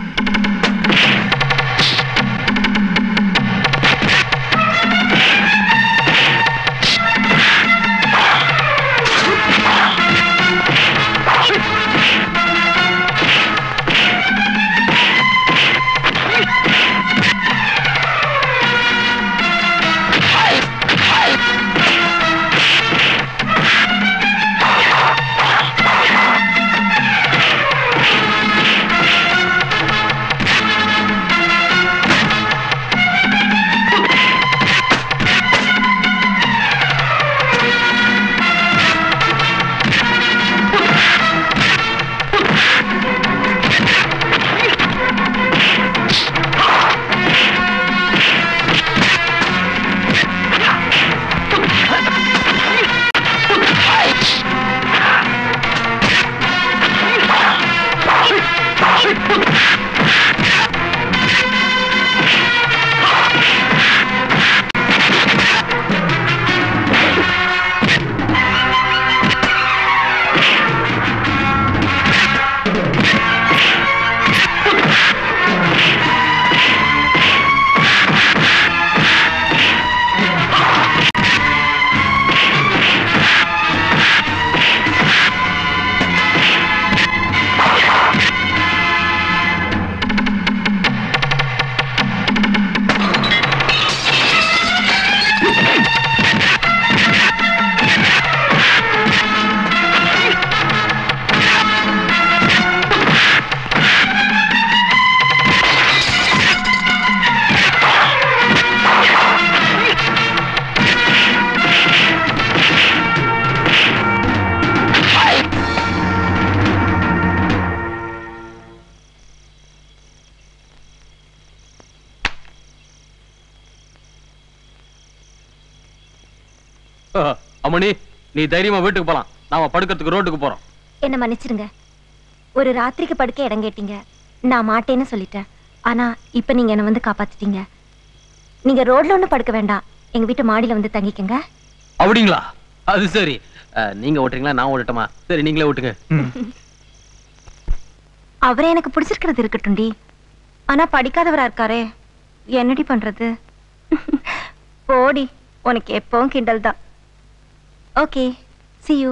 Speaker 2: அம்மணி நீ தைரியமா வீட்டுக்கு போலாம் நாம படுக்கிறதுக்கு ரோட்டுக்கு போறோம்
Speaker 5: என்ன மன்னிச்சிருங்க ஒரு ராத்திரிக்கு படுக்க இடம் கேட்டீங்க நான் மாட்டேன்னு சொல்லிட்டேன் ஆனா இப்ப நீங்க என்ன வந்து காப்பாத்திட்டீங்க நீங்க ரோட்ல ஒண்ணு படுக்க வேண்டாம் எங்க வீட்டு மாடியில வந்து தங்கிக்கங்க
Speaker 2: அப்படிங்களா அது சரி அஹ், நீங்க ஓட்டுறீங்களா நான் ஓட்டட்டுமா சரி நீங்களே ஓட்டுங்க
Speaker 5: அவரை எனக்கு பிடிச்சிருக்கிறது இருக்கட்டும்டி ஆனா படிக்காதவரா இருக்காரே என்னடி பண்றது போடி உனக்கு எப்பவும் கிண்டல் தான் okay see you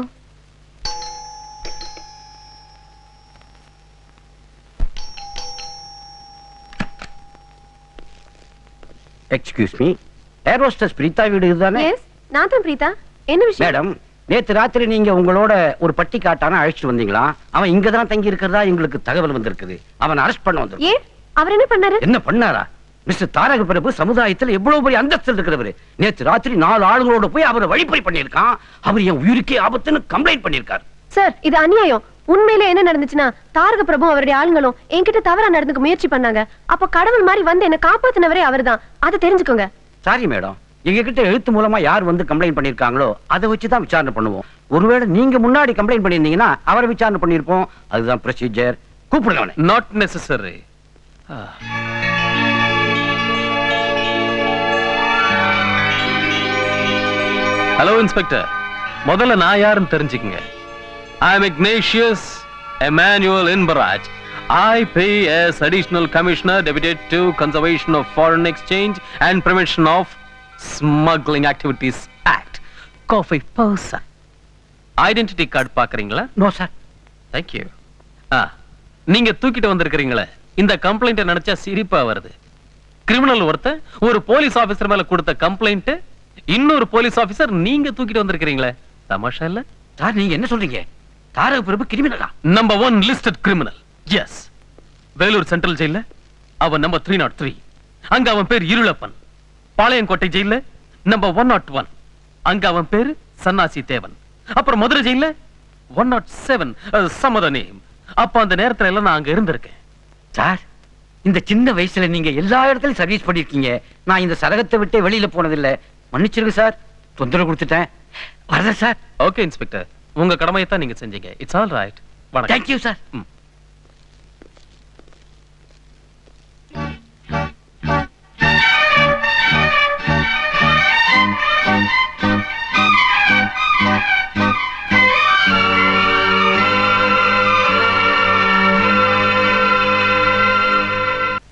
Speaker 7: excuse me air hostess Preetha வீடு இதுதானே
Speaker 4: எஸ் நான் தான் பிரீதா என்ன விஷயம்
Speaker 7: மேடம் நேத்து ராத்திரி நீங்க உங்களோட ஒரு பட்டி காட்டான அழைச்சிட்டு வந்தீங்களா அவன் இங்க தான் தங்கி இருக்கிறதா எங்களுக்கு தகவல் வந்திருக்குது அவன் அரெஸ்ட் பண்ண வந்து
Speaker 4: ஏன் அவர் என்ன பண்ணாரு
Speaker 7: என்ன பண்ணாரா மிஸ்டர் தாரக பிரபு சமுதாயத்துல எவ்வளவு பெரிய அந்தஸ்தில் இருக்கிறவரு நேத்து ராத்திரி நாலு ஆளுங்களோட போய் அவரை வழிப்பறி பண்ணியிருக்கான் அவர் என் உயிருக்கே ஆபத்துன்னு கம்ப்ளைண்ட் பண்ணியிருக்காரு
Speaker 4: சார் இது அநியாயம் உண்மையில என்ன நடந்துச்சுன்னா தாரக பிரபு அவருடைய ஆளுங்களும் என்கிட்ட தவறா நடந்துக்க முயற்சி பண்ணாங்க அப்ப கடவுள் மாதிரி வந்து என்ன காப்பாத்தினவரே அவர்தான் அதை தெரிஞ்சுக்கோங்க
Speaker 7: சாரி மேடம் எங்க கிட்ட எழுத்து மூலமா யார் வந்து கம்ப்ளைண்ட் பண்ணிருக்காங்களோ அதை வச்சு தான் விசாரணை பண்ணுவோம் ஒருவேளை நீங்க முன்னாடி கம்ப்ளைண்ட் பண்ணியிருந்தீங்கன்னா அவரை விசாரணை பண்ணிருப்போம் அதுதான் ப்ரொசீஜர் கூப்பிடுங்க அவனை
Speaker 2: நாட் நெசசரி ஹலோ இன்ஸ்பெக்டர் முதல்ல நான் யாருன்னு தெரிஞ்சுக்கங்க I am Ignatius Emmanuel Inbaraj I pay as additional commissioner deputed to conservation of foreign exchange and prevention of smuggling activities act coffee person identity card பாக்குறீங்களா
Speaker 7: நோ சார்
Speaker 2: தேங்க்யூ ஆ நீங்க தூக்கிட்டு வந்திருக்கிறீங்களே இந்த கம்ப்ளைண்ட்டை நினைச்சா சிரிப்பா வருது கிரிமினல் ஒருத்தன் ஒரு போலீஸ் ஆபீசர் மேல கொடுத்த கம்ப்ளைண்ட் இன்னொரு போலீஸ் ஆபீசர் நீங்க தூக்கிட்டு வந்திருக்கிறீங்களே தமாஷா இல்ல
Speaker 7: சார் நீங்க என்ன சொல்றீங்க தாரக பிரபு கிரிமினலா
Speaker 2: number one listed criminal yes Vellore central ஜெயில அவன் நம்பர் த்ரீ நாட் த்ரீ அங்க அவன் பேர் இருளப்பன் பாளையங்கோட்டை ஜெயில நம்பர் ஒன் நாட் ஒன் அங்க அவன் பேரு சன்னாசி தேவன் அப்புறம் மதுரை ஜெயில ஒன் நாட் செவன் சமத நேம் அப்ப அந்த நேரத்துல எல்லாம் நான் அங்க இருந்திருக்கேன்
Speaker 7: சார் இந்த சின்ன வயசுல நீங்க எல்லா இடத்துலயும் சர்வீஸ் பண்ணிருக்கீங்க நான் இந்த சரகத்தை விட்டு வெளியில போனதில்ல மன்னிச்சிருங்க சார் தொந்தரவு கொடுத்துட்டேன் வரேன் சார்
Speaker 2: ஓகே இன்ஸ்பெக்டர் உங்க கடமையை தான் நீங்க செஞ்சீங்க இட்ஸ் ஆல் ரைட் வணக்கம்
Speaker 7: தேங்க்யூ சார்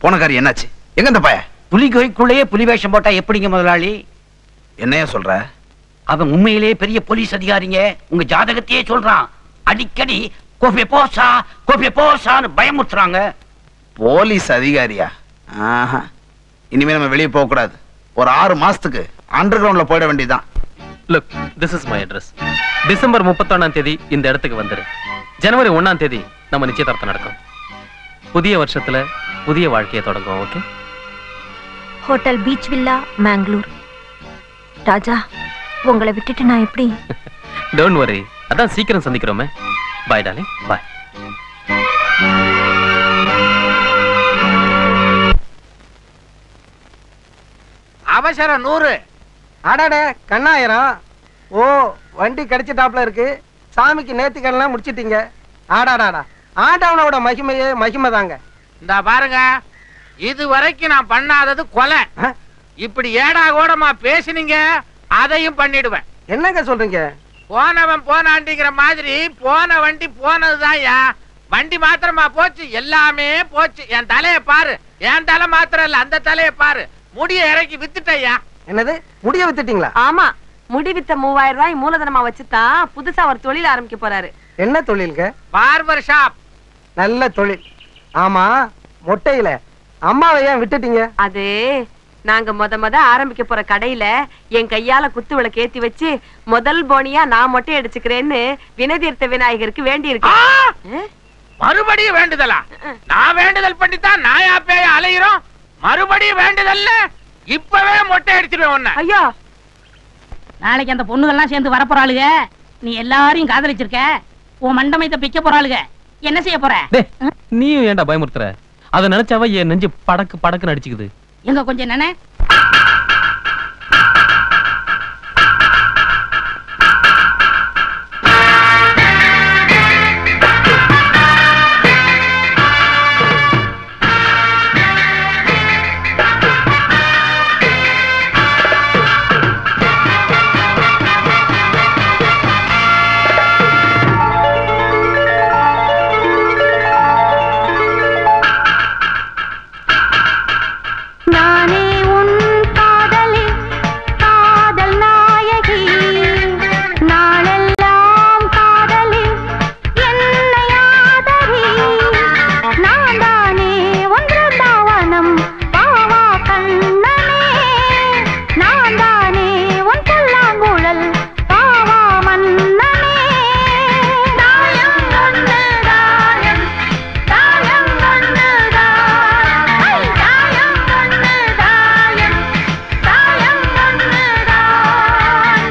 Speaker 8: போனக்காரி என்னாச்சு எங்க இந்த பைய
Speaker 7: புலி கோய்க்குள்ளேயே புலி வேஷம் போட்டா எப்படிங்க முதலாளி
Speaker 8: என்னையா சொல்ற
Speaker 7: அவன் உண்மையிலேயே பெரிய போலீஸ் அதிகாரிங்க உங்க ஜாதகத்தையே சொல்றான் அடிக்கடி கோபே போசா கோபே போசான்னு பயமுறுத்துறாங்க
Speaker 8: போலீஸ் அதிகாரியா ஆஹா இனிமே நம்ம வெளியே போக கூடாது ஒரு ஆறு மாசத்துக்கு அண்டர் கிரவுண்ட்ல போயிட வேண்டியதுதான்
Speaker 2: look this is my address December முப்பத்தொன்னாம் தேதி இந்த இடத்துக்கு வந்துரு ஜனவரி ஒண்ணாம் தேதி நம்ம நிச்சயதார்த்தம் நடக்கும் புதிய வருஷத்துல புதிய வாழ்க்கையை தொடங்குவோம் okay
Speaker 5: hotel Beach Villa Mangalore Raja உங்களை விட்டுட்டு நான் எப்படி
Speaker 2: டோன்ட் வரி அதான் சீக்கிரம் சந்திக்கிறோமே பாய் டாலிங் பாய்
Speaker 3: அவசரம் நூறு
Speaker 11: அடாடே கண்ணாயிரம் ஓ வண்டி கிடைச்சிட்டாப்ல இருக்கு சாமிக்கு நேர்த்திக்கடலாம் முடிச்சிட்டீங்க ஆடாடாடா ஆண்டவனோட மகிமையே மகிமை தாங்க
Speaker 3: இந்த பாருங்க இது வரைக்கும் நான் பண்ணாதது கொலை இப்படி ஏடா கூடமா பேசுனீங்க அதையும் பண்ணிடுவேன்
Speaker 11: என்னங்க சொல்றீங்க
Speaker 3: போனவன் போனாண்டிங்கிற மாதிரி போன வண்டி போனதுதான்யா வண்டி மாத்திரமா போச்சு எல்லாமே போச்சு என் தலைய பாரு என் தலை மாத்திரம் இல்ல அந்த தலைய பாரு முடிய இறக்கி வித்துட்டய்யா
Speaker 11: என்னது முடிய வித்துட்டீங்களா
Speaker 4: ஆமா முடி வித்த மூவாயிரம் ரூபாய் மூலதனமா வச்சுதான் புதுசா ஒரு தொழில் ஆரம்பிக்க போறாரு
Speaker 11: என்ன தொழிலுங்க
Speaker 3: பார்பர் ஷாப்
Speaker 11: நல்ல தொழில் ஆமா மொட்டையில அம்மாவை ஏன் விட்டுட்டீங்க
Speaker 4: அது நாங்க முத முத ஆரம்பிக்க போற கடையில என் கையால குத்து விளக்கு ஏத்தி வச்சு முதல் போனியா நான் மொட்டை அடிச்சுக்கிறேன்னு வினதீர்த்த விநாயகருக்கு வேண்டி இருக்கு
Speaker 3: மறுபடியும் வேண்டுதலா நான் வேண்டுதல் பண்ணித்தான் நாயா பேய அலையிறோம் மறுபடியும் வேண்டுதல்ல இப்பவே மொட்டை அடிச்சிருவேன் உன்னை
Speaker 4: ஐயோ
Speaker 1: நாளைக்கு அந்த பொண்ணுகள்லாம் சேர்ந்து வரப்போறாளுக நீ எல்லாரையும் காதலிச்சிருக்க உன் மண்டமயத்தை பிக்க போறாளுக என்ன செய்ய போற
Speaker 2: டேய் நீயும் ஏன்டா பயமுறுத்துற அதை நினைச்சாவ என் நெஞ்சு படக்கு படக்குன்னு அடிச்சுக்குது
Speaker 1: எங்க கொஞ்சம் நினை
Speaker 17: நானே உன் காதலி காதல் நாயகி நாளெல்லாம் காதலி என்னை ஆதரி நான் தானே ஒன்று தாவனம் பாவா கண்ணனே நான் தானே உன் புல்லாங்குழல் பாவா மன்னனே தாயம் ஒன்று தாயம் தாயம் ஒன்று தாயம் ஐ, தாயம் ஒன்று தாயம் தாயம் ஒன்று தாயம்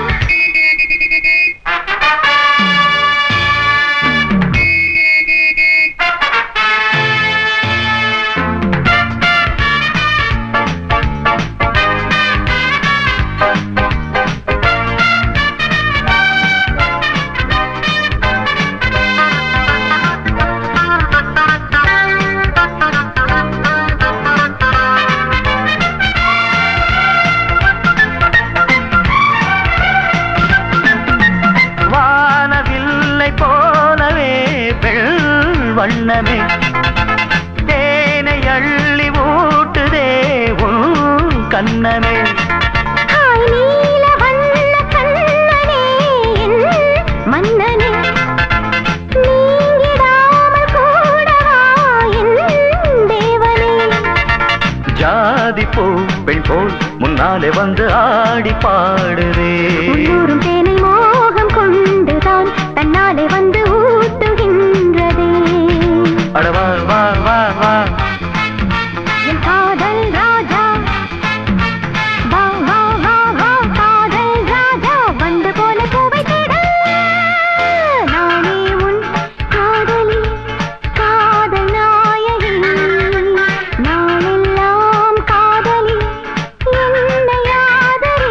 Speaker 9: வானவில்லை போலவே பெண் வண்ணமே தேனை அள்ளி ஊட்டுதே உன் கண்ணமே
Speaker 17: காய் நீல வண்ண கண்ணனே என் மன்னனே நீங்கிடாமல் கூடவா என் தேவனே
Speaker 9: ஜாதி பூ பெண் போல் முன்னாலே வந்து ஆடி பாடுதே
Speaker 17: உள்ளூரும் தேனை மோகம் கொண்டுதான் தன்னாலே வந்து ஊட்டுகின்றதே
Speaker 9: அட வா வா வா வா
Speaker 17: என் காதல் ராஜா வா வா வா வா காதல் ராஜா வந்து போல பூவை தேட நானே உன் காதலி காதல் நாயகி நாளெல்லாம் காதலி என்னை ஆதரி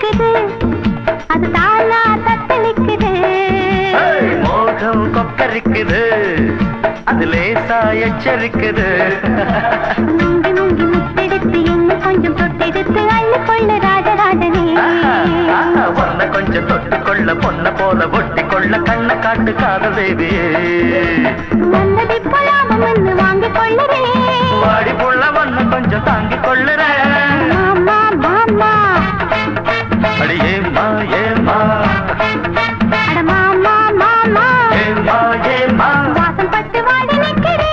Speaker 17: இருக்குது அது தானா தத்தளிக்குது
Speaker 9: மோகம் கொக்கரிக்குது அது லேசா எச்சரிக்குது
Speaker 17: முங்கி முங்கி முத்தெடுத்து என்ன கொஞ்சம் தொட்டெடுத்து அள்ளி கொள்ள ராஜராஜனே
Speaker 9: பொண்ண கொஞ்சம் தொட்டு கொள்ள பொண்ண போல ஒட்டி கொள்ள கண்ண காட்டு காதல் தேவி
Speaker 17: நல்லதை போலாம வந்து வாங்கிக் கொள்ளுறேன்
Speaker 9: வாடி புள்ள ஒண்ண கொஞ்சம் தாங்கி கொள்ளுற
Speaker 17: மாமா மாமா
Speaker 9: அடி ஏமா ஏமா
Speaker 17: அட மாமா மாமா
Speaker 9: ஏமா ஏமா
Speaker 17: வாசம் பட்டு வாடி நிற்கிறேன்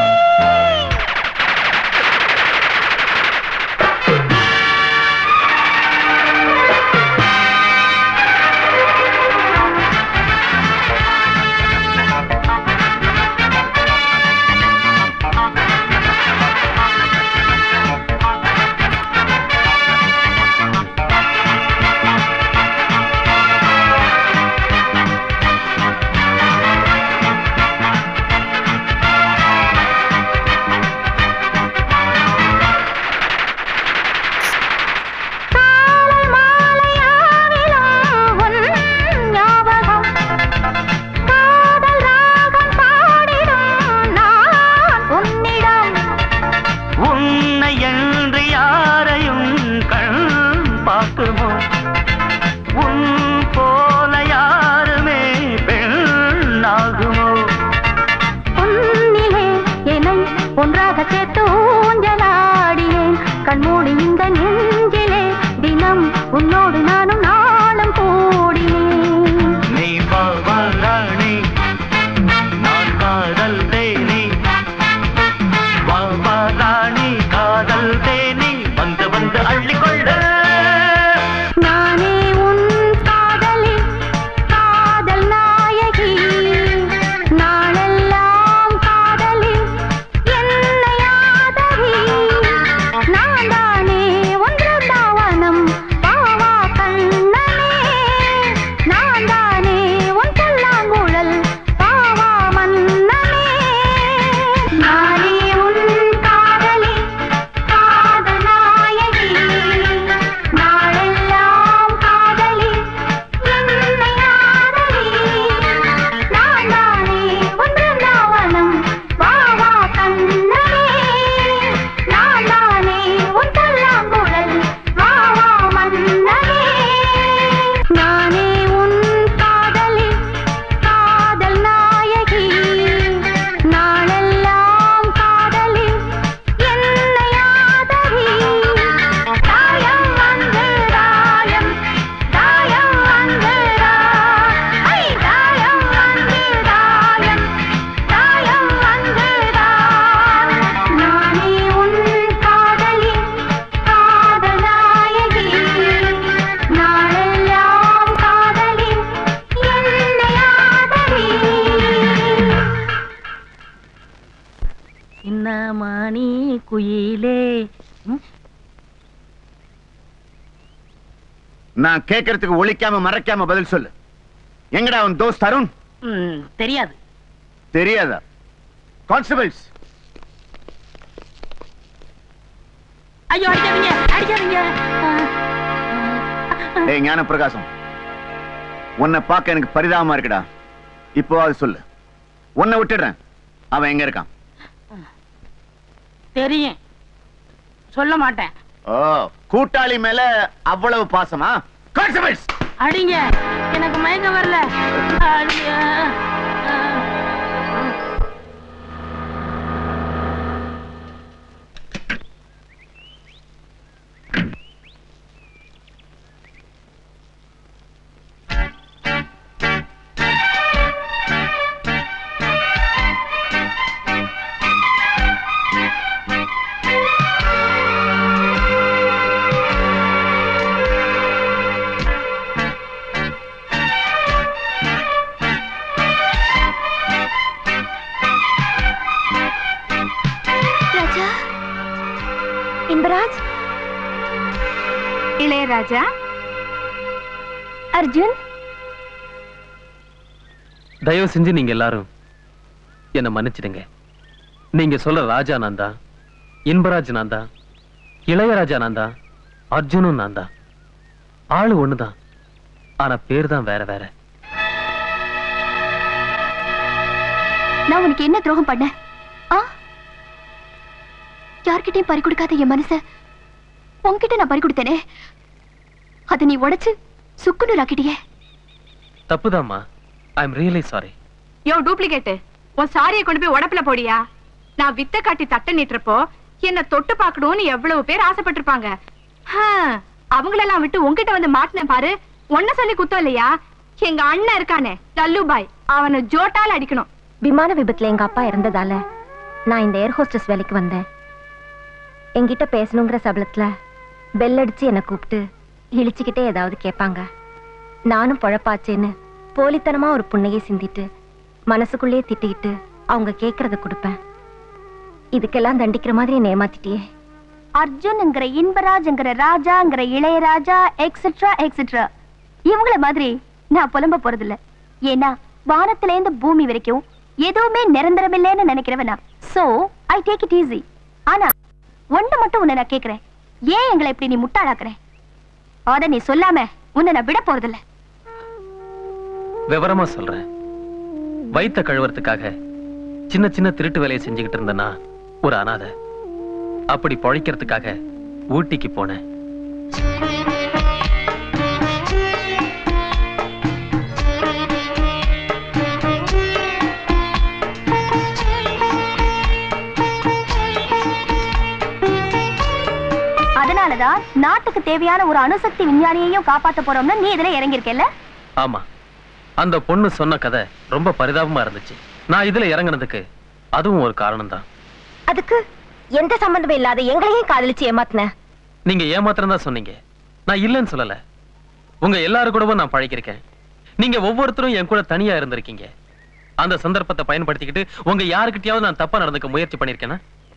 Speaker 17: காலை மாலையாவிலும் உன் ஞாபகம் காதல் ராகம் பாடிடும் நான் உன்னிடம்
Speaker 9: உன்னை என்று யாரையும் கண் பார்க்குமோ உன் போல யாருமே பெண்ணாகுமோ
Speaker 17: உன்னிலே என்னை ஒன்றாக சேர்த்து ஊஞ்சலாடியேன் கண்மூடி இந்த நெஞ்சிலே தினம் உன்னோடு நானும் நாளும் கூடினேன்
Speaker 9: நீ பாவாராணி நான் காதல் தேனி பாவாராணி காதல் தேனி வந்து வந்து அள்ளிக்கொள்ள
Speaker 17: நானே உன் காதலி காதல் நாயகி நாளெல்லாம் காதலி என்னை ஆதரி நான் தானே ஒன்று தாவனம் பாவா கண்ணனே நான் தானே உன் புல்லாங்குழல் பாவா மன்னனே நானே உன் காதலி காதல் நாயகி நாளெல்லாம் காதலி என்னை ஆதரி நான் தானே ஒன்று தாவனம் பாவா கண்ணனே நான் தானே உன் புல்லாங்குழல் பாவா மன்னனே நானே உன் காதலி காதல் நாயகி நாளெல்லாம் காதலி என்னை ஆதரி தாயம் வந்து தாயம் தாயம் வந்து ஐ தாயம் வந்து தாயம் தாயம் வந்து நானே உன் காதலி காதல் நாயகி நாளெல்லாம் காதலி என்னை ஆதரி
Speaker 1: சின்னமணி குயிலே ம்,
Speaker 13: நான் கேட்கறதுக்கு ஒழிக்காம மறைக்காம பதில் சொல்லு எங்கடா அவன் தோஸ்த் அருண்
Speaker 1: ம், தெரியாது
Speaker 13: தெரியாதா கான்ஸ்டபிள்ஸ்
Speaker 1: ஐயோ அடிக்காதீங்க அடிக்காதீங்க
Speaker 13: ஏய் ஞான பிரகாசம் உன்னை பார்க்க எனக்கு பரிதாபமா இருக்குடா இப்போ அது சொல்லு உன்னை விட்டுடுறேன் அவன் எங்க இருக்கான்
Speaker 1: தெரியும் சொல்ல மாட்டேன்
Speaker 13: ஓ கூட்டாளி மேல அவ்வளவு பாசமா கான்ஸ்டபிள்ஸ்
Speaker 1: அடிங்க எனக்கு மயக்கம் வரல அடிங்க.
Speaker 5: ராஜா இன்பராஜ் இளையராஜா அர்ஜுன்
Speaker 2: தயவு செஞ்சு நீங்க எல்லாரும் என்ன மன்னிச்சிடுங்க நீங்க சொல்ற ராஜா நான் தான் இன்பராஜ் நான் தான் இளையராஜா நான் தான் அர்ஜுனும் நான் தான் ஆளு ஒண்ணுதான் ஆனா பேர் தான் வேற வேற
Speaker 5: நான் உனக்கு என்ன துரோகம் பண்ணேன் ஆ யார்கிட்டயும் பறி கொடுக்காத என் மனச உன்கிட்ட நான் பறி கொடுத்தேனே அதை நீ உடைச்சு சுக்குநூறு ஆக்கிட்டியே
Speaker 2: தப்புதாம்மா ஐ எம் ரியலி சாரி
Speaker 14: யோ டூப்ளிகேட் உன் சாரியை கொண்டு போய் உடப்புல போடியா நான் வித்த காட்டி தட்ட நீட்டுறப்போ என்ன தொட்டு பார்க்கணும்னு எவ்வளவு பேர் ஆசைப்பட்டிருப்பாங்க ஹம், அவங்களெல்லாம் விட்டு உன்கிட்ட வந்து மாட்டினேன் பாரு உன்ன சொல்லி குத்தம் இல்லையா எங்க அண்ணன் இருக்கானே தல்லுபாய் அவனை ஜோட்டால அடிக்கணும்
Speaker 22: விமான விபத்துல எங்க அப்பா இறந்ததால நான் இந்த ஏர் ஹோஸ்டஸ் வேலைக்கு வந்தேன் என்கிட்ட பேசணுங்கிற சபலத்துல பெல் அடிச்சு என்னை கூப்பிட்டு இழிச்சுக்கிட்டே ஏதாவது கேட்பாங்க நானும் பொழப்பாச்சேன்னு போலித்தனமா ஒரு புண்ணையை சிந்திட்டு மனசுக்குள்ளேயே திட்டிக்கிட்டு அவங்க கேட்கறத கொடுப்பேன் இதுக்கெல்லாம் தண்டிக்கிற மாதிரி என்னை ஏமாத்திட்டியே
Speaker 5: அர்ஜுன்ங்கிற இன்பராஜ்ங்கிற ராஜாங்கிற இளையராஜா எக்ஸெட்ரா எக்ஸெட்ரா இவங்கள மாதிரி நான் புலம்ப போறதில்ல ஏன்னா வானத்துல இருந்து பூமி வரைக்கும் எதுவுமே நிரந்தரமில்லைன்னு நினைக்கிறவனா so I take it easy ஆனா ஒண்ணு மட்டும் உன்னை நான் கேக்குறேன் ஏன் எங்களை இப்படி நீ முட்டாளாக்குற அத நீ சொல்லாம உன்னை நான் விட போறதில்ல
Speaker 2: விவரமா சொல்றேன் வயித்த கழுவுறதுக்காக சின்ன சின்ன திருட்டு வேலையை செஞ்சுக்கிட்டு இருந்தேன்னா ஒரு அனாதை அப்படி பொழைக்கிறதுக்காக ஊட்டிக்கு போனேன்
Speaker 5: அதனாலதான் நாட்டுக்கு தேவையான ஒரு அணுசக்தி விஞ்ஞானியையும் காப்பாத்த போறோம்னு நீ இதுல இறங்கியிருக்கல
Speaker 2: ஆமா அந்த பொண்ணு சொன்ன கதை ரொம்ப பரிதாபமா இருந்துச்சு நான் இதுல இறங்குனதுக்கு அதுவும் ஒரு காரணம் தான்
Speaker 22: அதுக்கு எந்த சம்பந்தமும் இல்லாத எங்களையும் காதலிச்சு ஏமாத்தின
Speaker 2: நீங்க ஏமாத்திரம் தான் சொன்னீங்க நான் இல்லைன்னு சொல்லல உங்க எல்லாரு கூடவும் நான் பழகிருக்கேன் நீங்க ஒவ்வொருத்தரும் என் கூட தனியா இருந்திருக்கீங்க அந்த சந்தர்ப்பத்தை பயன்படுத்திக்கிட்டு உங்க யாருக்கிட்டயாவது நான் தப்பா நடந்துக்க முயற்சி பண்ணிருக்கேனா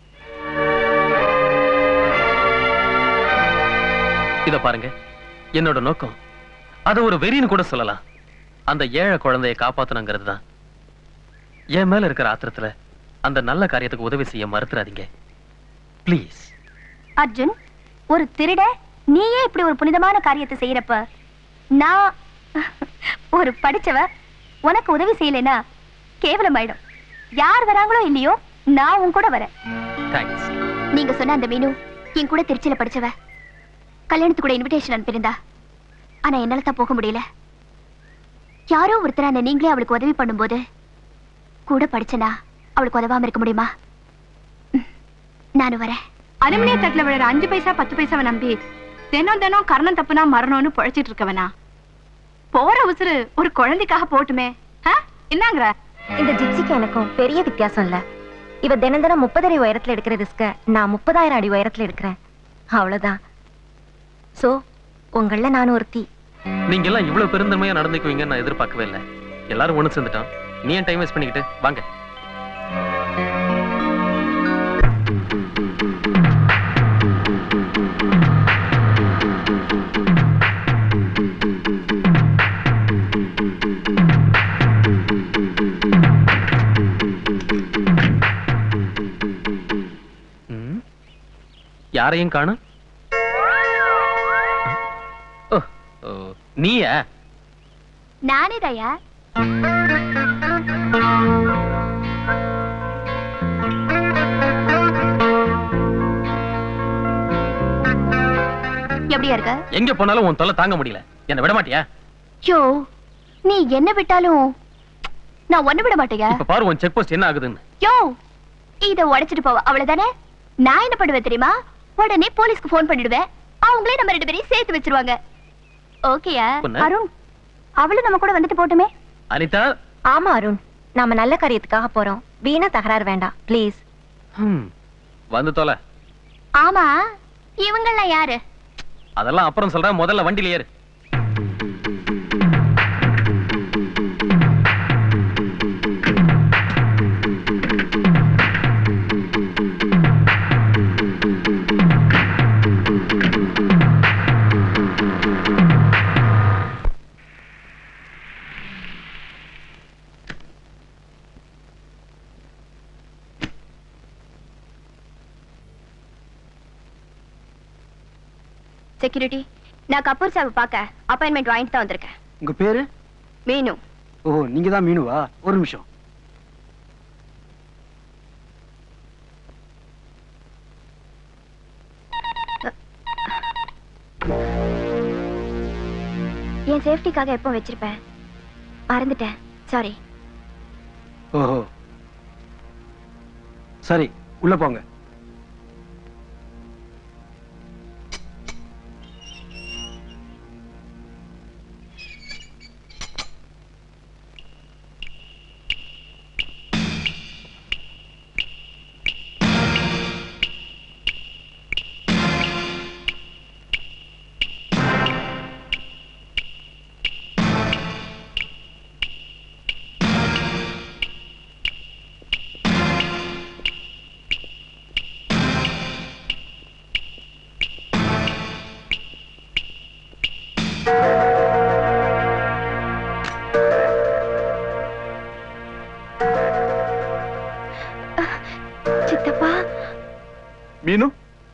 Speaker 2: இத பாருங்க என்னோட நோக்கம் அது ஒரு வெறின்னு கூட சொல்லலாம் அந்த ஏழை குழந்தையை காப்பாத்தணுங்கிறது தான் என் மேல இருக்கிற ஆத்திரத்துல அந்த நல்ல காரியத்துக்கு உதவி செய்ய மறுத்துறாதீங்க ப்ளீஸ்
Speaker 5: அர்ஜுன் ஒரு திருட நீயே இப்படி ஒரு புனிதமான காரியத்தை செய்யறப்ப நான் ஒரு படிச்சவ உனக்கு உதவி செய்யலைன்னா கேவலமாயிடும் யார் வராங்களோ இல்லையோ நான் உன் கூட வரேன்
Speaker 2: தேங்க்ஸ்
Speaker 5: நீங்க சொன்ன அந்த மீனு என் கூட திருச்சியில படிச்சவ கல்யாணத்துக்கு கூட இன்விடேஷன் அனுப்பியிருந்தா ஆனா என்னால தான் போக முடியல யாரோ ஒருத்தரான நீங்களே அவளுக்கு உதவி பண்ணும்போது கூட படிச்சனா அவளுக்கு உதவாம இருக்க முடியுமா ம், நானும் வரேன்
Speaker 14: அலுமினிய தட்டுல விழுற அஞ்சு பைசா பத்து பைசாவை நம்பி தினம் தினம் கர்ணம் தப்புனா மரணம்னு பொழைச்சிட்டு இருக்கவனா போற உசுறு ஒரு குழந்தைக்காக போட்டுமே ஆ? என்னங்கிற
Speaker 22: இந்த ஜிப்சிக்கு எனக்கும் பெரிய வித்தியாசம் இல்ல இவ தினம் தினம் முப்பது அடி உயரத்துல எடுக்கிற ரிஸ்க நான் முப்பதாயிரம் அடி உயரத்துல எடுக்கிறேன் அவ்வளவுதான் சோ உங்கள நான் ஒருத்தி
Speaker 2: நீங்க எல்லாம் இவ்வளவு பெருந்தன்மையா நடந்துக்குவீங்கன்னு நான் எதிர்பார்க்கவே இல்லை எல்லாரும் ஒண்ணு சேர்ந்துட்டோம் நீ ஏன் டைம் வேஸ்ட் பண்ணிக்கிட்டு வாங்க ம், யாரையும் காணும் ஓ ஓ, நீயா
Speaker 5: நானே தயா எப்படியா இருக்க
Speaker 2: எங்க போனாலும் உன் தொல்லை தாங்க முடியல என்ன விட மாட்டியா
Speaker 5: யோ நீ என்ன விட்டாலும் நான் ஒண்ணு விட மாட்டேயா
Speaker 2: இப்ப பாரு உன் செக் போஸ்ட் என்ன ஆகுதுன்னு
Speaker 5: யோ இத உடைச்சிட்டு போவ அவ்வளவுதானே நான் என்ன பண்ணுவேன் தெரியுமா உடனே போலீஸ்க்கு ஃபோன் பண்ணிடுவேன் அவங்களே நம்ம ரெண்டு பேரையும் சேர்த்து வச்சிருவாங்க ஓகேயா
Speaker 2: பொண்ணு.
Speaker 22: அருண் அவளும் நம்ம கூட வந்துட்டு போட்டுமே
Speaker 2: அனிதா
Speaker 22: ஆமா அருண் நாம நல்ல காரியத்துக்காக போறோம் வீணா தகராறு வேண்டாம் ப்ளீஸ்
Speaker 2: ஹம், வந்து தொலை
Speaker 5: ஆமா இவங்கெல்லாம் யாரு
Speaker 2: அதெல்லாம் அப்புறம் சொல்றேன் முதல்ல வண்டியில ஏறு
Speaker 5: செக்யூரிட்டி
Speaker 22: நான் கபூர் சாவை பார்க்க அப்பாயின்மெண்ட் வாங்கிட்டு தான் வந்திருக்கேன்
Speaker 11: உங்க பேரு
Speaker 22: மீனு
Speaker 11: ஓ நீங்க தான் மீனுவா ஒரு நிமிஷம்
Speaker 22: என் சேஃப்டிக்காக எப்போ வச்சிருப்பேன் மறந்துட்டேன் சாரி
Speaker 11: ஓஹோ சரி உள்ள போங்க
Speaker 22: சித்தப்பா
Speaker 10: மீனு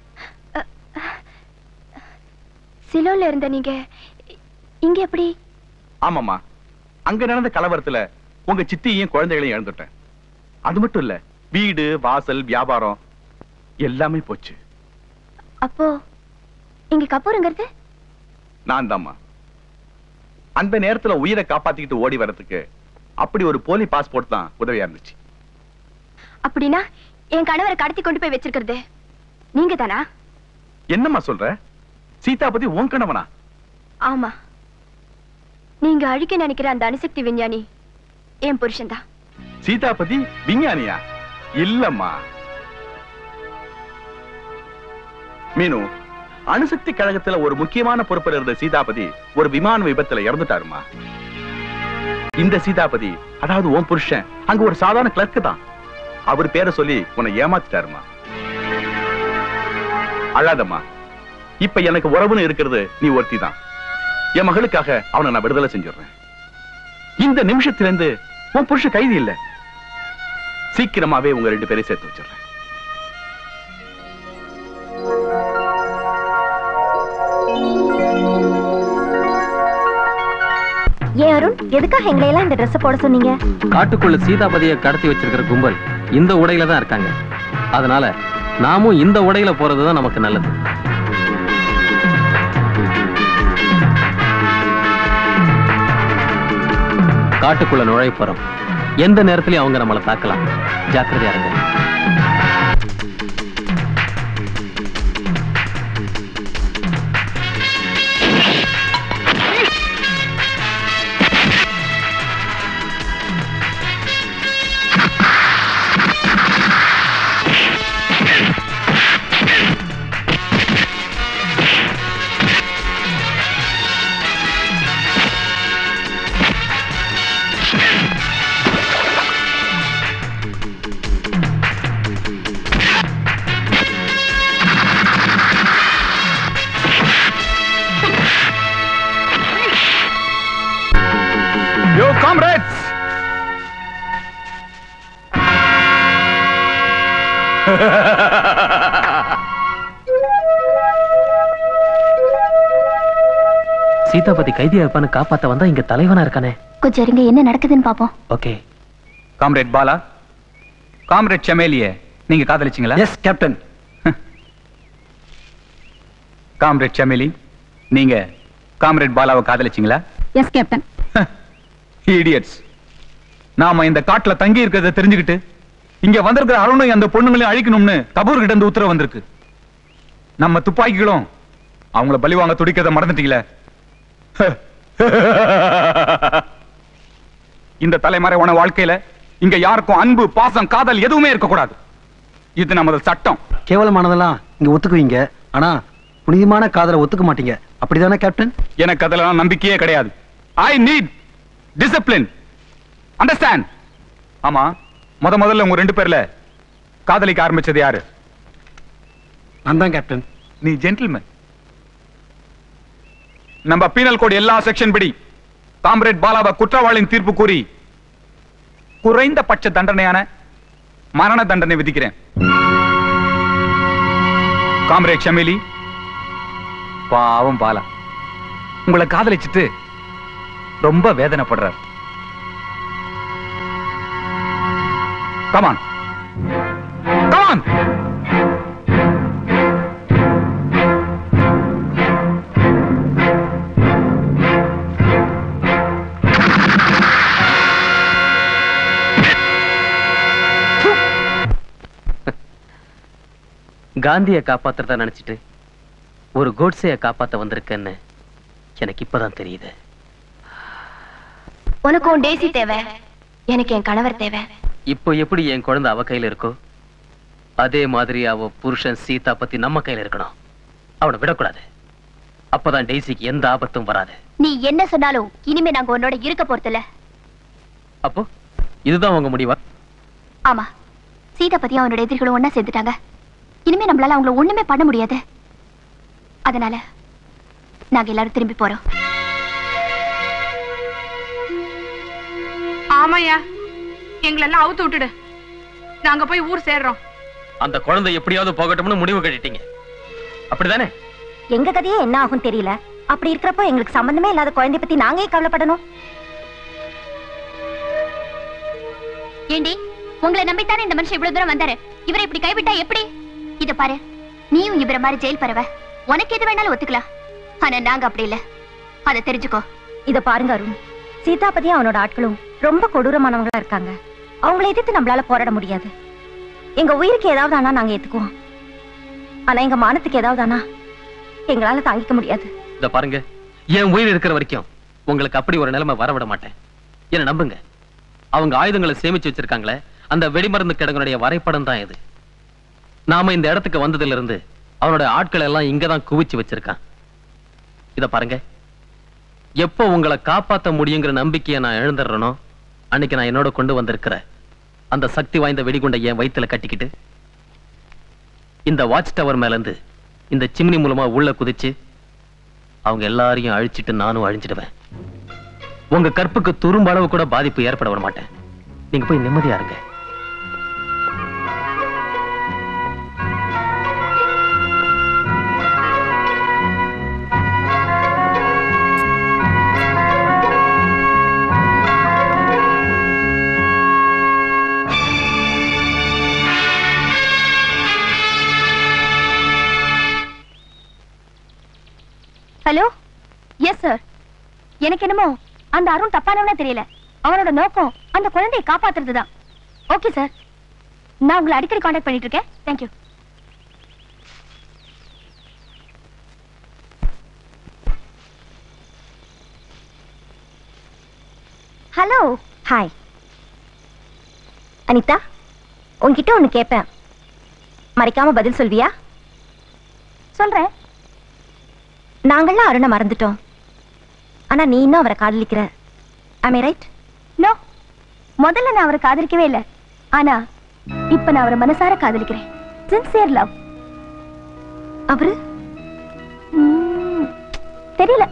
Speaker 22: சிலோல இருந்த நீங்க இங்க எப்படி
Speaker 10: ஆமாமா அங்க நடந்த கலவரத்துல உங்க சித்தியையும் குழந்தைகளையும் இழந்துட்டேன் அது மட்டும் இல்ல வீடு வாசல் வியாபாரம் எல்லாமே போச்சு
Speaker 22: அப்போ இங்க கபூருங்கிறது
Speaker 10: நான் தாம்மா அந்த நேரத்துல உயிரை காப்பாத்திக்கிட்டு ஓடி வர்றதுக்கு அப்படி ஒரு போலி பாஸ்போர்ட் தான் உதவியா இருந்துச்சு
Speaker 22: அப்படின்னா என் கணவரை கடத்தி கொண்டு போய் வச்சிருக்கிறது நீங்க தானா
Speaker 10: என்னம்மா சொல்ற சீதாபதி உன் கணவனா
Speaker 22: ஆமா நீங்க அழிக்க நினைக்கிற அந்த அணுசக்தி விஞ்ஞானி என் புருஷன் தான்
Speaker 10: சீதாபதி விஞ்ஞானியா இல்லம்மா மீனு அணுசக்தி கழகத்துல ஒரு முக்கியமான பொறுப்பில் இருந்த சீதாபதி ஒரு விமான விபத்துல இறந்துட்டாருமா இந்த சீதாபதி அதாவது உன் புருஷன் அங்க ஒரு சாதாரண கிளர்க் தான் அவர் பேரை சொல்லி உன்னை ஏமாத்திட்டாருமா அழாதம்மா இப்ப எனக்கு உறவுன்னு இருக்கிறது நீ ஒருத்தி தான் என் மகளுக்காக அவனை நான் விடுதலை செஞ்சிடுறேன் இந்த நிமிஷத்திலிருந்து உன் புருஷன் கைதி இல்ல சீக்கிரமாவே உங்க ரெண்டு பேரையும் சேர்த்து வச்சிடுறேன்
Speaker 22: ஏன் அருண் எதுக்காக எங்களை எல்லாம் இந்த ட்ரெஸ் போட சொன்னீங்க
Speaker 2: காட்டுக்குள்ள சீதாபதியை கடத்தி வச்சிருக்கிற கும்பல் இந்த உடையில தான் இருக்காங்க அதனால நாமும் இந்த உடையில போறதுதான் நமக்கு நல்லது காட்டுக்குள்ள நுழைய போறோம் எந்த நேரத்திலயும் அவங்க நம்மளை தாக்கலாம் ஜாக்கிரதையா இருங்க
Speaker 10: Yo, comrades!
Speaker 2: சீதாபதி கைதியா இருப்பான்னு காப்பாத்த வந்தா இங்க தலைவனா இருக்கானே
Speaker 22: கொஞ்சம் இருங்க என்ன நடக்குதுன்னு பாப்போம்
Speaker 2: ஓகே
Speaker 12: காம்ரேட் பாலா காம்ரேட் செமேலிய நீங்க காதலிச்சீங்களா
Speaker 11: எஸ் கேப்டன்
Speaker 12: காம்ரேட் செமேலி நீங்க காம்ரேட் பாலாவை காதலிச்சீங்களா
Speaker 14: எஸ் கேப்டன்
Speaker 12: இடியட்ஸ் நாம இந்த காட்டுல தங்கி இருக்கிறத தெரிஞ்சுக்கிட்டு இங்க வந்திருக்கிற அருணையும் அந்த பொண்ணுங்களையும் அழிக்கணும்னு கபூர் கிட்ட இருந்து உத்தரவு வந்திருக்கு நம்ம துப்பாக்கிகளும் அவங்கள பலி வாங்க துடிக்கிறத மறந்துட்டீங்களே இந்த தலைமறைவான வாழ்க்கையில இங்க யாருக்கும் அன்பு பாசம் காதல் எதுவுமே இருக்கக்கூடாது இது நமது சட்டம்
Speaker 11: கேவலமானதெல்லாம் இங்க ஒத்துக்குவீங்க ஆனா புனிதமான காதலை ஒத்துக்க மாட்டீங்க அப்படிதானே கேப்டன்
Speaker 12: எனக்கு அதெல்லாம் நம்பிக்கையே கிடையாது ஐ நீட் டிசிப்ளின் அண்டர்ஸ்டாண்ட் ஆமா முத முதல்ல உங்க ரெண்டு பேர்ல காதலிக்க ஆரம்பிச்சது யாரு
Speaker 11: நான் தான் கேப்டன்
Speaker 12: நீ ஜென்டில்மேன் நம்ம பீனல் கோட் எல்லா செக்ஷன் படி காம்ரேட் பாலாவை குற்றவாளியின் தீர்ப்பு கூறி குறைந்த பட்ச தண்டனையான மரண தண்டனை விதிக்கிறேன் காம்ரேட் ஷமிலி பாவம் பாலா உங்களை காதலிச்சிட்டு ரொம்ப வேதனைப்படுறார் கமான் கமான்
Speaker 2: காந்தியை காப்பாத்துறதா நினைச்சிட்டு ஒரு கோட்ஸைய காப்பாத்த வந்திருக்கேன்னு எனக்கு இப்பதான் தெரியுது
Speaker 5: உனக்கும் டேசி தேவை எனக்கு என் கணவர் தேவை
Speaker 2: இப்போ எப்படி என் குழந்தை அவ கையில இருக்கோ அதே மாதிரி அவ புருஷன் சீதா பத்தி நம்ம கையில இருக்கணும் அவனை விடக்கூடாது அப்பதான் டெய்ஸிக்கு எந்த ஆபத்தும் வராது
Speaker 5: நீ என்ன சொன்னாலும் இனிமே நாங்க உன்னோட இருக்க போறதில்ல
Speaker 2: அப்போ இதுதான் உங்க முடிவா
Speaker 5: ஆமா சீதா பத்தி அவனோட எதிரிகளும் ஒன்னா சேர்ந்துட்டாங்க இனிமே நம்மளால அவங்கள ஒண்ணுமே பண்ண முடியாது அதனால நாங்க எல்லாரும் திரும்பி போறோம்
Speaker 14: ஆமாயா எங்களெல்லாம் அவுத்து விட்டுடு நாங்க போய் ஊர் சேர்றோம்
Speaker 2: அந்த குழந்தை எப்படியாவது போகட்டும்னு முடிவு கட்டிட்டீங்க அப்படிதானே
Speaker 22: எங்க கதையே என்ன ஆகும் தெரியல அப்படி இருக்கிறப்போ எங்களுக்கு சம்பந்தமே இல்லாத குழந்தைய பத்தி நாங்க ஏன் கவலைப்படணும்
Speaker 5: ஏண்டி உங்களை நம்பித்தானே இந்த மனுஷன் இவ்வளவு தூரம் வந்தாரு இவரை இப்படி கைவிட்டா எப்படி இத பாரு நீயும் இவர மாதிரி ஜெயில் பறவ உனக்கு எது வேணாலும் ஒத்துக்கலாம் ஆனா நாங்க அப்படி இல்ல அதை தெரிஞ்சுக்கோ
Speaker 22: இத பாருங்க அருண் சீதாபதியும் அவனோட ஆட்களும் ரொம்ப கொடூரமானவங்களா இருக்காங்க அவங்கள எதிர்த்து நம்மளால போராட முடியாது எங்க உயிருக்கு ஏதாவது ஆனா நாங்க ஏத்துக்குவோம் ஆனா எங்க மானத்துக்கு ஏதாவது ஆனா எங்களால தாங்கிக்க முடியாது
Speaker 2: இத பாருங்க என் உயிர் இருக்கிற வரைக்கும் உங்களுக்கு அப்படி ஒரு நிலைமை வரவிட மாட்டேன் என்ன நம்புங்க அவங்க ஆயுதங்களை சேமிச்சு வச்சிருக்காங்களே அந்த வெடிமருந்து கிடங்குடைய வரைபடம் தான் இது நாம இந்த இடத்துக்கு வந்ததுல இருந்து அவனோட ஆட்கள் எல்லாம் இங்கதான் குவிச்சு வச்சிருக்கான் இத பாருங்க எப்போ உங்களை காப்பாத்த முடியுங்கிற நம்பிக்கையை நான் எழுந்துடுறேனோ அன்னைக்கு நான் என்னோட கொண்டு வந்திருக்கிற அந்த சக்தி வாய்ந்த வெடிகுண்டை என் வயித்துல கட்டிக்கிட்டு இந்த வாட்ச் டவர் மேல இருந்து இந்த சிம்னி மூலமா உள்ள குதிச்சு அவங்க எல்லாரையும் அழிச்சிட்டு நானும் அழிஞ்சிடுவேன் உங்க கற்புக்கு துரும்ப அளவு கூட பாதிப்பு ஏற்பட விட மாட்டேன் நீங்க போய் நிம்மதியா இருங்க
Speaker 5: ஹலோ எஸ் சார் எனக்கு என்னமோ அந்த அருண் தப்பானவனா தெரியல அவனோட நோக்கம் அந்த குழந்தையை காப்பாத்துறது தான் ஓகே சார் நான் உங்களை அடிக்கடி காண்டாக்ட் பண்ணிட்டு இருக்கேன் தேங்க்யூ
Speaker 22: ஹலோ ஹாய் அனிதா உன்கிட்ட ஒண்ணு கேட்பேன் மறைக்காம பதில் சொல்வியா சொல்றேன் நாங்கள்லாம் அருணை மறந்துட்டோம் ஆனா நீ இன்னும் அவரை காதலிக்கிற ஐ ரைட்
Speaker 5: நோ முதல்ல நான் அவரை காதலிக்கவே இல்ல ஆனா இப்ப நான் அவரை மனசார காதலிக்கிறேன் சின்சியர் லவ்
Speaker 22: அவரு
Speaker 5: தெரியல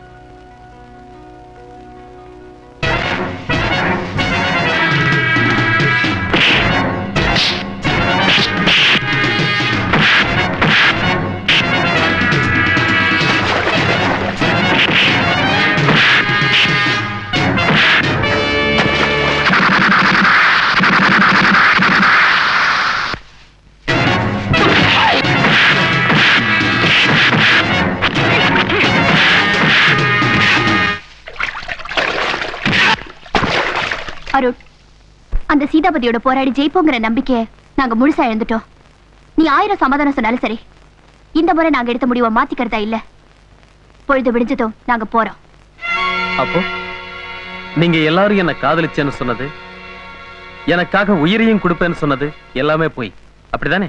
Speaker 5: அருண் அந்த சீதாபதியோட போராடி ஜெயிப்போங்கிற நம்பிக்கையை நாங்க முழுசா இழந்துட்டோம் நீ ஆயிரம் சமாதானம் சொன்னாலும் சரி இந்த முறை நாங்க எடுத்த முடிவை மாத்திக்கிறதா இல்ல பொழுது விடிஞ்சதும் நாங்க போறோம்
Speaker 2: அப்போ நீங்க எல்லாரும் என்ன காதலிச்சேன்னு சொன்னது எனக்காக உயிரையும் கொடுப்பேன்னு சொன்னது எல்லாமே போய் அப்படிதானே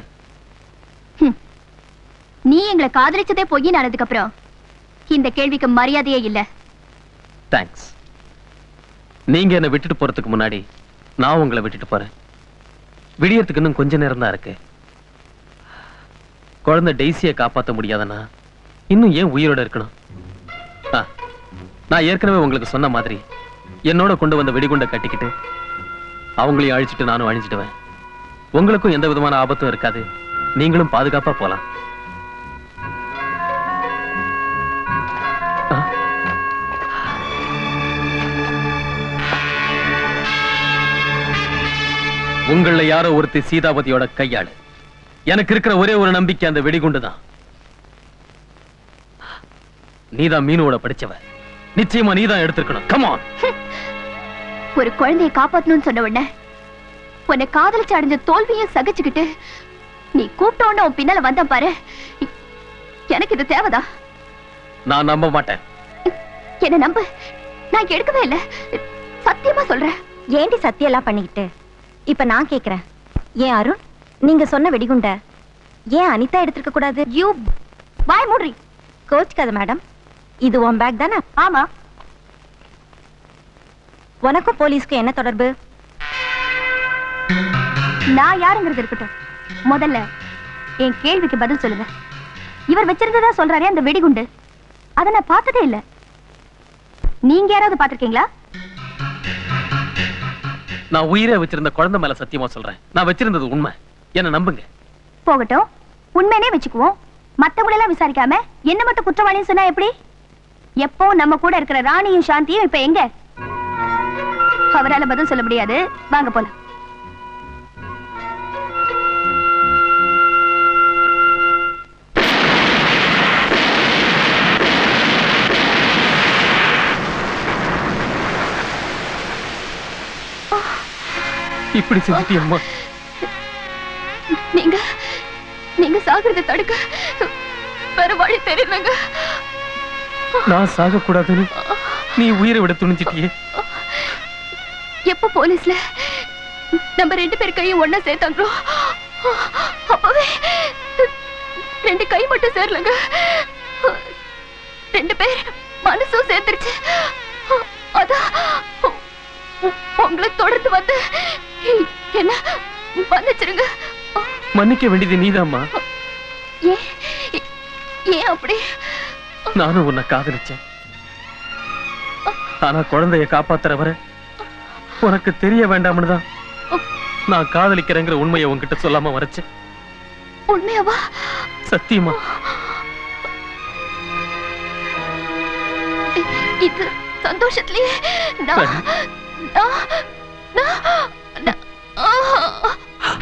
Speaker 5: நீ எங்களை காதலிச்சதே பொய்யின் ஆனதுக்கு அப்புறம் இந்த கேள்விக்கு மரியாதையே இல்ல
Speaker 2: தேங்க்ஸ் நீங்க என்ன விட்டுட்டு போறதுக்கு முன்னாடி நான் உங்களை விட்டுட்டு போறேன் விடியறதுக்கு இன்னும் கொஞ்ச நேரம் தான் இருக்கு குழந்தை டெய்ஸியை காப்பாத்த முடியாதனா இன்னும் ஏன் உயிரோட இருக்கணும் ஆ, நான் ஏற்கனவே உங்களுக்கு சொன்ன மாதிரி என்னோட கொண்டு வந்த வெடிகுண்டை கட்டிக்கிட்டு அவங்களையும் அழிச்சிட்டு நானும் அழிஞ்சிடுவேன் உங்களுக்கும் எந்த விதமான ஆபத்தும் இருக்காது நீங்களும் பாதுகாப்பா போலாம் ஆ, உங்கள யாரோ ஒருத்தி சீதாபதியோட கையாளு எனக்கு இருக்கிற ஒரே ஒரு நம்பிக்கை அந்த வெடிகுண்டு தான் நீதான் மீனோட படிச்சவ நிச்சயமா நீதான் எடுத்திருக்கணும் கமான்
Speaker 5: ஒரு குழந்தையை காப்பாத்தணும்னு சொன்ன உடனே உன்னை காதலிச்சு அடைஞ்ச தோல்வியும் சகிச்சுக்கிட்டு நீ கூப்பிட்ட உடனே உன் பின்னால வந்த பாரு எனக்கு இது தேவைதா
Speaker 2: நான் நம்ப மாட்டேன்
Speaker 5: என்ன நம்பு நான் எடுக்கவே இல்ல சத்தியமா சொல்றேன்
Speaker 22: ஏண்டி சத்தியெல்லாம் பண்ணிக்கிட்டு இப்ப நான் கேக்குறேன் ஏன் அருண் நீங்க சொன்ன வெடிகுண்ட ஏன் அனிதா எடுத்திருக்க கூடாது யூ
Speaker 5: வாய் மூடுறி
Speaker 22: கோச்சுக்காத மேடம் இது உன் பேக் தானே
Speaker 5: ஆமா
Speaker 22: உனக்கும் போலீஸ்க்கும் என்ன தொடர்பு
Speaker 5: நான் யாருங்கிறது இருக்கட்டும் முதல்ல என் கேள்விக்கு பதில் சொல்லுங்க இவர் வச்சிருந்ததா சொல்றாரே அந்த வெடிகுண்டு அத நான் பார்த்ததே இல்ல நீங்க யாராவது பாத்திருக்கீங்களா
Speaker 2: நான் உயிரை வச்சிருந்த குழந்தை மேல சத்தியமா சொல்றேன் நான் வச்சிருந்தது உண்மை என்ன நம்புங்க
Speaker 5: போகட்டும் உண்மைனே வச்சுக்குவோம் மத்தவங்கள எல்லாம் விசாரிக்காம என்ன மட்டும் குற்றவாளின்னு சொன்னா எப்படி எப்போ நம்ம கூட இருக்கிற ராணியும் சாந்தியும் இப்ப எங்க அவரால பதில் சொல்ல முடியாது வாங்க போலாம்
Speaker 2: இப்படி செஞ்சுட்டியம்மா
Speaker 5: நீங்க நீங்க சாகிறத தடுக்க வேற வழி தெரியலங்க
Speaker 2: நான் சாக கூடாதுன்னு நீ உயிரை விட துணிஞ்சிட்டியே
Speaker 5: எப்ப போலீஸ்ல நம்ம ரெண்டு பேர் கையும் ஒண்ணா சேர்த்தாங்களோ அப்பவே ரெண்டு கை மட்டும் சேரலங்க ரெண்டு பேர் மனசும் சேர்ந்துருச்சு அதான் உங்களை தொடர்ந்து வந்து என்ன மன்னிச்சிருங்க
Speaker 2: மன்னிக்க வேண்டியது நீதாம்மா
Speaker 5: ஏன் ஏன் அப்படி
Speaker 2: நானும் உன்னை காதலிச்சேன் ஆனா குழந்தைய காப்பாத்துற வரை உனக்கு தெரிய வேண்டாம்னு தான் நான் காதலிக்கிறேங்கிற உண்மையை உன்கிட்ட சொல்லாம வரைச்சேன்
Speaker 5: உண்மையாவா
Speaker 2: சத்தியமா
Speaker 5: இது சந்தோஷத்திலேயே நான் நான் நான் நான் ஆ.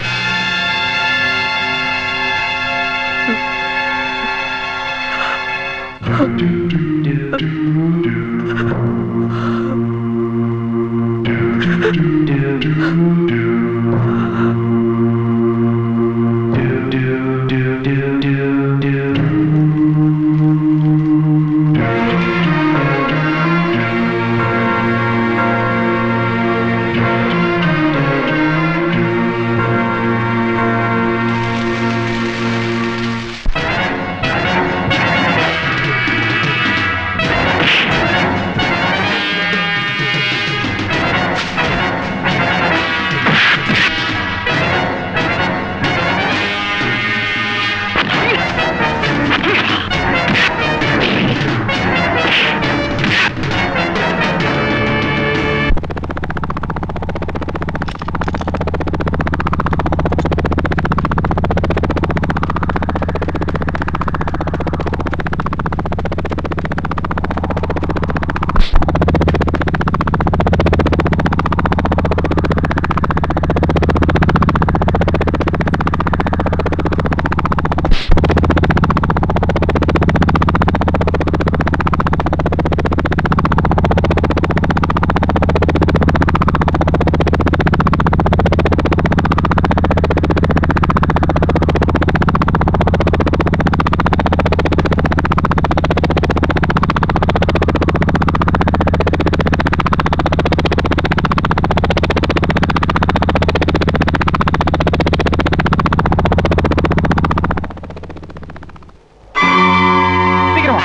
Speaker 12: சீக்கிரமா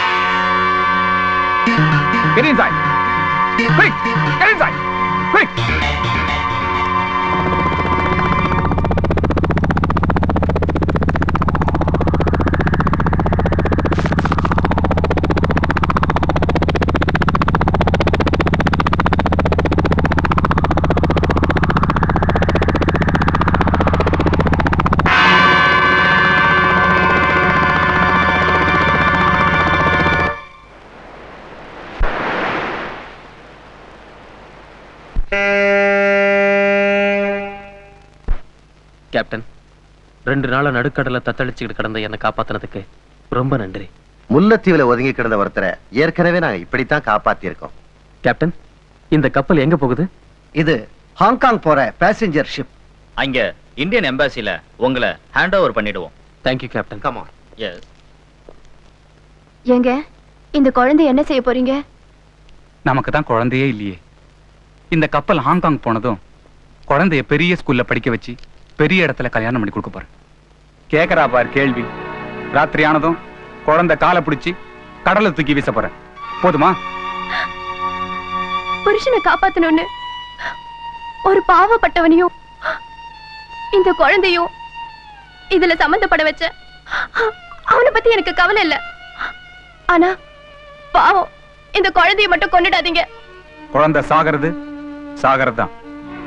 Speaker 12: Get inside. Quick, get inside. Quick.
Speaker 2: Captain ரெண்டு நாளா நடுக்கடல தத்தளிச்சுக்கிட்டு கிடந்த என்னை காப்பாத்துனதுக்கு ரொம்ப நன்றி
Speaker 6: முல்லைத்தீவுல ஒதுங்கி கிடந்த ஒருத்தரை ஏற்கனவே நாங்க இப்படித்தான் காப்பாத்தி இருக்கோம்
Speaker 2: கேப்டன் இந்த கப்பல் எங்க போகுது
Speaker 18: இது ஹாங்காங் போற பேசஞ்சர் ஷிப்
Speaker 20: அங்க இந்தியன் எம்பாசில உங்களை ஹேண்ட் ஓவர் பண்ணிடுவோம்
Speaker 2: தேங்க்யூ கேப்டன்
Speaker 6: கமா
Speaker 20: எஸ்
Speaker 15: ஏங்க இந்த குழந்தை என்ன செய்ய போறீங்க
Speaker 12: நமக்கு தான் குழந்தையே இல்லையே இந்த கப்பல் ஹாங்காங் போனதும் குழந்தைய பெரிய ஸ்கூல்ல படிக்க வச்சு பெரிய இடத்துல கல்யாணம் பண்ணி கொடுக்க போறேன் கேக்குறா பார் கேள்வி ராத்திரி ஆனதும் குழந்தை காலை பிடிச்சி கடலை தூக்கி வீச போறேன் போதுமா
Speaker 15: புருஷனை காப்பாத்தணும்னு ஒரு பாவப்பட்டவனையும் இந்த குழந்தையும் இதுல சம்பந்தப்பட வச்ச அவனை பத்தி எனக்கு கவலை இல்ல ஆனா பாவம் இந்த குழந்தைய மட்டும் கொண்டுடாதீங்க
Speaker 12: குழந்தை சாகிறது சாகிறது தான்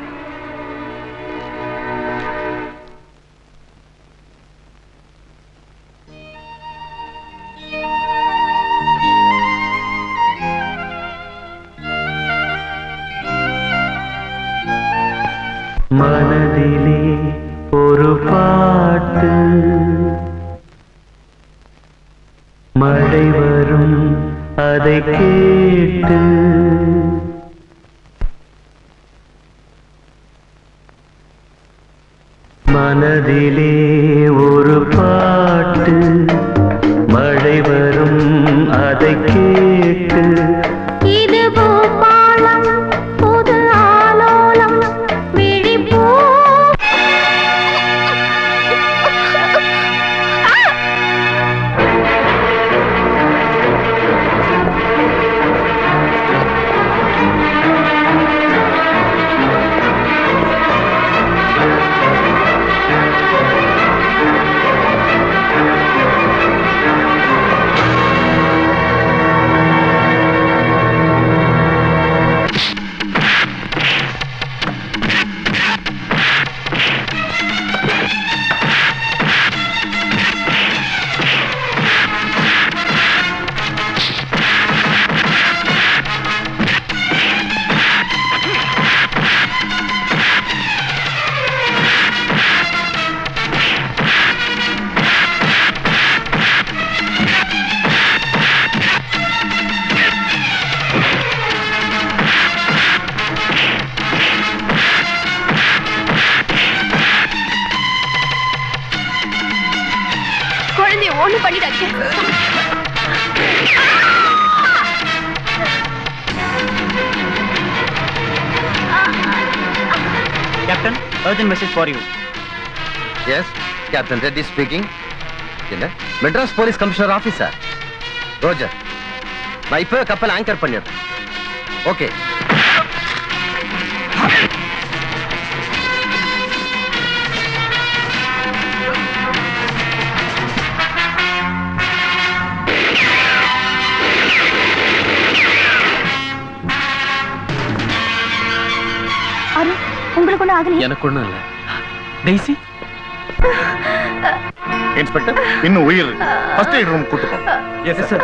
Speaker 9: மனதிலே ஒரு பாட்டு மழை வரும் அதை கேட்டு மனதிலே ஒரு பாட்டு மழை வரும் அதை கேட்டு
Speaker 17: இது பூபாலம் புது ஆலோலம் விழிப்பூ
Speaker 15: குழந்தைய ஒண்ணு பண்ணிடாதீங்க
Speaker 7: captain urgent message for you
Speaker 6: yes captain Reddy speaking என்ன மெட்ராஸ் போலீஸ் கமிஷனர் ஆபீஸா ரோஜர் நான் இப்போ கப்பல் ஆங்கர் பண்ணிடுறேன் ஓகே
Speaker 15: அரு உங்களுக்கு ஒண்ணு ஆகலையே
Speaker 2: எனக்கு ஒண்ணும் இல்ல டெய்ஸி
Speaker 23: இன்ஸ்பெக்டர் இன்னும் உயிர் ஃபர்ஸ்ட் எய்ட் ரூம் கூட்டு போ
Speaker 12: எஸ் சார்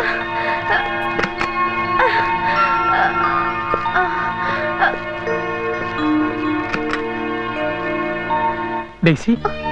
Speaker 2: டெய்ஸி